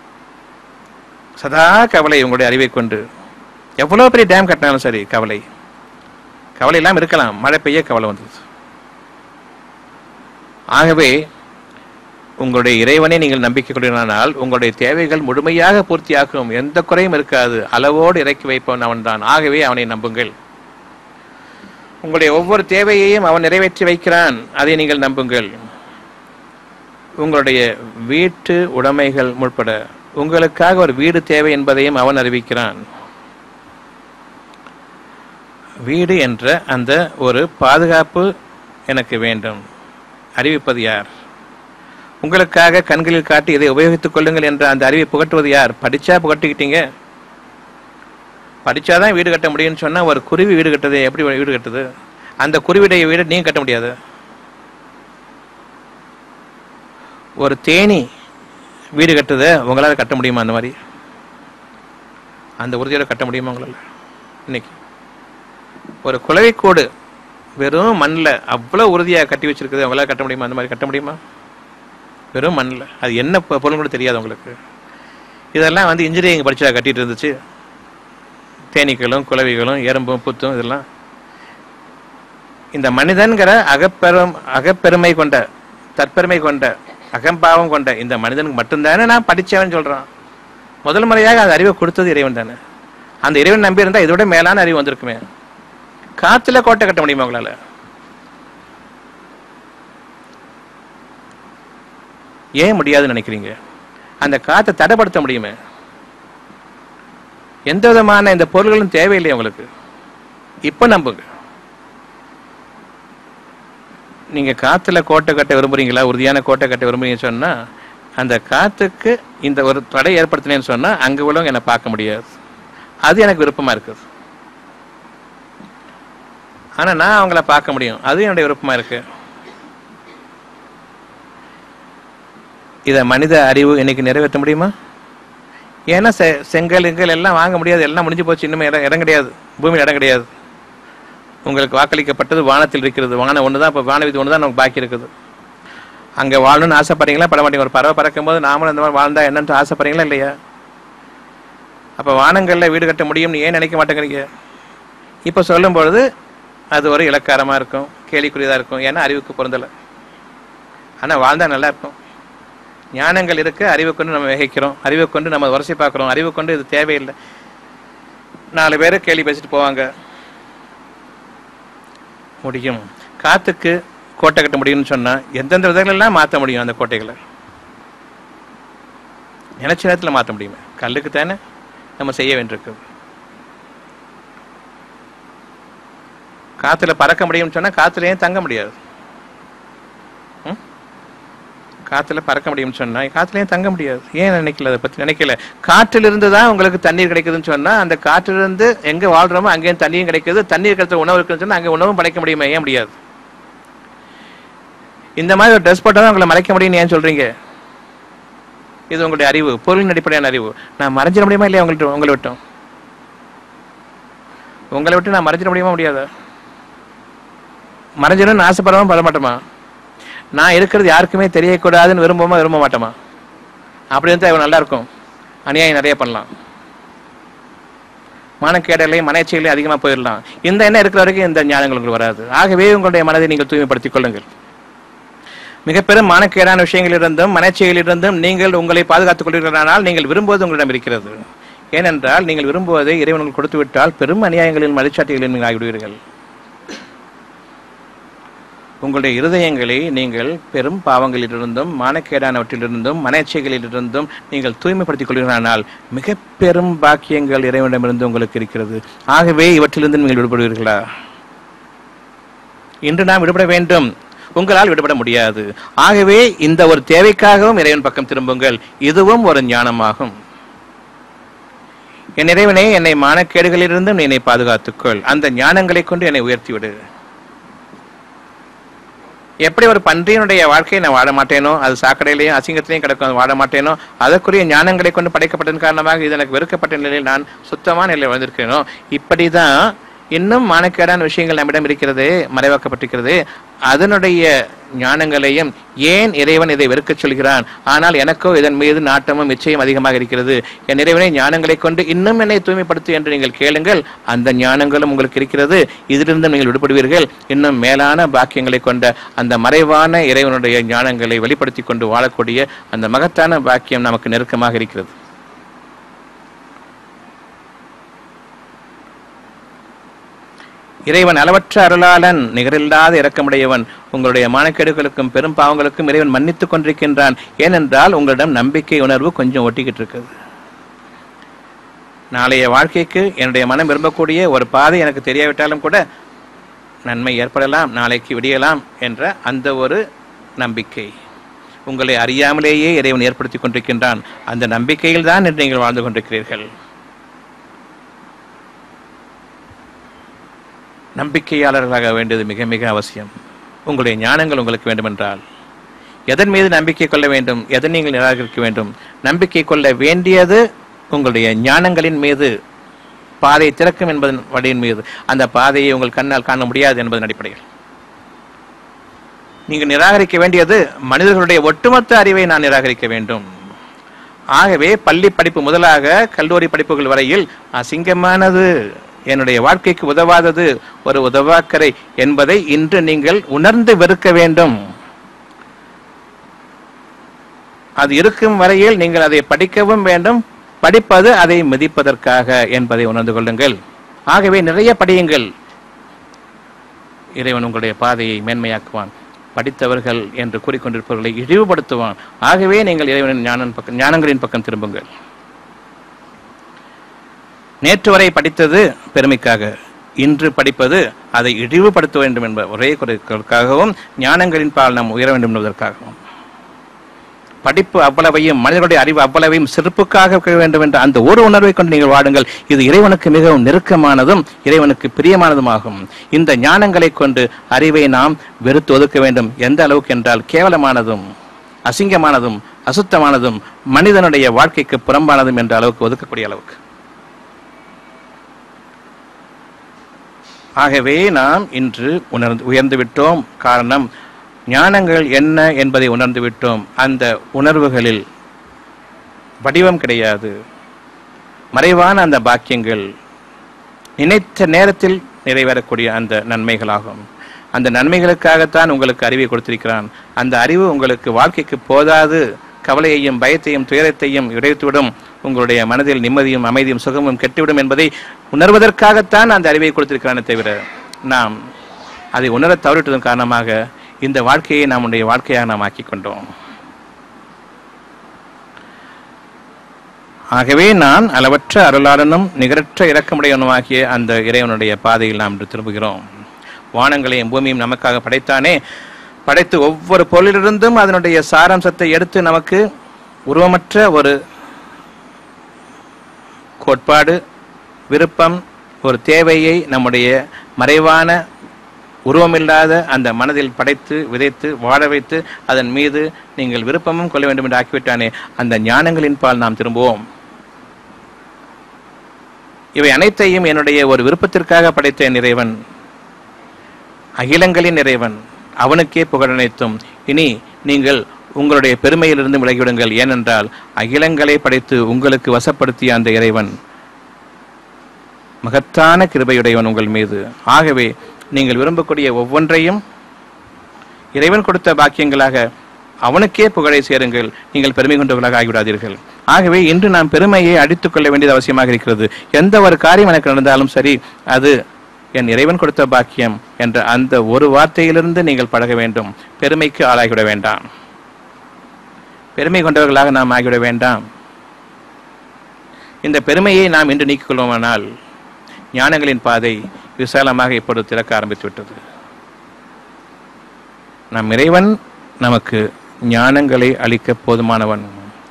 A: சதா கவலை உங்களுடைய அறிவை கொண்டு எவ்வளவு பெரிய டேம் கட்டினாலும் சரி கவலை கவலை இல்லாமல் இருக்கலாம் மழை பெய்ய கவலை வந்தது ஆகவே உங்களுடைய இறைவனை நீங்கள் நம்பிக்கை கொண்டிருந்தால் உங்களுடைய தேவைகள் முழுமையாக பூர்த்தியாகும் எந்த குறையும் இருக்காது அளவோடு இறக்கி வைப்பவன் அவன்தான் ஆகவே அவனை நம்புங்கள் உங்களுடைய ஒவ்வொரு தேவையையும் அவன் நிறைவேற்றி வைக்கிறான் அதை நீங்கள் நம்புங்கள் உங்களுடைய வீட்டு உடைமைகள் முற்பட உங்களுக்காக ஒரு வீடு தேவை என்பதையும் அவன் அறிவிக்கிறான் வீடு என்ற அந்த ஒரு பாதுகாப்பு எனக்கு வேண்டும் அறிவிப்பது யார் உங்களுக்காக கண்களில் காட்டி இதை உபயோகித்துக் கொள்ளுங்கள் என்ற அந்த அறிவை புகட்டுவது யார் படிச்சா புகட்டிக்கிட்டீங்க படிச்சாதான் வீடு கட்ட முடியும்னு சொன்னா ஒரு குருவி வீடு கட்டுது எப்படி வீடு கட்டுது அந்த குருவிடைய வீடு நீங்க கட்ட முடியாது ஒரு தேனி வீடு கட்டுது உங்களால கட்ட முடியுமா அந்த மாதிரி அந்த உறுதியோட கட்ட முடியுமா உங்களால இன்னைக்கு ஒரு குளவிக்கூடு வெறும் மண்ணில் அவ்வளோ உறுதியாக கட்டி வச்சிருக்குது உங்களால கட்ட முடியுமா அந்த மாதிரி கட்ட முடியுமா வெறும் மண்ணில் அது என்ன பொ- பொருள் கூட தெரியாது உங்களுக்கு இதெல்லாம் வந்து இன்ஜினியரிங் படிச்சா கட்டிட்டு இருந்துச்சு தேனீக்களும் குளவிகளும் எறும்பும் புத்தும் இதெல்லாம் இந்த மனிதன்கிற அகப்பெரும் அகப்பெருமை கொண்ட தற்பெருமை கொண்ட அகம்பாவம் கொண்ட இந்த மனிதனுக்கு மட்டும்தானே நான் படிச்சவன் சொல்றான் முதல் முறையாக அந்த அறிவை கொடுத்தது இறைவன் தானே அந்த இறைவன் நம்பி இருந்தா இதோட மேலான அறிவு வந்திருக்குமே காத்துல கோட்டை கட்ட முடியுமா உங்களால ஏன் முடியாதுன்னு நினைக்கிறீங்க அந்த காத்தை தடைப்படுத்த முடியுமே எந்த விதமான இந்த பொருள்களும் தேவையில்லை உங்களுக்கு இப்ப நம்புங்க நீங்க காத்துல கோட்டை கட்ட விரும்புறீங்களா உறுதியான கோட்டை கட்ட விரும்புறீங்கன்னு சொன்னா அந்த காத்துக்கு இந்த ஒரு தடை ஏற்படுத்தினேன்னு சொன்னா அங்க உள்ளவங்க என்னை பார்க்க முடியாது அது எனக்கு விருப்பமா இருக்குது ஆனா நான் அவங்கள பார்க்க முடியும் அது என்னுடைய விருப்பமா இருக்கு இத மனித அறிவு இன்னைக்கு நிறைவேற்ற முடியுமா ஏன்னா செ- செங்கல் இங்கல் எல்லாம் வாங்க முடியாது எல்லாம் முடிஞ்சு போச்சு இன்னுமே இடம் இடம் கிடையாது பூமியில் இடம் கிடையாது உங்களுக்கு வாக்களிக்கப்பட்டது வானத்தில் இருக்கிறது வானம் ஒன்று தான் இப்போ வானவிதி ஒன்று தான் நமக்கு பாக்கி இருக்குது அங்கே வாழணும்னு ஆசைப்படுறீங்களா பட மாட்டீங்க ஒரு பறவை பறக்கும் போது நாமளும் இந்த மாதிரி வாழ்ந்தா என்னன்னு ஆசைப்படுறீங்களா இல்லையா அப்போ வானங்களில் வீடு கட்ட முடியும்னு ஏன் நினைக்க மாட்டேங்கிறீங்க இப்போ சொல்லும் பொழுது அது ஒரு இலக்காரமாக இருக்கும் கேலிக்குரியதாக இருக்கும் ஏன்னா அறிவுக்கு பொருந்தலை ஆனால் வாழ்ந்தா நல்லா இருக்கும் ஞானங்கள் இருக்கு அறிவை கொண்டு நம்ம வகைக்கிறோம் அறிவை கொண்டு நம்ம வரிசை பார்க்குறோம் அறிவை கொண்டு இது தேவையில்லை நாலு பேர் கேள்வி பேசிட்டு போவாங்க முடியும் காத்துக்கு கோட்டை கட்ட முடியும்னு சொன்னா எந்தெந்த விதங்களெல்லாம் மாற்ற முடியும் அந்த கோட்டைகளை நினைச்ச நேரத்தில் மாற்ற முடியுமே கல்லுக்கு தானே நம்ம செய்ய வேண்டியிருக்கு காத்துல பறக்க முடியும்னு சொன்னா காத்துல ஏன் தங்க முடியாது ம்? காத்துல பறக்க முடியும்னு சொன்னா காத்துல ஏன் தங்க முடியாது ஏன் நினைக்கல அதை பத்தி நினைக்கல காற்றிலிருந்து தான் உங்களுக்கு தண்ணீர் கிடைக்குதுன்னு சொன்னா அந்த காற்றிலிருந்து எங்க வாழ்றோமோ அங்கேயும் தண்ணியும் கிடைக்குது தண்ணீர் கிடைத்த உணவு இருக்குன்னு சொன்னா அங்க உணவும் படைக்க முடியுமா ஏன் முடியாது இந்த மாதிரி ஒரு ட்ரெஸ் போட்டால் தான் உங்களை மறைக்க முடியும்னு ஏன் சொல்றீங்க இது உங்களுடைய அறிவு பொருளின் அடிப்படையான அறிவு நான் மறைஞ்சிட முடியுமா இல்லையா உங்கள்கிட்ட உங்களை விட்டும் உங்களை விட்டு நான் மறைஞ்சிட முடியுமா முடியாதா மறைஞ்சிடணும்னு ஆசைப்படவும் பட மாட்டோமா நான் இருக்கிறது யாருக்குமே தெரியக்கூடாதுன்னு விரும்புமா விரும்ப மாட்டோமா அப்படி இருந்தால் இவன் நல்லா இருக்கும் அநியாயம் நிறைய பண்ணலாம் மனக்கேடலையும் மனச்சைகளையும் அதிகமாக போயிடலாம் இந்த எண்ணம் இருக்கிற வரைக்கும் இந்த ஞானங்கள் உங்களுக்கு வராது ஆகவே உங்களுடைய மனதை நீங்கள் தூய்மைப்படுத்திக் கொள்ளுங்கள் மிக பெரும் மானக்கேடான விஷயங்களிலிருந்தும் மனச்சைகளிலிருந்தும் நீங்கள் உங்களை பாதுகாத்துக் கொள்கிறீர்களானால் நீங்கள் விரும்புவது உங்களிடம் இருக்கிறது ஏனென்றால் நீங்கள் விரும்புவதை இறைவன் உங்களுக்கு கொடுத்து விட்டால் பெரும் அநியாயங்களின் மதிச்சாட்டிகளில் நீங்கள் ஆகிவிடுவீர்கள் உங்களுடைய இருதயங்களை நீங்கள் பெரும் பாவங்களிலிருந்தும் மானக்கேடானவற்றிலிருந்தும் மனச்சைகளிலிருந்தும் நீங்கள் தூய்மைப்படுத்திக் கொள்கிறீர்களானால் மிக பெரும் பாக்கியங்கள் இறைவனிடமிருந்து உங்களுக்கு இருக்கிறது ஆகவே இவற்றிலிருந்து நீங்கள் விடுபடுவீர்களா இன்று நாம் விடுபட வேண்டும் உங்களால் விடுபட முடியாது ஆகவே இந்த ஒரு தேவைக்காகவும் இறைவன் பக்கம் திரும்புங்கள் இதுவும் ஒரு ஞானமாகும் என் இறைவனே என்னை மானக்கேடுகளிலிருந்தும் நீ என்னை பாதுகாத்துக்கொள் அந்த ஞானங்களை கொண்டு என்னை உயர்த்தி விடு எப்படி ஒரு பன்றியினுடைய வாழ்க்கையை நான் வாழ மாட்டேனோ அது சாக்கடையிலையும் அசிங்கத்திலையும் கிடக்கும் வாழ மாட்டேனோ அதற்குரிய ஞானங்களை கொண்டு படைக்கப்பட்டதன் காரணமாக இது எனக்கு வெறுக்கப்பட்ட நிலையில் நான் சுத்தமான நிலையில் வந்திருக்கிறேனோ இப்படிதான் இன்னும் மானக்கேடான விஷயங்கள் நம்மிடம் இருக்கிறது மறைவாக்கப்பட்டிருக்கிறது அதனுடைய ஞானங்களையும் ஏன் இறைவன் இதை வெறுக்கச் சொல்கிறான் ஆனால் எனக்கோ இதன் மீது நாட்டமும் நிச்சயம் அதிகமாக இருக்கிறது என் இறைவனை ஞானங்களை கொண்டு இன்னும் என்னை தூய்மைப்படுத்து என்று நீங்கள் கேளுங்கள் அந்த ஞானங்களும் உங்களுக்கு இருக்கிறது இதிலிருந்து நீங்கள் விடுபடுவீர்கள் இன்னும் மேலான பாக்கியங்களை கொண்ட அந்த மறைவான இறைவனுடைய ஞானங்களை வெளிப்படுத்தி கொண்டு வாழக்கூடிய அந்த மகத்தான பாக்கியம் நமக்கு நெருக்கமாக இருக்கிறது இறைவன் அளவற்ற அருளாளன் நிகரில்லாத இரக்கமுடையவன் உங்களுடைய மானக்கேடுகளுக்கும் பெரும் பாவங்களுக்கும் இறைவன் மன்னித்துக் கொண்டிருக்கின்றான் ஏனென்றால் உங்களிடம் நம்பிக்கை உணர்வு கொஞ்சம் ஒட்டிக்கிட்டு இருக்குது நாளைய வாழ்க்கைக்கு என்னுடைய மனம் விரும்பக்கூடிய ஒரு பாதை எனக்கு தெரியாவிட்டாலும் கூட நன்மை ஏற்படலாம் நாளைக்கு விடியலாம் என்ற அந்த ஒரு நம்பிக்கை உங்களை அறியாமலேயே இறைவன் ஏற்படுத்தி கொண்டிருக்கின்றான் அந்த நம்பிக்கையில் தான் இன்று நீங்கள் வாழ்ந்து கொண்டிருக்கிறீர்கள் நம்பிக்கையாளர்களாக வேண்டியது மிக மிக அவசியம் உங்களுடைய ஞானங்கள் உங்களுக்கு வேண்டுமென்றால் எதன் மீது நம்பிக்கை கொள்ள வேண்டும் எதை நீங்கள் நிராகரிக்க வேண்டும் நம்பிக்கை கொள்ள வேண்டியது உங்களுடைய ஞானங்களின் மீது பாதை திறக்கும் என்பதன் வழியின் மீது அந்த பாதையை உங்கள் கண்ணால் காண முடியாது என்பதன் அடிப்படையில் நீங்கள் நிராகரிக்க வேண்டியது மனிதர்களுடைய ஒட்டுமொத்த அறிவை நான் நிராகரிக்க வேண்டும் ஆகவே பள்ளி படிப்பு முதலாக கல்லூரி படிப்புகள் வரையில் அசிங்கமானது என்னுடைய வாழ்க்கைக்கு உதவாதது ஒரு உதவாக்கரை என்பதை இன்று நீங்கள் உணர்ந்து வெறுக்க வேண்டும் அது இருக்கும் வரையில் நீங்கள் அதை படிக்கவும் வேண்டும் படிப்பது அதை மிதிப்பதற்காக என்பதை உணர்ந்து கொள்ளுங்கள் ஆகவே நிறைய படியுங்கள் இறைவன் உங்களுடைய பாதையை மேன்மையாக்குவான் படித்தவர்கள் என்று கூறிக்கொண்டிருப்பவர்களை இழிவுபடுத்துவான் ஆகவே நீங்கள் இறைவனின் ஞானம் பக்கம் ஞானங்களின் பக்கம் திரும்புங்கள் நேற்று வரை படித்தது பெருமைக்காக இன்று படிப்பது அதை இழிவுபடுத்த வேண்டும் என்ப ஒரே குறைக்காகவும் ஞானங்களின் பால் நாம் உயர வேண்டும் என்பதற்காகவும் படிப்பு அவ்வளவையும் மனிதர்களுடைய அறிவு அவ்வளவையும் சிறப்புக்காக இருக்க வேண்டும் என்ற அந்த ஒரு உணர்வை கொண்டு நீங்கள் வாடுங்கள் இது இறைவனுக்கு மிகவும் நெருக்கமானதும் இறைவனுக்கு பிரியமானதுமாகும் இந்த ஞானங்களை கொண்டு அறிவை நாம் வெறுத்து ஒதுக்க வேண்டும் எந்த அளவுக்கு என்றால் கேவலமானதும் அசிங்கமானதும் அசுத்தமானதும் மனிதனுடைய வாழ்க்கைக்கு புறம்பானதும் என்ற அளவுக்கு ஒதுக்கக்கூடிய அளவுக்கு ஆகவே நாம் இன்று உணர்ந்து உயர்ந்து விட்டோம் காரணம் ஞானங்கள் என்ன என்பதை உணர்ந்து விட்டோம் அந்த உணர்வுகளில் வடிவம் கிடையாது மறைவான அந்த பாக்கியங்கள் நினைத்த நேரத்தில் நிறைவேறக்கூடிய அந்த நன்மைகளாகும் அந்த நன்மைகளுக்காகத்தான் உங்களுக்கு அறிவை கொடுத்திருக்கிறான் அந்த அறிவு உங்களுக்கு வாழ்க்கைக்கு போதாது கவலையையும் பயத்தையும் துயரத்தையும் இடைத்துவிடும் உங்களுடைய மனதில் நிம்மதியும் அமைதியும் சுகமும் கெட்டுவிடும் என்பதை உணர்வதற்காகத்தான் அந்த அறிவை கொடுத்திருக்கிறானே தவிர நாம் அதை உணர தவறிட்டதன் காரணமாக இந்த வாழ்க்கையை நம்முடைய வாழ்க்கையாக நாம் ஆக்கிக் கொண்டோம் ஆகவே நான் அளவற்ற அருளாளனும் நிகரற்ற இரக்கமுடையவனுமாகிய அந்த இறைவனுடைய பாதையில் நாம் இன்று திரும்புகிறோம் வானங்களையும் பூமியும் நமக்காக படைத்தானே படைத்து ஒவ்வொரு பொருளிலிருந்தும் அதனுடைய சாராம்சத்தை எடுத்து நமக்கு உருவமற்ற ஒரு கோட்பாடு விருப்பம் ஒரு தேவையை நம்முடைய மறைவான உருவமில்லாத அந்த மனதில் படைத்து விதைத்து வாழ வைத்து அதன் மீது நீங்கள் விருப்பமும் கொள்ள வேண்டும் என்று ஆக்கிவிட்டானே அந்த ஞானங்களின் பால் நாம் திரும்புவோம் இவை அனைத்தையும் என்னுடைய ஒரு விருப்பத்திற்காக படைத்த என் இறைவன் அகிலங்களின் இறைவன் அவனுக்கே புகழனைத்தும் இனி நீங்கள் உங்களுடைய பெருமையிலிருந்து விலகிவிடுங்கள் ஏனென்றால் அகிலங்களை படைத்து உங்களுக்கு வசப்படுத்திய அந்த இறைவன் மகத்தான கிருபையுடையவன் உங்கள் மீது ஆகவே நீங்கள் விரும்பக்கூடிய ஒவ்வொன்றையும் இறைவன் கொடுத்த பாக்கியங்களாக அவனுக்கே புகழை சேருங்கள் நீங்கள் பெருமை கொண்டவர்களாக ஆகிவிடாதீர்கள் ஆகவே இன்று நாம் பெருமையை அடித்துக் கொள்ள வேண்டியது அவசியமாக இருக்கிறது எந்த ஒரு காரியம் எனக்கு நடந்தாலும் சரி அது என் இறைவன் கொடுத்த பாக்கியம் என்ற அந்த ஒரு வார்த்தையிலிருந்து நீங்கள் பழக வேண்டும் பெருமைக்கு ஆளாகிவிட வேண்டாம் பெருமை கொண்டவர்களாக நாம் ஆகிவிட வேண்டாம் இந்த பெருமையை நாம் இன்று நீக்கிக் கொள்வோமானால் ஞானங்களின் பாதை விசாலமாக இப்பொழுது திறக்க ஆரம்பித்து விட்டது நம் இறைவன் நமக்கு ஞானங்களை அளிக்க போதுமானவன்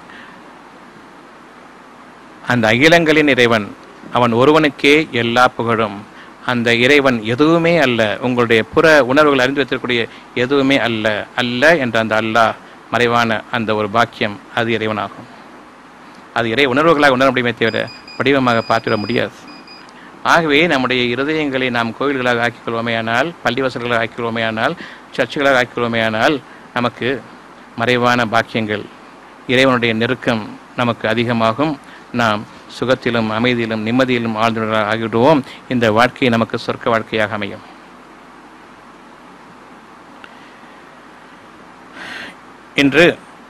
A: அந்த அகிலங்களின் இறைவன் அவன் ஒருவனுக்கே எல்லா புகழும் அந்த இறைவன் எதுவுமே அல்ல உங்களுடைய புற உணர்வுகள் அறிந்து வைத்திருக்கக்கூடிய எதுவுமே அல்ல அல்ல என்ற அந்த அல்லாஹ் மறைவான அந்த ஒரு பாக்கியம் அது இறைவனாகும் அது இறை உணர்வுகளாக உணர முடியுமே தவிர வடிவமாக பார்த்துவிட முடியாது ஆகவே நம்முடைய இருதயங்களை நாம் கோவில்களாக ஆக்கிக்கொள்வோமேயானால் பள்ளிவாசல்களாக ஆக்கிக்கொள்வோமேயானால் சர்ச்சுகளாக ஆக்கிக்கொள்வோமேயானால் நமக்கு மறைவான பாக்கியங்கள் இறைவனுடைய நெருக்கம் நமக்கு அதிகமாகும் நாம் சுகத்திலும் அமைதியிலும் நிம்மதியிலும் ஆழ்ந்துள்ள ஆகிவிடுவோம் இந்த வாழ்க்கை நமக்கு சொர்க்க வாழ்க்கையாக அமையும் இன்று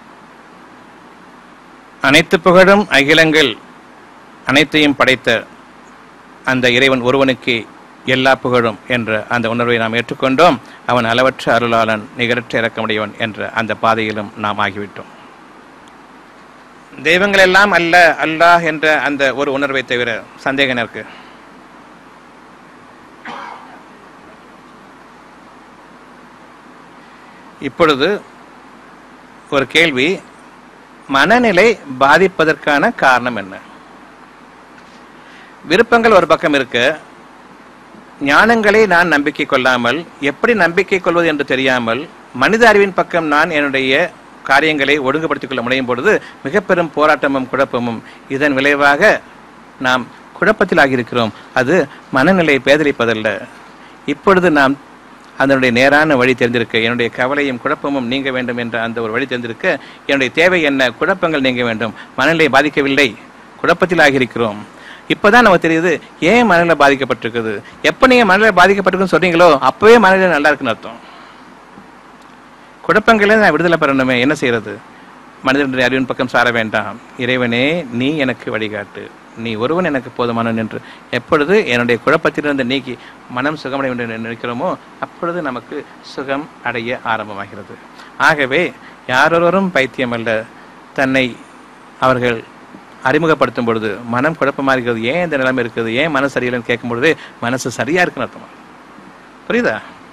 A: அனைத்து புகழும் அகிலங்கள் அனைத்தையும் படைத்த அந்த இறைவன் ஒருவனுக்கே எல்லா புகழும் என்ற அந்த உணர்வை நாம் ஏற்றுக்கொண்டோம் அவன் அளவற்ற அருளாளன் நிகரற்ற இறக்கமுடையவன் என்ற அந்த பாதையிலும் நாம் ஆகிவிட்டோம் தெய்வங்கள் எல்லாம் அல்ல அல்லாஹ் என்ற அந்த ஒரு உணர்வை தவிர சந்தேகம் இருக்கு இப்பொழுது ஒரு கேள்வி மனநிலை பாதிப்பதற்கான காரணம் என்ன விருப்பங்கள் ஒரு பக்கம் இருக்கு ஞானங்களை நான் நம்பிக்கை கொள்ளாமல் எப்படி நம்பிக்கை கொள்வது என்று தெரியாமல் மனித அறிவின் பக்கம் நான் என்னுடைய காரியங்களை ஒழுங்குபடுத்திக் கொள்ள முனையும் பொழுது மிக பெரும் போராட்டமும் குழப்பமும் இதன் விளைவாக நாம் குழப்பத்தில் ஆகியிருக்கிறோம் அது மனநிலை பேதலிப்பதல்ல இப்பொழுது நாம் அதனுடைய நேரான வழி தெரிந்திருக்க என்னுடைய கவலையும் குழப்பமும் நீங்க வேண்டும் என்ற அந்த ஒரு வழி தெரிந்திருக்க என்னுடைய தேவை என்ன குழப்பங்கள் நீங்க வேண்டும் மனநிலை பாதிக்கவில்லை குழப்பத்தில் ஆகியிருக்கிறோம் இப்பதான் நமக்கு தெரியுது ஏன் மனநிலை பாதிக்கப்பட்டிருக்குது எப்ப நீங்க மனநிலை பாதிக்கப்பட்டிருக்குன்னு சொல்றீங்களோ அப்பவே மனநிலை நல்லா இருக்குன்னு அர்த்தம் குழப்பங்களே நான் விடுதலை பெறணுமே என்ன செய்யறது மனிதனுடைய அறிவின் பக்கம் சார வேண்டாம் இறைவனே நீ எனக்கு வழிகாட்டு நீ ஒருவன் எனக்கு போதுமானவன் என்று எப்பொழுது என்னுடைய குழப்பத்திலிருந்து நீக்கி மனம் சுகமடைய வேண்டும் என்று நினைக்கிறோமோ அப்பொழுது நமக்கு சுகம் அடைய ஆரம்பமாகிறது ஆகவே யாரொருவரும் பைத்தியம் அல்ல தன்னை அவர்கள் அறிமுகப்படுத்தும் பொழுது மனம் குழப்பமா இருக்கிறது ஏன் இந்த நிலைமை இருக்குது ஏன் மனசு சரியில்லைன்னு கேட்கும் பொழுது மனசு சரியா இருக்குன்னு அர்த்தமா புரியுதா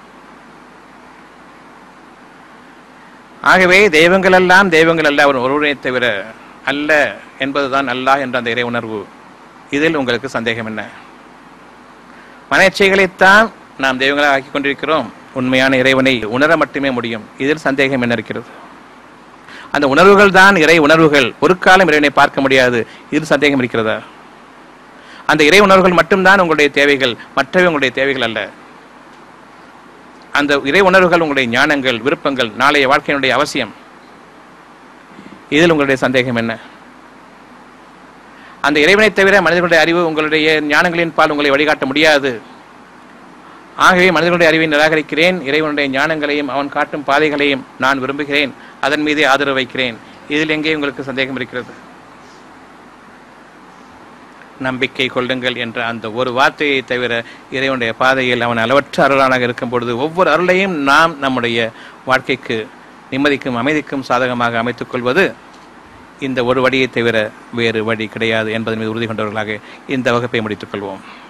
A: ஆகவே தெய்வங்கள் எல்லாம் தெய்வங்கள் அல்ல அவர் ஒருவரை தவிர அல்ல என்பதுதான் அல்லாஹ் என்ற அந்த இறை உணர்வு இதில் உங்களுக்கு சந்தேகம் என்ன மனச்சைகளைத்தான் நாம் தெய்வங்களாக ஆக்கிக் கொண்டிருக்கிறோம் உண்மையான இறைவனை உணர மட்டுமே முடியும் இதில் சந்தேகம் என்ன இருக்கிறது அந்த உணர்வுகள் தான் இறை உணர்வுகள் ஒரு காலம் இறைவனை பார்க்க முடியாது இதில் சந்தேகம் இருக்கிறதா அந்த இறை உணர்வுகள் மட்டும்தான் உங்களுடைய தேவைகள் மற்றவை உங்களுடைய தேவைகள் அல்ல அந்த இறை உணர்வுகள் உங்களுடைய ஞானங்கள் விருப்பங்கள் நாளைய வாழ்க்கையினுடைய அவசியம் இதில் உங்களுடைய சந்தேகம் என்ன அந்த இறைவனை தவிர மனிதர்களுடைய அறிவு உங்களுடைய ஞானங்களின் பால் உங்களை வழிகாட்ட முடியாது ஆகவே மனிதர்களுடைய அறிவை நிராகரிக்கிறேன் இறைவனுடைய ஞானங்களையும் அவன் காட்டும் பாதைகளையும் நான் விரும்புகிறேன் அதன் மீதே ஆதரவு வைக்கிறேன் இதில் எங்கே உங்களுக்கு சந்தேகம் இருக்கிறது நம்பிக்கை கொள்ளுங்கள் என்ற அந்த ஒரு வார்த்தையை தவிர இறைவனுடைய பாதையில் அவன் அளவற்ற அருளானாக இருக்கும் பொழுது ஒவ்வொரு அருளையும் நாம் நம்முடைய வாழ்க்கைக்கு நிம்மதிக்கும் அமைதிக்கும் சாதகமாக அமைத்துக் கொள்வது இந்த ஒரு வழியை தவிர வேறு வழி கிடையாது என்பதன் மீது உறுதி கொண்டவர்களாக இந்த வகுப்பை முடித்துக் கொள்வோம்